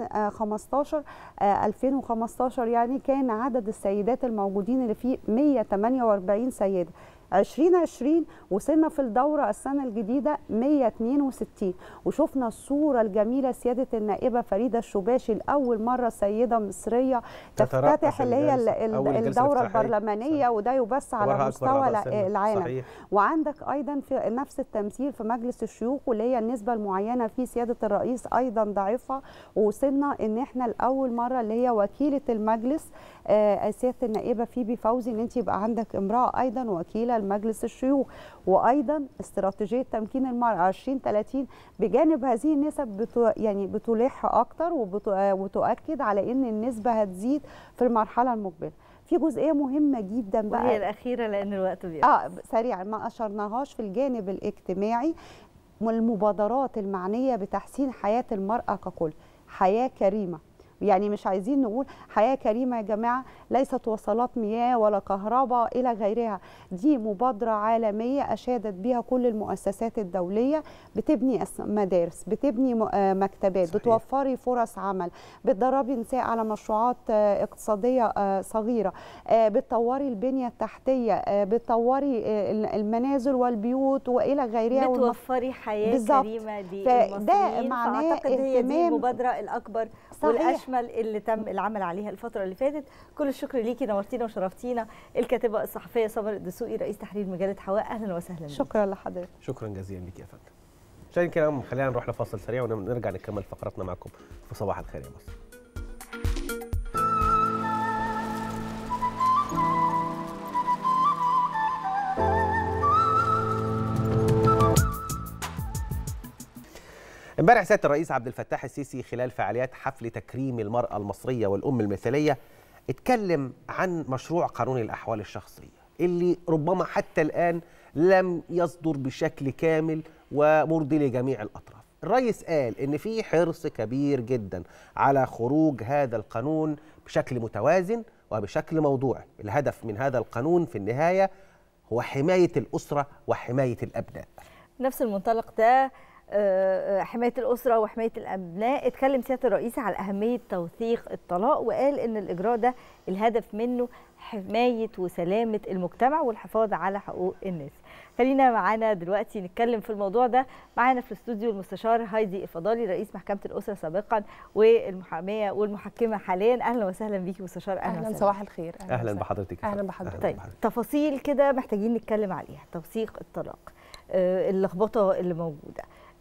2015 آه، 2015 يعني كان عدد السيدات الموجودين اللي فيه 148 سيده 2020 وصلنا في الدورة السنة الجديدة 162 وشفنا الصورة الجميلة سيادة النائبة فريدة الشباشي لأول مرة سيدة مصرية تترأس تفتتح اللي هي ال- ال- أول جلسة الدورة افتتاحية. البرلمانية وده يبث على أكبرها أكبر مستوى أعضاء الع- السنة. العالم صحيح. وعندك ايضا في نفس التمثيل في مجلس الشيوخ واللي هي النسبه المعينه في سياده الرئيس ايضا ضعيفه ووصلنا ان احنا لاول مره اللي هي وكيله المجلس آه، سياده النائبه فيبي فوزي ان انت يبقى عندك امراه ايضا وكيله لمجلس الشيوخ وايضا استراتيجيه تمكين المراه 2030 بجانب هذه النسب بتو يعني بتلح اكتر وبت- آه، وتؤكد على ان النسبه هتزيد في المرحله المقبله في جزئيه مهمه جدا بقى وهي الأخيرة لأن الوقت بيقف اه سريعا ما اشرناهاش في الجانب الاجتماعي والمبادرات المعنيه بتحسين حياه المراه ككل حياه كريمه يعني مش عايزين نقول حياه كريمه يا جماعه ليست وصلات مياه ولا كهرباء الى غيرها دي مبادره عالميه اشادت بها كل المؤسسات الدوليه بتبني أس- مدارس بتبني م- آه مكتبات صحيح. بتوفري فرص عمل بتدربي نساء على مشروعات آه، اقتصاديه آه، صغيره آه، بتطوري البنيه التحتيه آه، بتطوري آه، المنازل والبيوت والى غيرها والمف- بتوفري حياه بالظبط. كريمه فده للمصريين معناه فاعتقد هي دي اهتمام- المبادره الاكبر صحيح. والاشمل اللي تم العمل عليها الفتره اللي فاتت كل الشكر ليكي نورتينا وشرفتينا الكاتبه الصحفيه سمر الدسوقي رئيس تحرير مجله حواء اهلا وسهلا بيكي. شكرا لحضرتك شكرا جزيلا لك يا فندم عشان كده خلينا نروح لفاصل سريع ونرجع نكمل فقراتنا معكم في صباح الخير يا مصر امبارح سياده الرئيس عبد الفتاح السيسي خلال فعاليات حفل تكريم المراه المصريه والام المثاليه اتكلم عن مشروع قانون الاحوال الشخصيه اللي ربما حتى الان لم يصدر بشكل كامل ومرضي لجميع الاطراف. الرئيس قال ان في حرص كبير جدا على خروج هذا القانون بشكل متوازن وبشكل موضوعي. الهدف من هذا القانون في النهايه هو حمايه الاسره وحمايه الابناء. نفس المنطلق ده آه، حمايه الاسره وحمايه الابناء اتكلم سياده الرئيس على اهميه توثيق الطلاق وقال ان الاجراء ده الهدف منه حمايه وسلامه المجتمع والحفاظ على حقوق الناس خلينا معانا دلوقتي نتكلم في الموضوع ده معانا في الاستوديو المستشار هايدي الفضالي رئيس محكمه الاسره سابقا والمحاميه والمحكمه حاليا اهلا وسهلا بيكي مستشار اهلا, اهلا وسهلا. صباح الخير اهلا بحضرتك يا اهلا فندم. بحضرتك طيب تفاصيل كده محتاجين نتكلم عليها توثيق الطلاق آه، اللخبطه اللي موجوده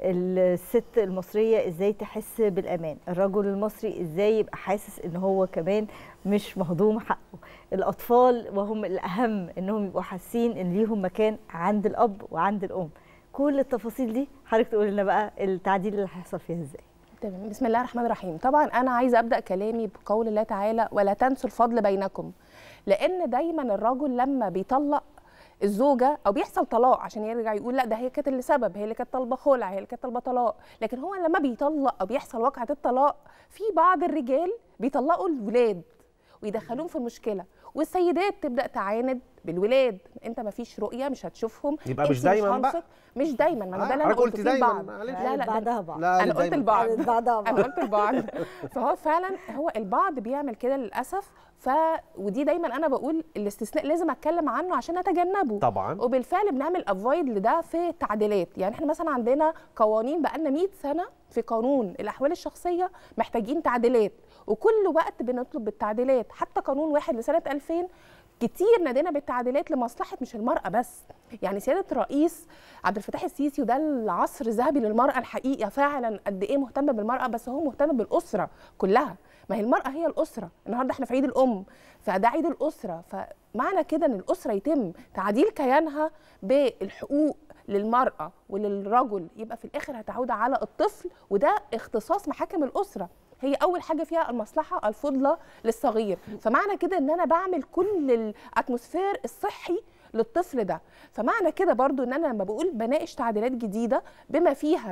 الست المصريه ازاي تحس بالامان الرجل المصري ازاي يبقى حاسس ان هو كمان مش مهضوم حقه الاطفال وهم الاهم انهم يبقوا حاسين ان ليهم مكان عند الاب وعند الام كل التفاصيل دي حضرتك تقول لنا بقى التعديل اللي هيحصل فيها ازاي تمام بسم الله الرحمن الرحيم طبعا انا عايزه ابدا كلامي بقول الله تعالى ولا تنسوا الفضل بينكم لان دايما الرجل لما بيطلق الزوجه او بيحصل طلاق عشان يرجع يقول لا ده هي كانت اللي سبب هي اللي كانت طالبه خلع هي اللي كانت طالبه طلاق لكن هو لما بيطلق او بيحصل واقعه الطلاق في بعض الرجال بيطلقوا الولاد ويدخلوهم في المشكله والسيدات تبدا تعاند بالولاد انت ما فيش رؤيه مش هتشوفهم يبقى انت مش دايماً بقى. هنثق. مش دايما ما آه، هو ده اللي انا حضرتك قلتي قلته في دايماً، البعض معلش. لا لا بعدها ده- بعض. لا، انا قالت قلت دايماً. البعض قالت بعدها بعض. انا قلت البعض فهو فعلا هو البعض بيعمل كده للاسف ف ودي دايما انا بقول الاستثناء لازم اتكلم عنه عشان اتجنبه طبعاً. وبالفعل بنعمل افويد لده في تعديلات يعني احنا مثلا عندنا قوانين بقالنا 100 سنه في قانون الاحوال الشخصيه محتاجين تعديلات وكل وقت بنطلب بالتعديلات حتى قانون واحد لسنه 2000 كتير نادينا بالتعديلات لمصلحه مش المراه بس يعني سياده الرئيس عبد الفتاح السيسي وده العصر الذهبي للمراه الحقيقه فعلا قد ايه مهتم بالمراه بس هو مهتم بالاسره كلها ما هي المراه هي الاسره النهارده احنا في عيد الام فده عيد الاسره فمعنى كده ان الاسره يتم تعديل كيانها بالحقوق للمرأة وللرجل يبقى في الآخر هتعود على الطفل وده اختصاص محاكم الأسرة هي أول حاجة فيها المصلحة الفضلى للصغير فمعنى كده إن أنا بعمل كل الأتموسفير الصحي للطفل ده فمعنى كده برضو ان انا لما بقول بناقش تعديلات جديده بما فيها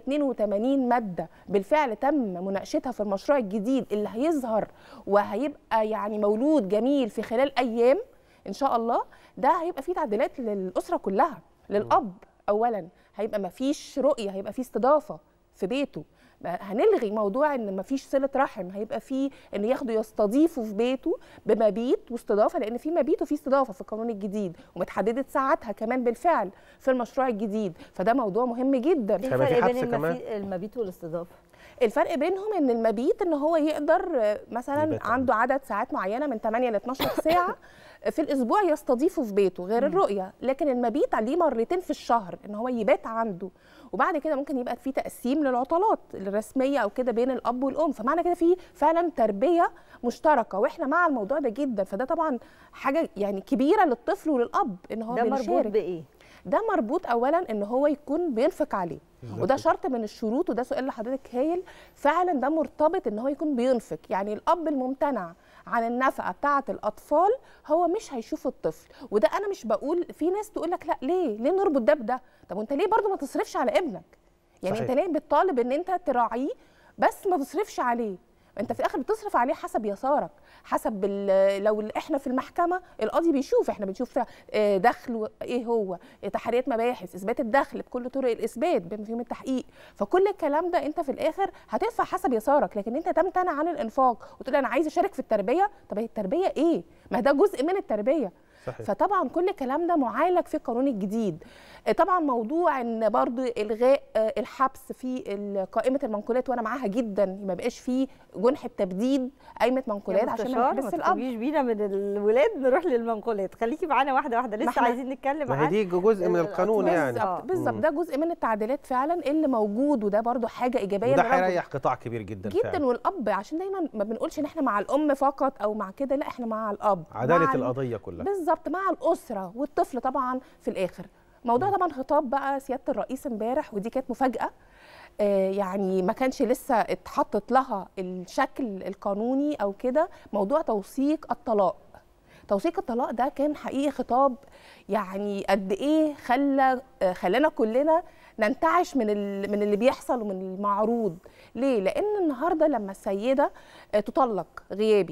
182 ماده بالفعل تم مناقشتها في المشروع الجديد اللي هيظهر وهيبقى يعني مولود جميل في خلال ايام ان شاء الله ده هيبقى فيه تعديلات للاسره كلها للاب اولا هيبقى مفيش رؤيه هيبقى فيه استضافه في بيته هنلغي موضوع ان مفيش صله رحم هيبقى فيه ان ياخدوا يستضيفوا في بيته بمبيت واستضافه لان في مبيت وفي استضافه في القانون الجديد ومتحددت ساعاتها كمان بالفعل في المشروع الجديد فده موضوع مهم جدا ايه الفرق بين المفي- المبيت والاستضافه الفرق بينهم ان المبيت ان هو يقدر آه، مثلا يبات عنده عدد ساعات معينه من 8 ل 12 ساعه في الاسبوع يستضيفه في بيته غير الرؤيه لكن المبيت عليه مرتين في الشهر ان هو يبات عنده وبعد كده ممكن يبقى في تقسيم للعطلات الرسميه او كده بين الاب والام فمعنى كده في فعلا تربيه مشتركه واحنا مع الموضوع ده جدا فده طبعا حاجه يعني كبيره للطفل وللاب ان هو ده مربوط بيشارك. بايه ده مربوط اولا ان هو يكون بينفق عليه بالظبط. وده شرط من الشروط وده سؤال لحضرتك هايل فعلا ده مرتبط ان هو يكون بينفق يعني الاب الممتنع عن النفقه بتاعه الاطفال هو مش هيشوف الطفل وده انا مش بقول في ناس تقول لك لا ليه ليه نربط ده بده طب وانت ليه برضو ما تصرفش على ابنك يعني صحيح. انت ليه بتطالب ان انت تراعيه بس ما تصرفش عليه انت في الاخر بتصرف عليه حسب يسارك حسب ال- لو ال- احنا في المحكمه القاضي بيشوف احنا بنشوف آه، دخل ايه هو تحريات مباحث اثبات الدخل بكل طرق الاثبات بما فيهم التحقيق فكل الكلام ده انت في الاخر هتدفع حسب يسارك لكن انت تمتنع عن الانفاق وتقول انا عايز اشارك في التربيه طب هي التربيه ايه ما ده جزء من التربيه صحيح. فطبعا كل الكلام ده معالج في القانون الجديد آه، طبعا موضوع ان برضو الغاء آه، الحبس في ال- قائمه المنقولات وانا معاها جدا ما بقاش فيه جنح التبديد قائمه منقولات يا عشان مستشار ما ما نحبس الاب تخرجيش بينا من الولاد نروح للمنقولات خليكي معانا واحده واحده لسه احنا- عايزين نتكلم ما هي عن دي جزء من القانون يعني بالظبط بالظبط مم. ده جزء من التعديلات فعلا اللي موجود وده برضو حاجه ايجابيه وده للرجل. هيريح قطاع كبير جدا جدا فعلا. والاب عشان دايما ما بنقولش ان احنا مع الام فقط او مع كده لا احنا مع الاب عداله مع ال- القضيه كلها بالظبط مع الاسره والطفل طبعا في الاخر موضوع طبعا خطاب بقى سياده الرئيس امبارح ودي كانت مفاجاه آه، يعني ما كانش لسه اتحطت لها الشكل القانوني او كده موضوع توثيق الطلاق توثيق الطلاق ده كان حقيقي خطاب يعني قد ايه خلى آه، خلانا كلنا ننتعش من ال- من اللي بيحصل ومن المعروض ليه لان النهارده لما السيده آه، تطلق غيابي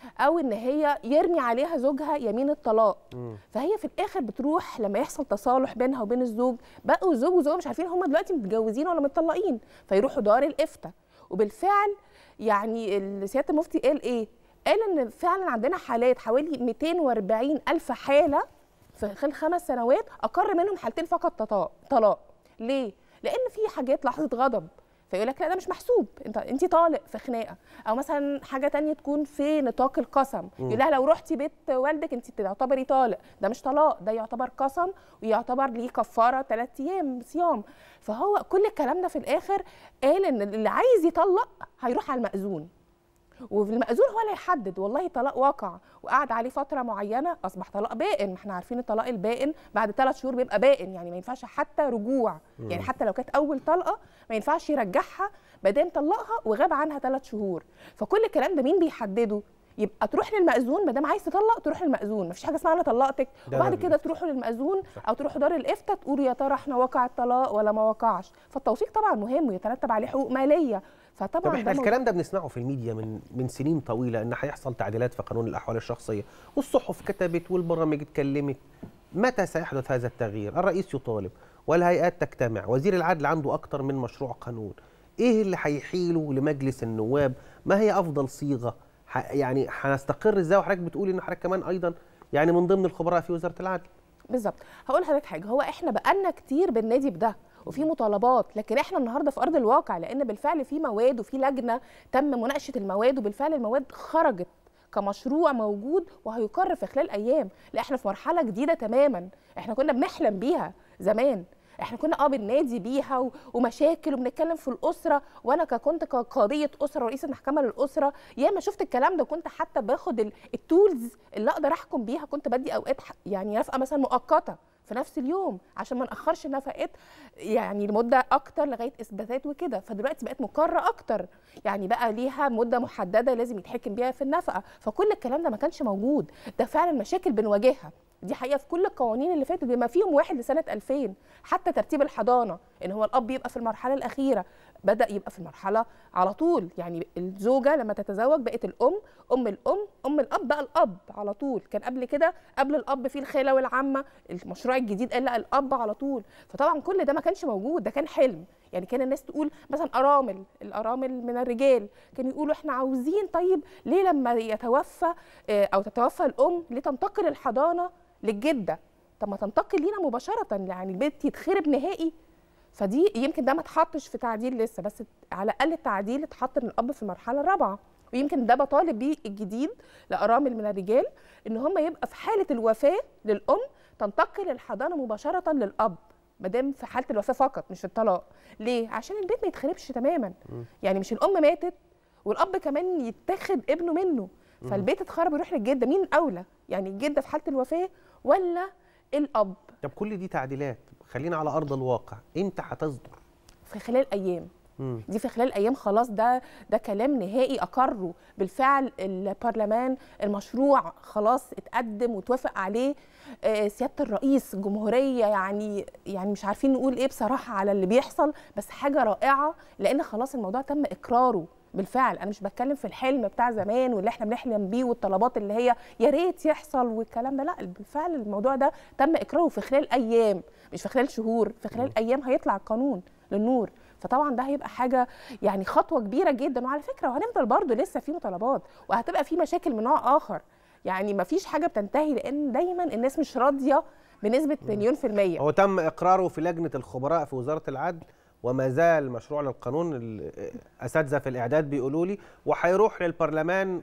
او ان هي يرمي عليها زوجها يمين الطلاق فهي في الاخر بتروح لما يحصل تصالح بينها وبين الزوج بقوا الزوج والزوجه مش عارفين هم دلوقتي متجوزين ولا متطلقين فيروحوا دار الافتاء وبالفعل يعني ال- سياده المفتي قال ايه قال ان فعلا عندنا حالات حوالي 240 الف حاله في خلال خمس سنوات اقر منهم حالتين فقط طلاق طلاق ليه لان في حاجات لحظه غضب فيقول لك لا ده مش محسوب انت انت طالق في خناقه او مثلا حاجه تانية تكون في نطاق القسم مم. يقول لها لو رحتي بيت والدك انت تعتبري طالق ده مش طلاق ده يعتبر قسم ويعتبر ليه كفاره ثلاث ايام صيام فهو كل الكلام ده في الاخر قال ان اللي عايز يطلق هيروح على المأذون وفي المأذون هو اللي يحدد والله طلاق وقع وقعد عليه فتره معينه اصبح طلاق بائن ما احنا عارفين الطلاق البائن بعد ثلاث شهور بيبقى بائن يعني ما ينفعش حتى رجوع مم. يعني حتى لو كانت اول طلقه ما ينفعش يرجعها ما دام طلقها وغاب عنها ثلاث شهور فكل الكلام ده مين بيحدده يبقى تروح للمأذون ما دام عايز تطلق تروح للمأذون مفيش حاجه اسمها انا طلقتك ده وبعد أنا كده تروحوا للمأذون او تروحوا دار الافتاء تقولوا يا ترى احنا وقع الطلاق ولا ما وقعش فالتوثيق طبعا مهم ويترتب عليه حقوق ماليه فطبعا طب احنا ده موضوع- الكلام ده بنسمعه في الميديا من من سنين طويله ان هيحصل تعديلات في قانون الاحوال الشخصيه والصحف كتبت والبرامج اتكلمت متى سيحدث هذا التغيير الرئيس يطالب والهيئات تجتمع وزير العدل عنده اكتر من مشروع قانون ايه اللي هيحيله لمجلس النواب ما هي افضل صيغه ح- يعني هنستقر ازاي وحضرتك بتقولي ان حضرتك كمان ايضا يعني من ضمن الخبراء في وزاره العدل بالظبط هقول لحضرتك حاجه هو احنا بقالنا كتير بننادي بده وفي مطالبات لكن احنا النهارده في ارض الواقع لان بالفعل في مواد وفي لجنه تم مناقشه المواد وبالفعل المواد خرجت كمشروع موجود وهيقر في خلال ايام لا احنا في مرحله جديده تماما احنا كنا بنحلم بيها زمان احنا كنا اه بننادي بيها و- ومشاكل وبنتكلم في الاسره وانا ك- كنت كقاضيه اسره ورئيسه محكمه للاسره ياما شفت الكلام ده كنت حتى باخد ال- التولز اللي اقدر احكم بيها كنت بدي اوقات ح- يعني نفقه مثلا مؤقته في نفس اليوم عشان ما ناخرش النفقات يعني لمده اكتر لغايه اثباتات وكده فدلوقتي بقت مقرره اكتر يعني بقى ليها مده محدده لازم يتحكم بيها في النفقه فكل الكلام ده ما كانش موجود ده فعلا مشاكل بنواجهها دي حقيقه في كل القوانين اللي فاتت بما فيهم واحد لسنه 2000 حتى ترتيب الحضانه ان هو الاب يبقى في المرحله الاخيره بدا يبقى في المرحله على طول يعني الزوجه لما تتزوج بقت الام ام الام ام الاب بقى الاب على طول كان قبل كده قبل الاب في الخاله والعمه المشروع الجديد قال لا الاب على طول فطبعا كل ده ما كانش موجود ده كان حلم يعني كان الناس تقول مثلا ارامل الارامل من الرجال كانوا يقولوا احنا عاوزين طيب ليه لما يتوفى آه، او تتوفى الام ليه تنتقل الحضانه للجده طب ما تنتقل لينا مباشره يعني البيت يتخرب نهائي فدي يمكن ده ما اتحطش في تعديل لسه بس على الاقل التعديل اتحط ان الاب في المرحله الرابعه ويمكن ده بطالب بيه الجديد لارامل من الرجال ان هم يبقى في حاله الوفاه للام تنتقل الحضانه مباشره للاب ما دام في حاله الوفاه فقط مش الطلاق ليه عشان البيت ما يتخربش تماما يعني مش الام ماتت والاب كمان يتاخد ابنه منه مم. فالبيت اتخرب ويروح للجده مين اولى يعني الجده في حاله الوفاه ولا الاب طب كل دي تعديلات خلينا على ارض الواقع امتى هتصدر في خلال ايام مم. دي في خلال ايام خلاص ده ده كلام نهائي اقره بالفعل البرلمان المشروع خلاص اتقدم وتوافق عليه آه، سياده الرئيس الجمهوريه يعني يعني مش عارفين نقول ايه بصراحه على اللي بيحصل بس حاجه رائعه لان خلاص الموضوع تم اقراره بالفعل انا مش بتكلم في الحلم بتاع زمان واللي احنا بنحلم بيه والطلبات اللي هي يا ريت يحصل والكلام ده لا بالفعل الموضوع ده تم اقراره في خلال ايام مش في خلال شهور في خلال ايام هيطلع القانون للنور فطبعا ده هيبقى حاجه يعني خطوه كبيره جدا وعلى فكره وهنفضل برضه لسه في مطالبات وهتبقى في مشاكل من نوع اخر يعني ما فيش حاجه بتنتهي لان دايما الناس مش راضيه بنسبه مليون في الميه هو تم اقراره في لجنه الخبراء في وزاره العدل وما زال مشروع للقانون الاساتذه في الاعداد بيقولوا لي وهيروح للبرلمان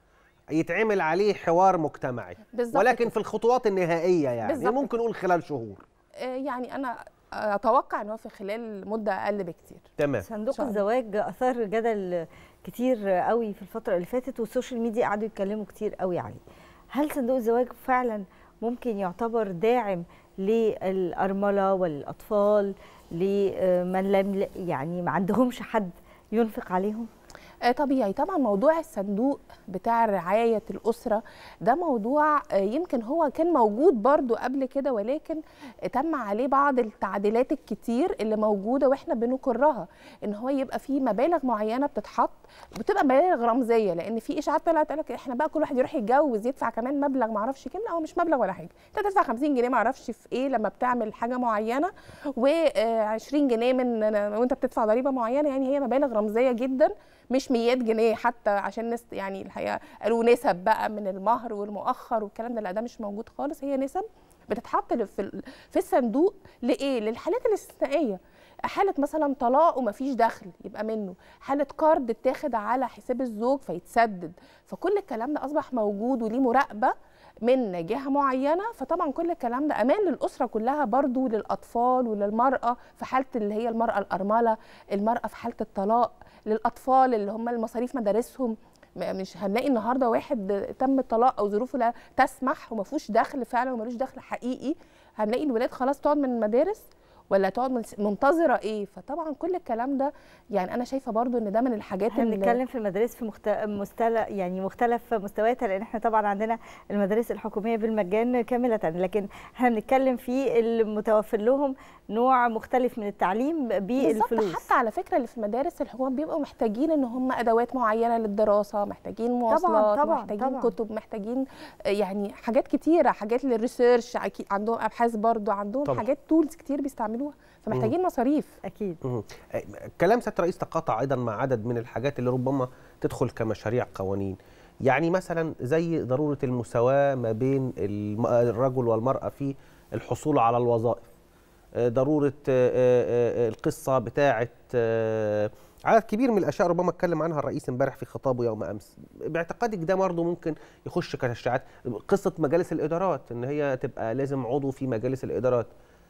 يتعمل عليه حوار مجتمعي بالظبط ولكن كده. في الخطوات النهائيه يعني بالظبط ممكن نقول خلال شهور آه، يعني انا اتوقع ان هو في خلال مده اقل بكتير تمام صندوق إن شاء الله. الزواج اثار جدل كتير قوي في الفتره اللي فاتت والسوشيال ميديا قعدوا يتكلموا كتير قوي عليه هل صندوق الزواج فعلا ممكن يعتبر داعم للارمله والاطفال لمن لم يعني ما عندهمش حد ينفق عليهم آه، طبيعي طبعا موضوع الصندوق بتاع رعاية الأسرة ده موضوع آه، يمكن هو كان موجود برضو قبل كده ولكن تم عليه بعض التعديلات الكتير اللي موجودة واحنا بنقرها ان هو يبقى فيه مبالغ معينة بتتحط بتبقى مبالغ رمزية لان في اشاعات طلعت قالك احنا بقى كل واحد يروح يتجوز يدفع كمان مبلغ معرفش كام لا هو مش مبلغ ولا حاجة انت تدفع 50 جنيه معرفش في ايه لما بتعمل حاجة معينة و20 جنيه من وانت بتدفع ضريبة معينة يعني هي مبالغ رمزية جدا مش 100 جنيه حتى عشان ناس يعني الحقيقه قالوا نسب بقى من المهر والمؤخر والكلام ده لا ده مش موجود خالص هي نسب بتتحط في ال- في الصندوق لايه للحالات الاستثنائيه حالة مثلا طلاق ومفيش دخل يبقى منه حالة كارد اتاخد على حساب الزوج فيتسدد فكل الكلام ده أصبح موجود وليه مراقبة من جهة معينة فطبعا كل الكلام ده أمان للأسرة كلها برضو للأطفال وللمرأة في حالة اللي هي المرأة الأرملة المرأة في حالة الطلاق للأطفال اللي هم المصاريف مدارسهم م- مش هنلاقي النهارده واحد تم الطلاق او ظروفه لا تسمح وما فيهوش دخل فعلا ومالوش دخل حقيقي هنلاقي الولاد خلاص تقعد من المدارس ولا تقعد من- منتظره ايه فطبعا كل الكلام ده يعني انا شايفه برضو ان ده من الحاجات احنا اللي بنتكلم في المدارس في مخت... مستل... يعني مختلف مستوياتها لان احنا طبعا عندنا المدارس الحكوميه بالمجان كامله لكن احنا بنتكلم في المتوفر لهم نوع مختلف من التعليم بالظبط بالفلوس حتى على فكره اللي في المدارس الحكومه بيبقوا محتاجين ان هم ادوات معينه للدراسه محتاجين مواصلات طبعاً، محتاجين طبعاً. كتب محتاجين آه، يعني حاجات كتيره حاجات للريسيرش أكيد عندهم ابحاث برضو عندهم طبعاً. حاجات تولز كتير بيستعملوها فمحتاجين مصاريف اكيد مهم. آه، كلام سياده الرئيس تقاطع ايضا مع عدد من الحاجات اللي ربما تدخل كمشاريع قوانين يعني مثلا زي ضروره المساواه ما بين الم- الرجل والمراه في الحصول على الوظائف آه، ضروره آه، آه، آه، القصه بتاعه آه، عدد كبير من الاشياء ربما اتكلم عنها الرئيس امبارح في خطابه يوم امس باعتقادك ده برضه ممكن يخش كتشريعات قصه مجالس الادارات ان هي تبقى لازم عضو في مجالس الادارات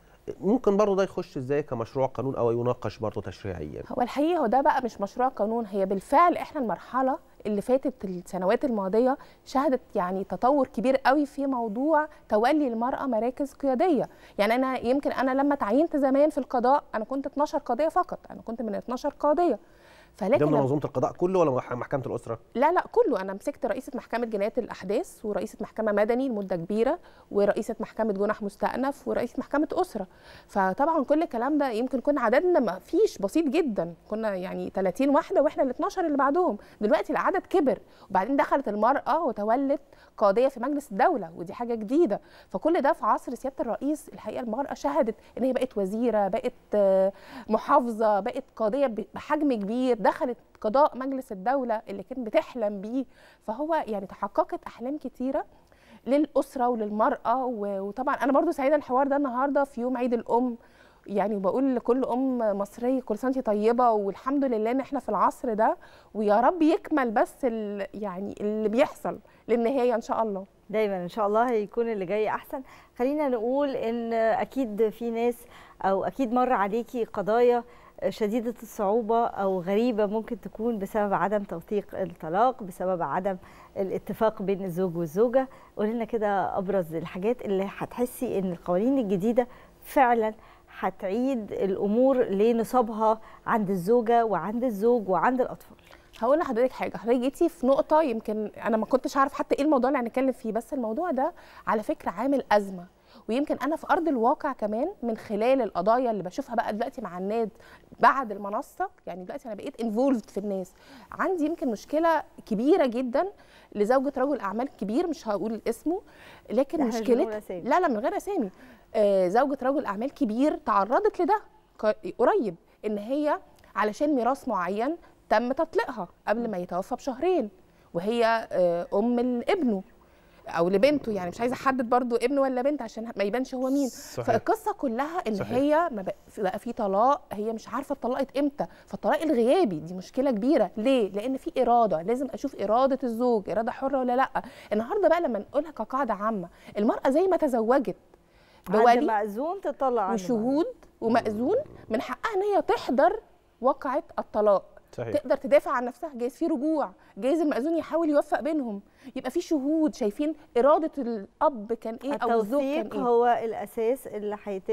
ممكن برضه ده يخش ازاي كمشروع قانون او يناقش برضه تشريعيا هو الحقيقه هو ده بقى مش مشروع قانون هي بالفعل احنا المرحله اللي فاتت السنوات الماضيه شهدت يعني تطور كبير قوي في موضوع تولي المراه مراكز قياديه يعني انا يمكن انا لما تعينت زمان في القضاء انا كنت 12 قاضيه فقط انا كنت من 12 قاضيه فلكن ضمن لما- منظومه القضاء كله ولا مح- محكمه الاسره؟ لا لا كله انا مسكت رئيسه محكمه جنايات الاحداث ورئيسه محكمه مدني لمده كبيره ورئيسه محكمه جنح مستأنف ورئيسه محكمه اسره فطبعا كل الكلام ده يمكن كنا عددنا ما فيش بسيط جدا كنا يعني 30 واحده واحنا ال 12 اللي بعدهم دلوقتي العدد كبر وبعدين دخلت المراه وتولت قاضيه في مجلس الدوله ودي حاجه جديده فكل ده في عصر سياده الرئيس الحقيقه المراه شهدت ان هي بقت وزيره بقت آه، محافظه بقت قاضيه ب- بحجم كبير دخلت قضاء مجلس الدوله اللي كانت بتحلم بيه فهو يعني تحققت احلام كتيره للاسره وللمراه و- وطبعا انا برضو سعيده الحوار ده النهارده في يوم عيد الام يعني وبقول لكل ام مصريه كل سنه وانتي طيبه والحمد لله ان احنا في العصر ده ويا رب يكمل بس ال- يعني اللي بيحصل للنهايه ان شاء الله دايما ان شاء الله هيكون اللي جاي احسن خلينا نقول ان اكيد في ناس او اكيد مر عليكي قضايا شديدة الصعوبة أو غريبة ممكن تكون بسبب عدم توثيق الطلاق بسبب عدم الاتفاق بين الزوج والزوجة قولي لنا كده أبرز الحاجات اللي هتحسي إن القوانين الجديدة فعلا هتعيد الأمور لنصابها عند الزوجة وعند الزوج وعند الأطفال هقول لحضرتك حاجه حضرتك جيتي في نقطه يمكن انا ما كنتش عارف حتى ايه الموضوع اللي هنتكلم فيه بس الموضوع ده على فكره عامل ازمه ويمكن انا في ارض الواقع كمان من خلال القضايا اللي بشوفها بقى دلوقتي مع الناس بعد المنصه يعني دلوقتي انا بقيت انفولفد في الناس عندي يمكن مشكله كبيره جدا لزوجه رجل اعمال كبير مش هقول اسمه لكن لا، إحنا مش بنقول مشكلتها أسامي. لا لا من غير اسامي آه زوجة رجل اعمال كبير تعرضت لده ق- قريب ان هي علشان ميراث معين تم تطليقها قبل ما يتوفى بشهرين وهي آه ام لابنه او لبنته يعني مش عايزه احدد برضو ابن ولا بنت عشان ما يبانش هو مين صحيح. فالقصه كلها ان صحيح. هي ما بق- بقى في طلاق هي مش عارفه اتطلقت امتى فالطلاق الغيابي دي مشكله كبيره ليه لان في اراده لازم اشوف اراده الزوج اراده حره ولا لا النهارده بقى لما نقولها كقاعده عامه المراه زي ما تزوجت عند بولي مأذون تطلع عند وشهود ومأذون من حقها ان هي تحضر وقعه الطلاق صحيح. تقدر تدافع عن نفسها جايز في رجوع جايز المأذون يحاول يوفق بينهم يبقى في شهود شايفين إرادة الأب كان إيه أو الزوج كان التوثيق إيه هو الأساس اللي هيتم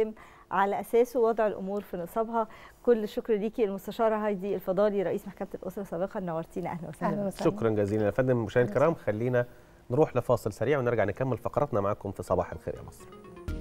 على اساسه وضع الامور في نصابها كل الشكر ليكي المستشاره هايدي الفضالي رئيس محكمه الاسره سابقا نورتينا اهلا وسهلا بك. شكرا جزيلا يا فندم مشاهدينا الكرام خلينا نروح لفاصل سريع ونرجع نكمل فقراتنا معكم في صباح الخير يا مصر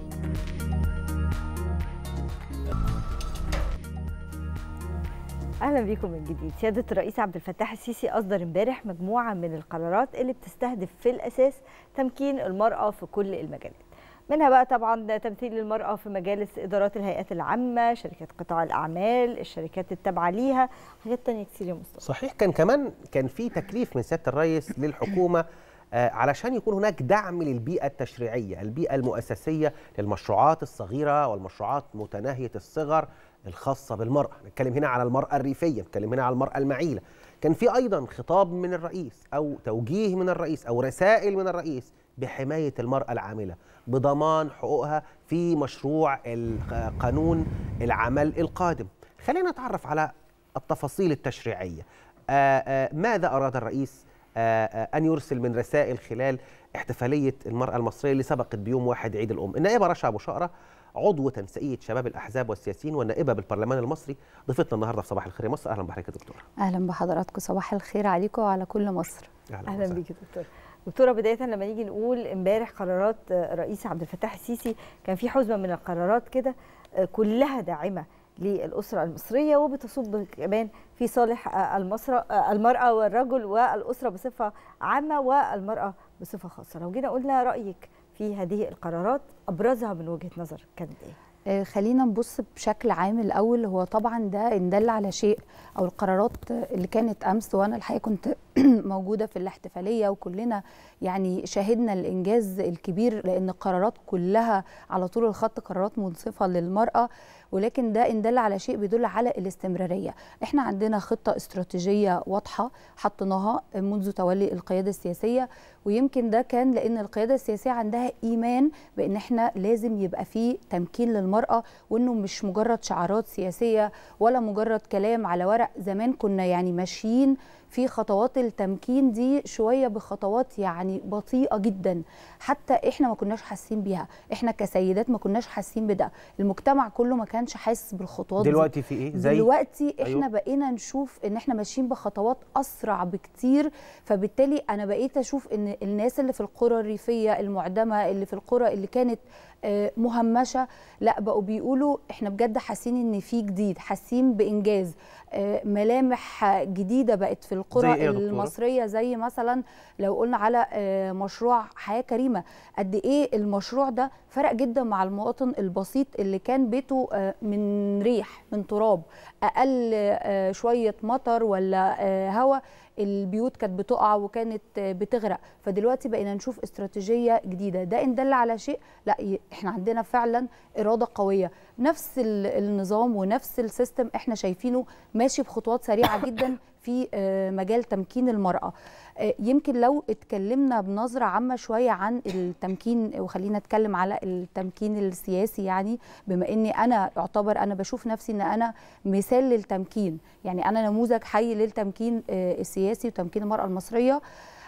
اهلا بيكم من جديد سياده الرئيس عبد الفتاح السيسي اصدر امبارح مجموعه من القرارات اللي بتستهدف في الاساس تمكين المراه في كل المجالات منها بقى طبعا تمثيل المرأة في مجالس إدارات الهيئات العامة شركات قطاع الأعمال الشركات التابعة ليها حاجات تانية كتير يا مصطفى صحيح كان كمان كان في تكليف من سياده الرئيس للحكومه آه، علشان يكون هناك دعم للبيئه التشريعيه، البيئه المؤسسيه للمشروعات الصغيره والمشروعات متناهيه الصغر الخاصه بالمراه، نتكلم هنا على المراه الريفيه، نتكلم هنا على المراه المعيله. كان في ايضا خطاب من الرئيس او توجيه من الرئيس او رسائل من الرئيس بحمايه المراه العامله، بضمان حقوقها في مشروع ال- قانون العمل القادم. خلينا نتعرف على التفاصيل التشريعيه. آه، آه، ماذا اراد الرئيس آه، آه، ان يرسل من رسائل خلال احتفاليه المراه المصريه اللي سبقت بيوم واحد عيد الام النائبه رشا ابو شقره عضو تنسيقيه شباب الاحزاب والسياسيين والنائبه بالبرلمان المصري ضيفتنا النهارده في صباح الخير يا مصر اهلا بحضرتك يا دكتوره اهلا بحضراتكم صباح الخير عليكم وعلى كل مصر اهلا بيكي دكتور دكتوره بدايه لما نيجي نقول امبارح قرارات الرئيس عبد الفتاح السيسي كان في حزمه من القرارات كده كلها داعمه للاسره المصريه وبتصب كمان في صالح المصر المراه والرجل والاسره بصفه عامه والمراه بصفه خاصه لو جينا قلنا رايك في هذه القرارات ابرزها من وجهه نظرك كانت ايه آه، خلينا نبص بشكل عام الاول هو طبعا ده ان دل على شيء او القرارات اللي كانت امس وانا الحقيقه كنت موجوده في الاحتفاليه وكلنا يعني شاهدنا الانجاز الكبير لان القرارات كلها على طول الخط قرارات منصفه للمراه ولكن ده ان دل على شيء بيدل على الاستمراريه احنا عندنا خطه استراتيجيه واضحه حطيناها منذ تولي القياده السياسيه ويمكن ده كان لان القياده السياسيه عندها ايمان بان احنا لازم يبقى في تمكين للمراه وانه مش مجرد شعارات سياسيه ولا مجرد كلام على ورق زمان كنا يعني ماشيين في خطوات التمكين دي شويه بخطوات يعني بطيئه جدا حتى احنا ما كناش حاسين بيها احنا كسيدات ما كناش حاسين بده المجتمع كله ما كانش حاسس بالخطوات دي. دلوقتي في ايه زي دلوقتي احنا أيوه. بقينا نشوف ان احنا ماشيين بخطوات اسرع بكتير فبالتالي انا بقيت اشوف ان الناس اللي في القرى الريفيه المعدمه اللي في القرى اللي كانت آه، مهمشه لا بقوا بيقولوا احنا بجد حاسين ان في جديد حاسين بانجاز آه، ملامح جديده بقت في القرى زي إيه يا دكتورة؟ المصريه زي مثلا لو قلنا على آه، مشروع حياه كريمه قد ايه المشروع ده فرق جدا مع المواطن البسيط اللي كان بيته آه، من ريح من تراب اقل آه، شويه مطر ولا آه، هواء البيوت كانت بتقع وكانت آه، بتغرق فدلوقتي بقينا نشوف استراتيجيه جديده ده ان دل على شيء لا ي- احنا عندنا فعلا اراده قويه نفس ال- النظام ونفس السيستم احنا شايفينه ماشي بخطوات سريعه جدا في آه، مجال تمكين المراه آه، يمكن لو اتكلمنا بنظره عامه شويه عن التمكين وخلينا نتكلم على التمكين السياسي يعني بما اني انا يعتبر انا بشوف نفسي ان انا مثال للتمكين يعني انا نموذج حي للتمكين آه، السياسي وتمكين المراه المصريه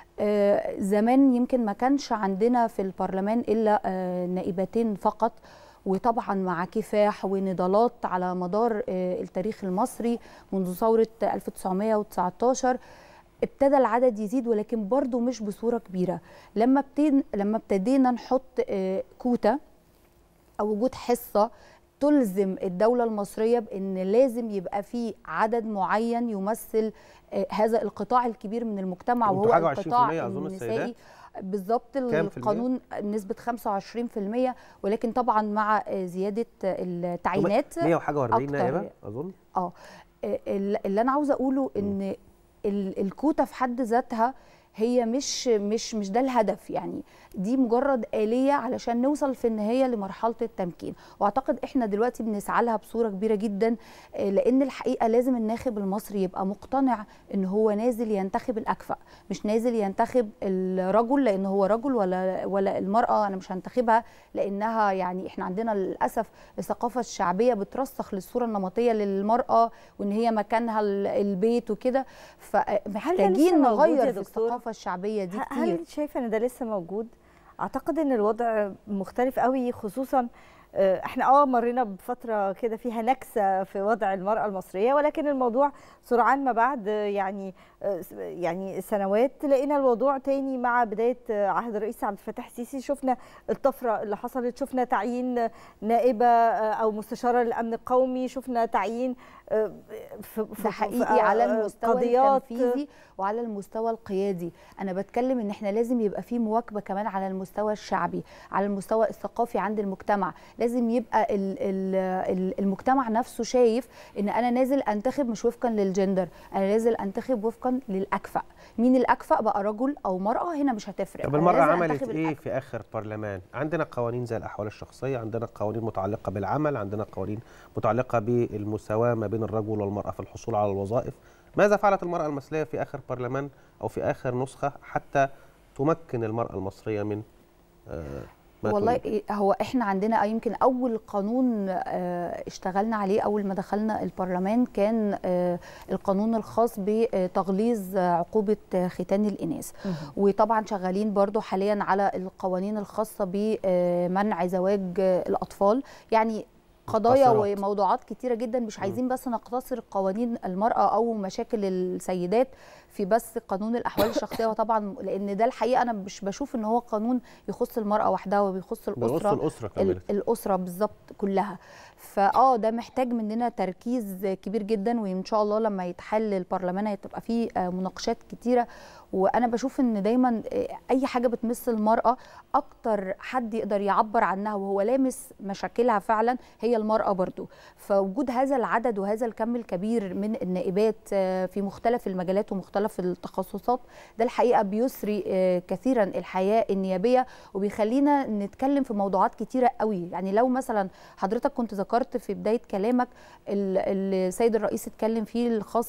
آه، زمان يمكن ما كانش عندنا في البرلمان الا آه، نائبتين فقط وطبعا مع كفاح ونضالات على مدار آه، التاريخ المصري منذ ثورة 1919 ابتدى العدد يزيد ولكن برضه مش بصورة كبيرة لما ابتدينا لما ابتدينا نحط آه، كوتا او وجود حصه تلزم الدولة المصرية بأن لازم يبقى في عدد معين يمثل آه، هذا القطاع الكبير من المجتمع انتوا وهو حاجة القطاع 20% أظن النسائي السيدات؟ بالظبط كام في المية؟ القانون نسبة 25% ولكن طبعا مع آه، زيادة التعيينات 100 وحاجه و40 أكتر. نائبه اظن اه ال- اللي انا عاوزه اقوله ان ال- الكوتا في حد ذاتها هي مش مش مش ده الهدف يعني دي مجرد آلية علشان نوصل في النهاية لمرحلة التمكين واعتقد احنا دلوقتي بنسعى لها بصورة كبيرة جدا آه، لان الحقيقة لازم الناخب المصري يبقى مقتنع ان هو نازل ينتخب الأكفأ مش نازل ينتخب الرجل لان هو رجل ولا ولا المرأة انا مش هنتخبها لانها يعني احنا عندنا للاسف الثقافة الشعبية بترسخ للصورة النمطية للمرأة وان هي مكانها ال- البيت وكده فمحتاجين موجود يا نغير في دكتور؟ الثقافة الشعبية دي ه- كتير هل انت شايفه ان ده لسه موجود اعتقد ان الوضع مختلف قوي خصوصا آه، احنا اه مرينا بفتره كده فيها نكسه في وضع المراه المصريه ولكن الموضوع سرعان ما بعد آه، يعني آه، س- يعني سنوات لقينا الموضوع تاني مع بدايه آه، عهد الرئيس عبد الفتاح السيسي شفنا الطفره اللي حصلت شفنا تعيين نائبه آه، او مستشاره للامن القومي شفنا تعيين آه، في في- ده في- حقيقي على آه، المستوى قضيات التنفيذي وعلى المستوى القيادي انا بتكلم ان احنا لازم يبقى في مواكبه كمان على المستوى الشعبي على المستوى الثقافي عند المجتمع لازم يبقى ال ال ال المجتمع نفسه شايف ان انا نازل انتخب مش وفقا للجندر انا نازل انتخب وفقا للاكفأ مين الاكفأ بقى رجل او مرأة هنا مش هتفرق طب أنا المرأة لازم عملت أنتخب ايه الأكفأ. في اخر برلمان؟ عندنا قوانين زي الاحوال الشخصية، عندنا قوانين متعلقة بالعمل، عندنا قوانين متعلقة بالمساواة ما بين الرجل والمرأة في الحصول على الوظائف. ماذا فعلت المرأة المصرية في اخر برلمان او في اخر نسخة حتى تمكن المرأة المصرية من آه، ما والله تريد؟ إيه، هو احنا عندنا يمكن اول قانون آه، اشتغلنا عليه اول ما دخلنا البرلمان كان آه، القانون الخاص بتغليظ عقوبه ختان الاناث وطبعا شغالين برضو حاليا على القوانين الخاصه بمنع زواج الاطفال يعني قضايا مقتصرات. وموضوعات كتيره جدا مش عايزين بس نقتصر قوانين المراه او مشاكل السيدات في بس قانون الاحوال الشخصيه وطبعا لان ده الحقيقه انا مش بشوف ان هو قانون يخص المراه وحدها وبيخص بيخص الاسره الأسرة ال- كاملة. الاسره بالظبط كلها فاه ده محتاج مننا تركيز كبير جدا وان شاء الله لما يتحل البرلمان هتبقى فيه آه، مناقشات كتيره وانا بشوف ان دايما آه، اي حاجه بتمس المراه اكتر حد يقدر يعبر عنها وهو لامس مشاكلها فعلا هي المراه برضو فوجود هذا العدد وهذا الكم الكبير من النائبات آه، في مختلف المجالات ومختلف التخصصات ده الحقيقه بيسري آه، كثيرا الحياه النيابيه وبيخلينا نتكلم في موضوعات كتيره قوي يعني لو مثلا حضرتك كنت ذكرت في بدايه كلامك ال- السيد الرئيس اتكلم فيه الخاص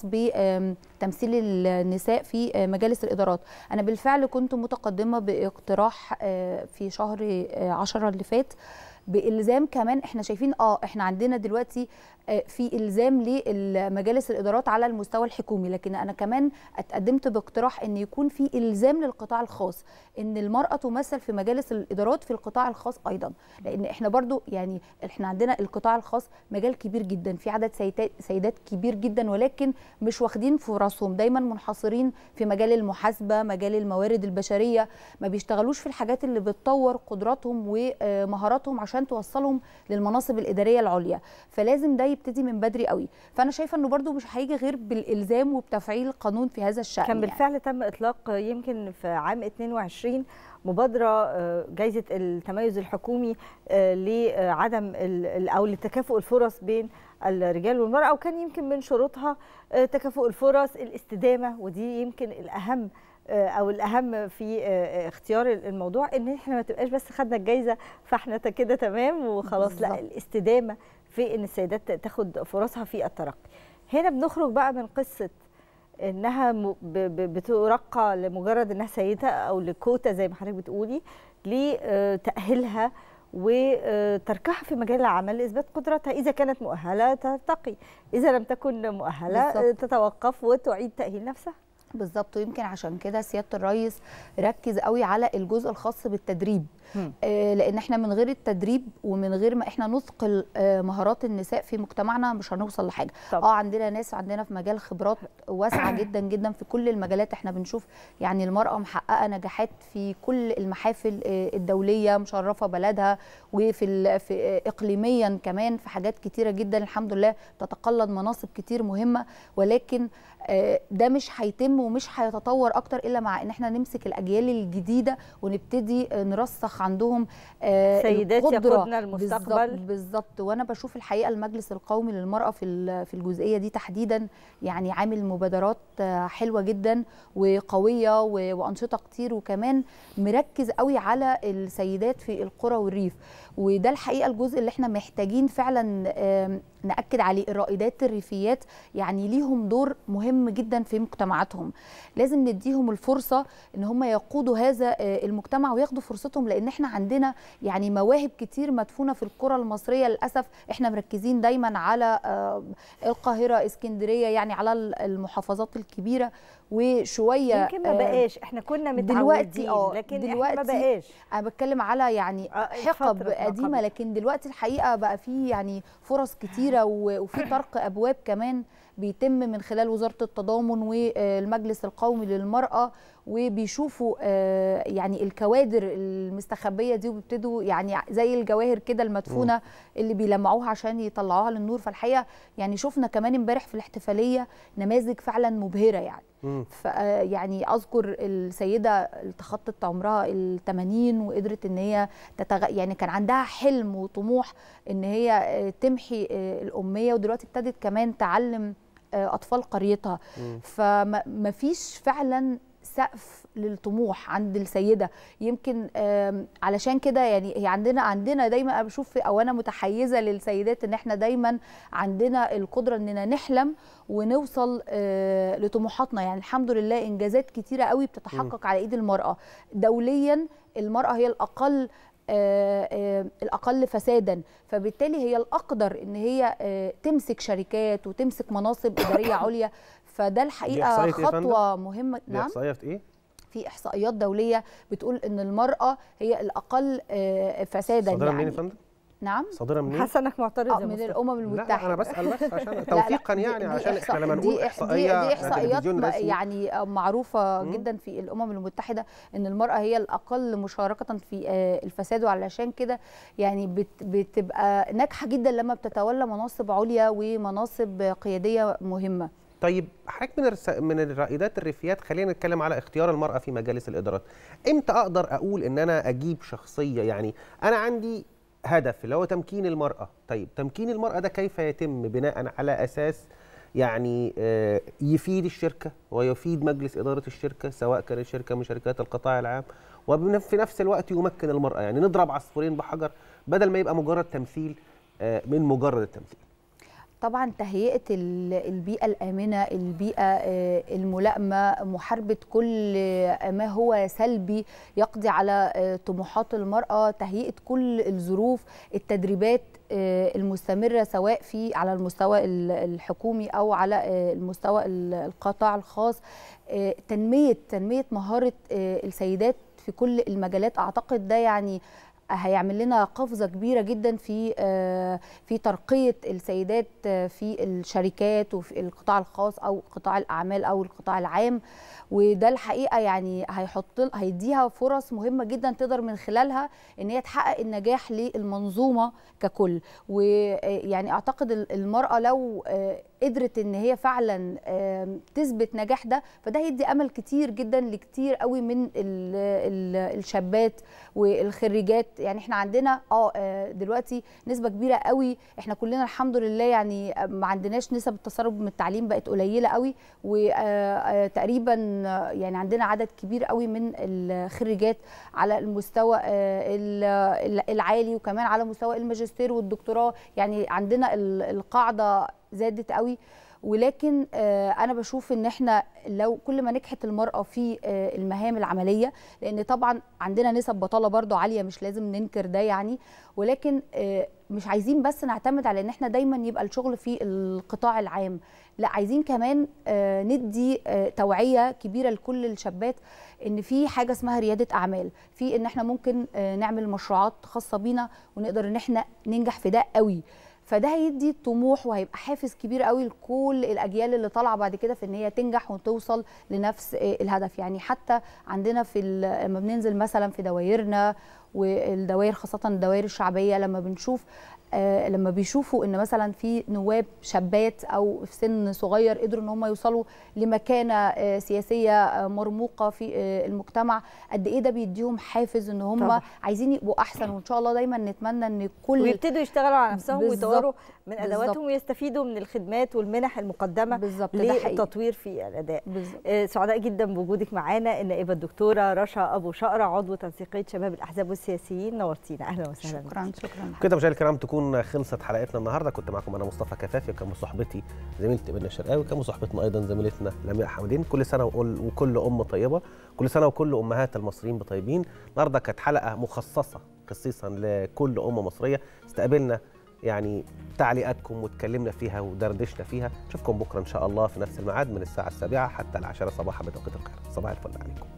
بتمثيل النساء في آه، مجالس الادارات انا بالفعل كنت متقدمه باقتراح آه، في شهر آه، عشرة اللي فات بالزام كمان احنا شايفين اه احنا عندنا دلوقتي آه، في الزام لمجالس الادارات على المستوى الحكومي لكن انا كمان اتقدمت باقتراح ان يكون في الزام للقطاع الخاص ان المراه تمثل في مجالس الادارات في القطاع الخاص ايضا لان احنا برضو يعني احنا عندنا القطاع الخاص مجال كبير جدا في عدد سيدات سيدات كبير جدا ولكن مش واخدين فرصهم دايما منحصرين في مجال المحاسبه مجال الموارد البشريه ما بيشتغلوش في الحاجات اللي بتطور قدراتهم ومهاراتهم عشان توصلهم للمناصب الاداريه العليا فلازم ده يبتدي من بدري قوي فانا شايفه انه برضو مش هيجي غير بالالزام وبتفعيل القانون في هذا الشان كان يعني. بالفعل تم اطلاق يمكن في عام 22 مبادره آه، جائزه التميز الحكومي آه، لعدم ال- ال- او لتكافؤ الفرص بين الرجال والمراه وكان يمكن من شروطها آه، تكافؤ الفرص الاستدامه ودي يمكن الاهم آه، او الاهم في آه، اختيار الموضوع ان احنا ما تبقاش بس خدنا الجائزه فاحنا ت- كده تمام وخلاص لا بالظبط. الاستدامه في ان السيدات تاخد فرصها في الترقي هنا بنخرج بقى من قصه انها م- ب- ب- بترقى لمجرد انها سيده او لكوتا زي ما حضرتك بتقولي لتاهيلها وتركها في مجال العمل لاثبات قدرتها اذا كانت مؤهله ترتقي اذا لم تكن مؤهله بالظبط. تتوقف وتعيد تاهيل نفسها بالظبط ويمكن عشان كده سياده الرئيس ركز قوي على الجزء الخاص بالتدريب آه، لان احنا من غير التدريب ومن غير ما احنا نثقل آه، مهارات النساء في مجتمعنا مش هنوصل لحاجه اه عندنا ناس عندنا في مجال خبرات واسعه جدا جدا في كل المجالات احنا بنشوف يعني المراه محققه نجاحات في كل المحافل آه، الدوليه مشرفه بلدها وفي ال- في آه، اقليميا كمان في حاجات كتيره جدا الحمد لله تتقلد مناصب كتير مهمه ولكن آه، ده مش هيتم ومش هيتطور اكتر الا مع ان احنا نمسك الاجيال الجديده ونبتدي آه، نرسخ عندهم آه، سيدات القدرة. يقودن المستقبل. بالظبط بالظبط وانا بشوف الحقيقه المجلس القومي للمراه في ال- في الجزئيه دي تحديدا يعني عامل مبادرات آه، حلوه جدا وقويه و- وانشطه كتير وكمان مركز قوي على السيدات في القرى والريف وده الحقيقه الجزء اللي احنا محتاجين فعلا آم، ناكد عليه الرائدات الريفيات يعني ليهم دور مهم جدا في مجتمعاتهم لازم نديهم الفرصه ان هم يقودوا هذا آه، المجتمع وياخدوا فرصتهم لان لان احنا عندنا يعني مواهب كتير مدفونه في الكره المصريه للاسف احنا مركزين دايما على آه، القاهره اسكندريه يعني على المحافظات الكبيره وشويه يمكن ما آه، بقاش احنا كنا متعودين دلوقتي اه لكن دلوقتي احنا ما بقاش انا بتكلم على يعني حقب فترة ما قديمه قبل. لكن دلوقتي الحقيقه بقى في يعني فرص كتيره و- وفي طرق ابواب كمان بيتم من خلال وزاره التضامن والمجلس القومي للمراه وبيشوفوا آه، يعني الكوادر المستخبيه دي وبيبتدوا يعني زي الجواهر كده المدفونه اللي بيلمعوها عشان يطلعوها للنور فالحقيقه يعني شفنا كمان امبارح في الاحتفاليه نماذج فعلا مبهره يعني ف يعني اذكر السيده اللي تخطت عمرها ال 80 وقدرت ان هي تتغ... يعني كان عندها حلم وطموح ان هي آه، تمحي آه، الاميه ودلوقتي ابتدت كمان تعلم آه، اطفال قريتها فما فيش فعلا سقف للطموح عند السيده يمكن آم، علشان كده يعني هي عندنا عندنا دايما انا بشوف او انا متحيزه للسيدات ان احنا دايما عندنا القدره اننا نحلم ونوصل آه، لطموحاتنا يعني الحمد لله انجازات كتيره قوي بتتحقق على ايد المراه دوليا المراه هي الاقل آه، آه، الاقل فسادا فبالتالي هي الاقدر ان هي آه، تمسك شركات وتمسك مناصب اداريه عليا فده دي الحقيقه إحصائية إيه يا فندم؟ خطوه مهمه دي نعم احصائيه في ايه؟ في احصائيات دوليه بتقول ان المراه هي الاقل آه، فسادا صادره منين يعني يا فندم؟ نعم صادره منين؟ حاسه انك معترض آه، يا من مصطفى. الامم لا المتحده لا انا بسال بس عشان لا، لا، توثيقا دي- يعني دي عشان احنا إحصاء- لما دي نقول إح- احصائيه دي, دي احصائيات تلفزيون ما- رسمي يعني معروفه مم. جدا في الامم المتحده ان المراه هي الاقل مشاركه في آه، الفساد وعلشان كده يعني بت- بتبقى ناجحه جدا لما بتتولى مناصب عليا ومناصب قياديه مهمه طيب حضرتك من الرس... من الرائدات الريفيات خلينا نتكلم على اختيار المرأة في مجالس الإدارات امتى أقدر أقول إن أنا أجيب شخصية يعني أنا عندي هدف اللي هو تمكين المرأة طيب تمكين المرأة ده كيف يتم بناء على أساس يعني آه، يفيد الشركة ويفيد مجلس إدارة الشركة سواء كانت شركة من شركات القطاع العام وفي نفس الوقت يمكن المرأة يعني نضرب عصفورين بحجر بدل ما يبقى مجرد تمثيل آه، من مجرد التمثيل طبعا تهيئه ال- البيئه الامنه البيئه آه، الملائمه محاربه كل آه، ما هو سلبي يقضي على آه، طموحات المراه تهيئه كل الظروف التدريبات آه، المستمره سواء في على المستوى ال- الحكومي او على آه، المستوى ال- القطاع الخاص آه، تنميه تنميه مهاره آه، السيدات في كل المجالات اعتقد ده يعني هيعمل لنا قفزه كبيره جدا في آه، في ترقيه السيدات آه، في الشركات وفي القطاع الخاص او قطاع الاعمال او القطاع العام وده الحقيقه يعني هيحط هيديها فرص مهمه جدا تقدر من خلالها ان هي تحقق النجاح للمنظومه ككل ويعني اعتقد ال- المراه لو آه، قدرت ان هي فعلا آم، تثبت نجاح ده فده هيدي امل كتير جدا لكتير قوي من ال ال الشابات والخريجات يعني احنا عندنا اه آه، دلوقتي نسبه كبيره قوي احنا كلنا الحمد لله يعني ما عندناش نسب التسرب من التعليم بقت قليله قوي وتقريبا يعني عندنا عدد كبير قوي من الخريجات على المستوى آه، ال- ال- العالي وكمان على مستوى الماجستير والدكتوراه يعني عندنا ال- القاعده زادت قوي ولكن آه، انا بشوف ان احنا لو كل ما نجحت المراه في آه، المهام العمليه لان طبعا عندنا نسب بطاله برضو عاليه مش لازم ننكر ده يعني ولكن آه، مش عايزين بس نعتمد على ان احنا دايما يبقى الشغل في القطاع العام لا عايزين كمان آه، ندي آه، توعيه كبيره لكل الشابات ان في حاجه اسمها رياده اعمال في ان احنا ممكن آه، نعمل مشروعات خاصه بينا ونقدر ان احنا ننجح في ده قوي فده هيدي طموح وهيبقى حافز كبير قوي لكل الاجيال اللي طالعه بعد كده في ان هي تنجح وتوصل لنفس آه، الهدف يعني حتى عندنا في ال- لما بننزل مثلا في دوايرنا والدوائر خاصه الدوائر الشعبيه لما بنشوف آه، لما بيشوفوا ان مثلا في نواب شابات او في سن صغير قدروا ان هم يوصلوا لمكانه آه، سياسيه آه، مرموقه في آه، المجتمع قد ايه ده بيديهم حافز ان هم طبعا. عايزين يبقوا احسن وان شاء الله دايما نتمنى ان كل ويبتدوا يشتغلوا على نفسهم بالظبط، ويطوروا من بالظبط. ادواتهم ويستفيدوا من الخدمات والمنح المقدمه بالظبط، ده حقيقي. للتطوير في الاداء بالظبط. آه، سعداء جدا بوجودك معانا النائبه الدكتوره رشا ابو شقره عضو تنسيقيه شباب الاحزاب والسياسيين نورتينا اهلا وسهلا شكرا شكرا كده مشاهدينا الكرام تكونوا تكون خلصت حلقتنا النهارده كنت معكم انا مصطفى كفافي وكان مصاحبتي زميلتي بنا الشرقاوي كان مصاحبتنا ايضا زميلتنا لمياء حمدين كل سنه وكل, وكل ام طيبه كل سنه وكل امهات المصريين بطيبين النهارده كانت حلقه مخصصه خصيصا لكل ام مصريه استقبلنا يعني تعليقاتكم واتكلمنا فيها ودردشنا فيها نشوفكم بكره ان شاء الله في نفس الميعاد من الساعه السابعه حتى العاشره صباحا بتوقيت القاهره صباح الفل عليكم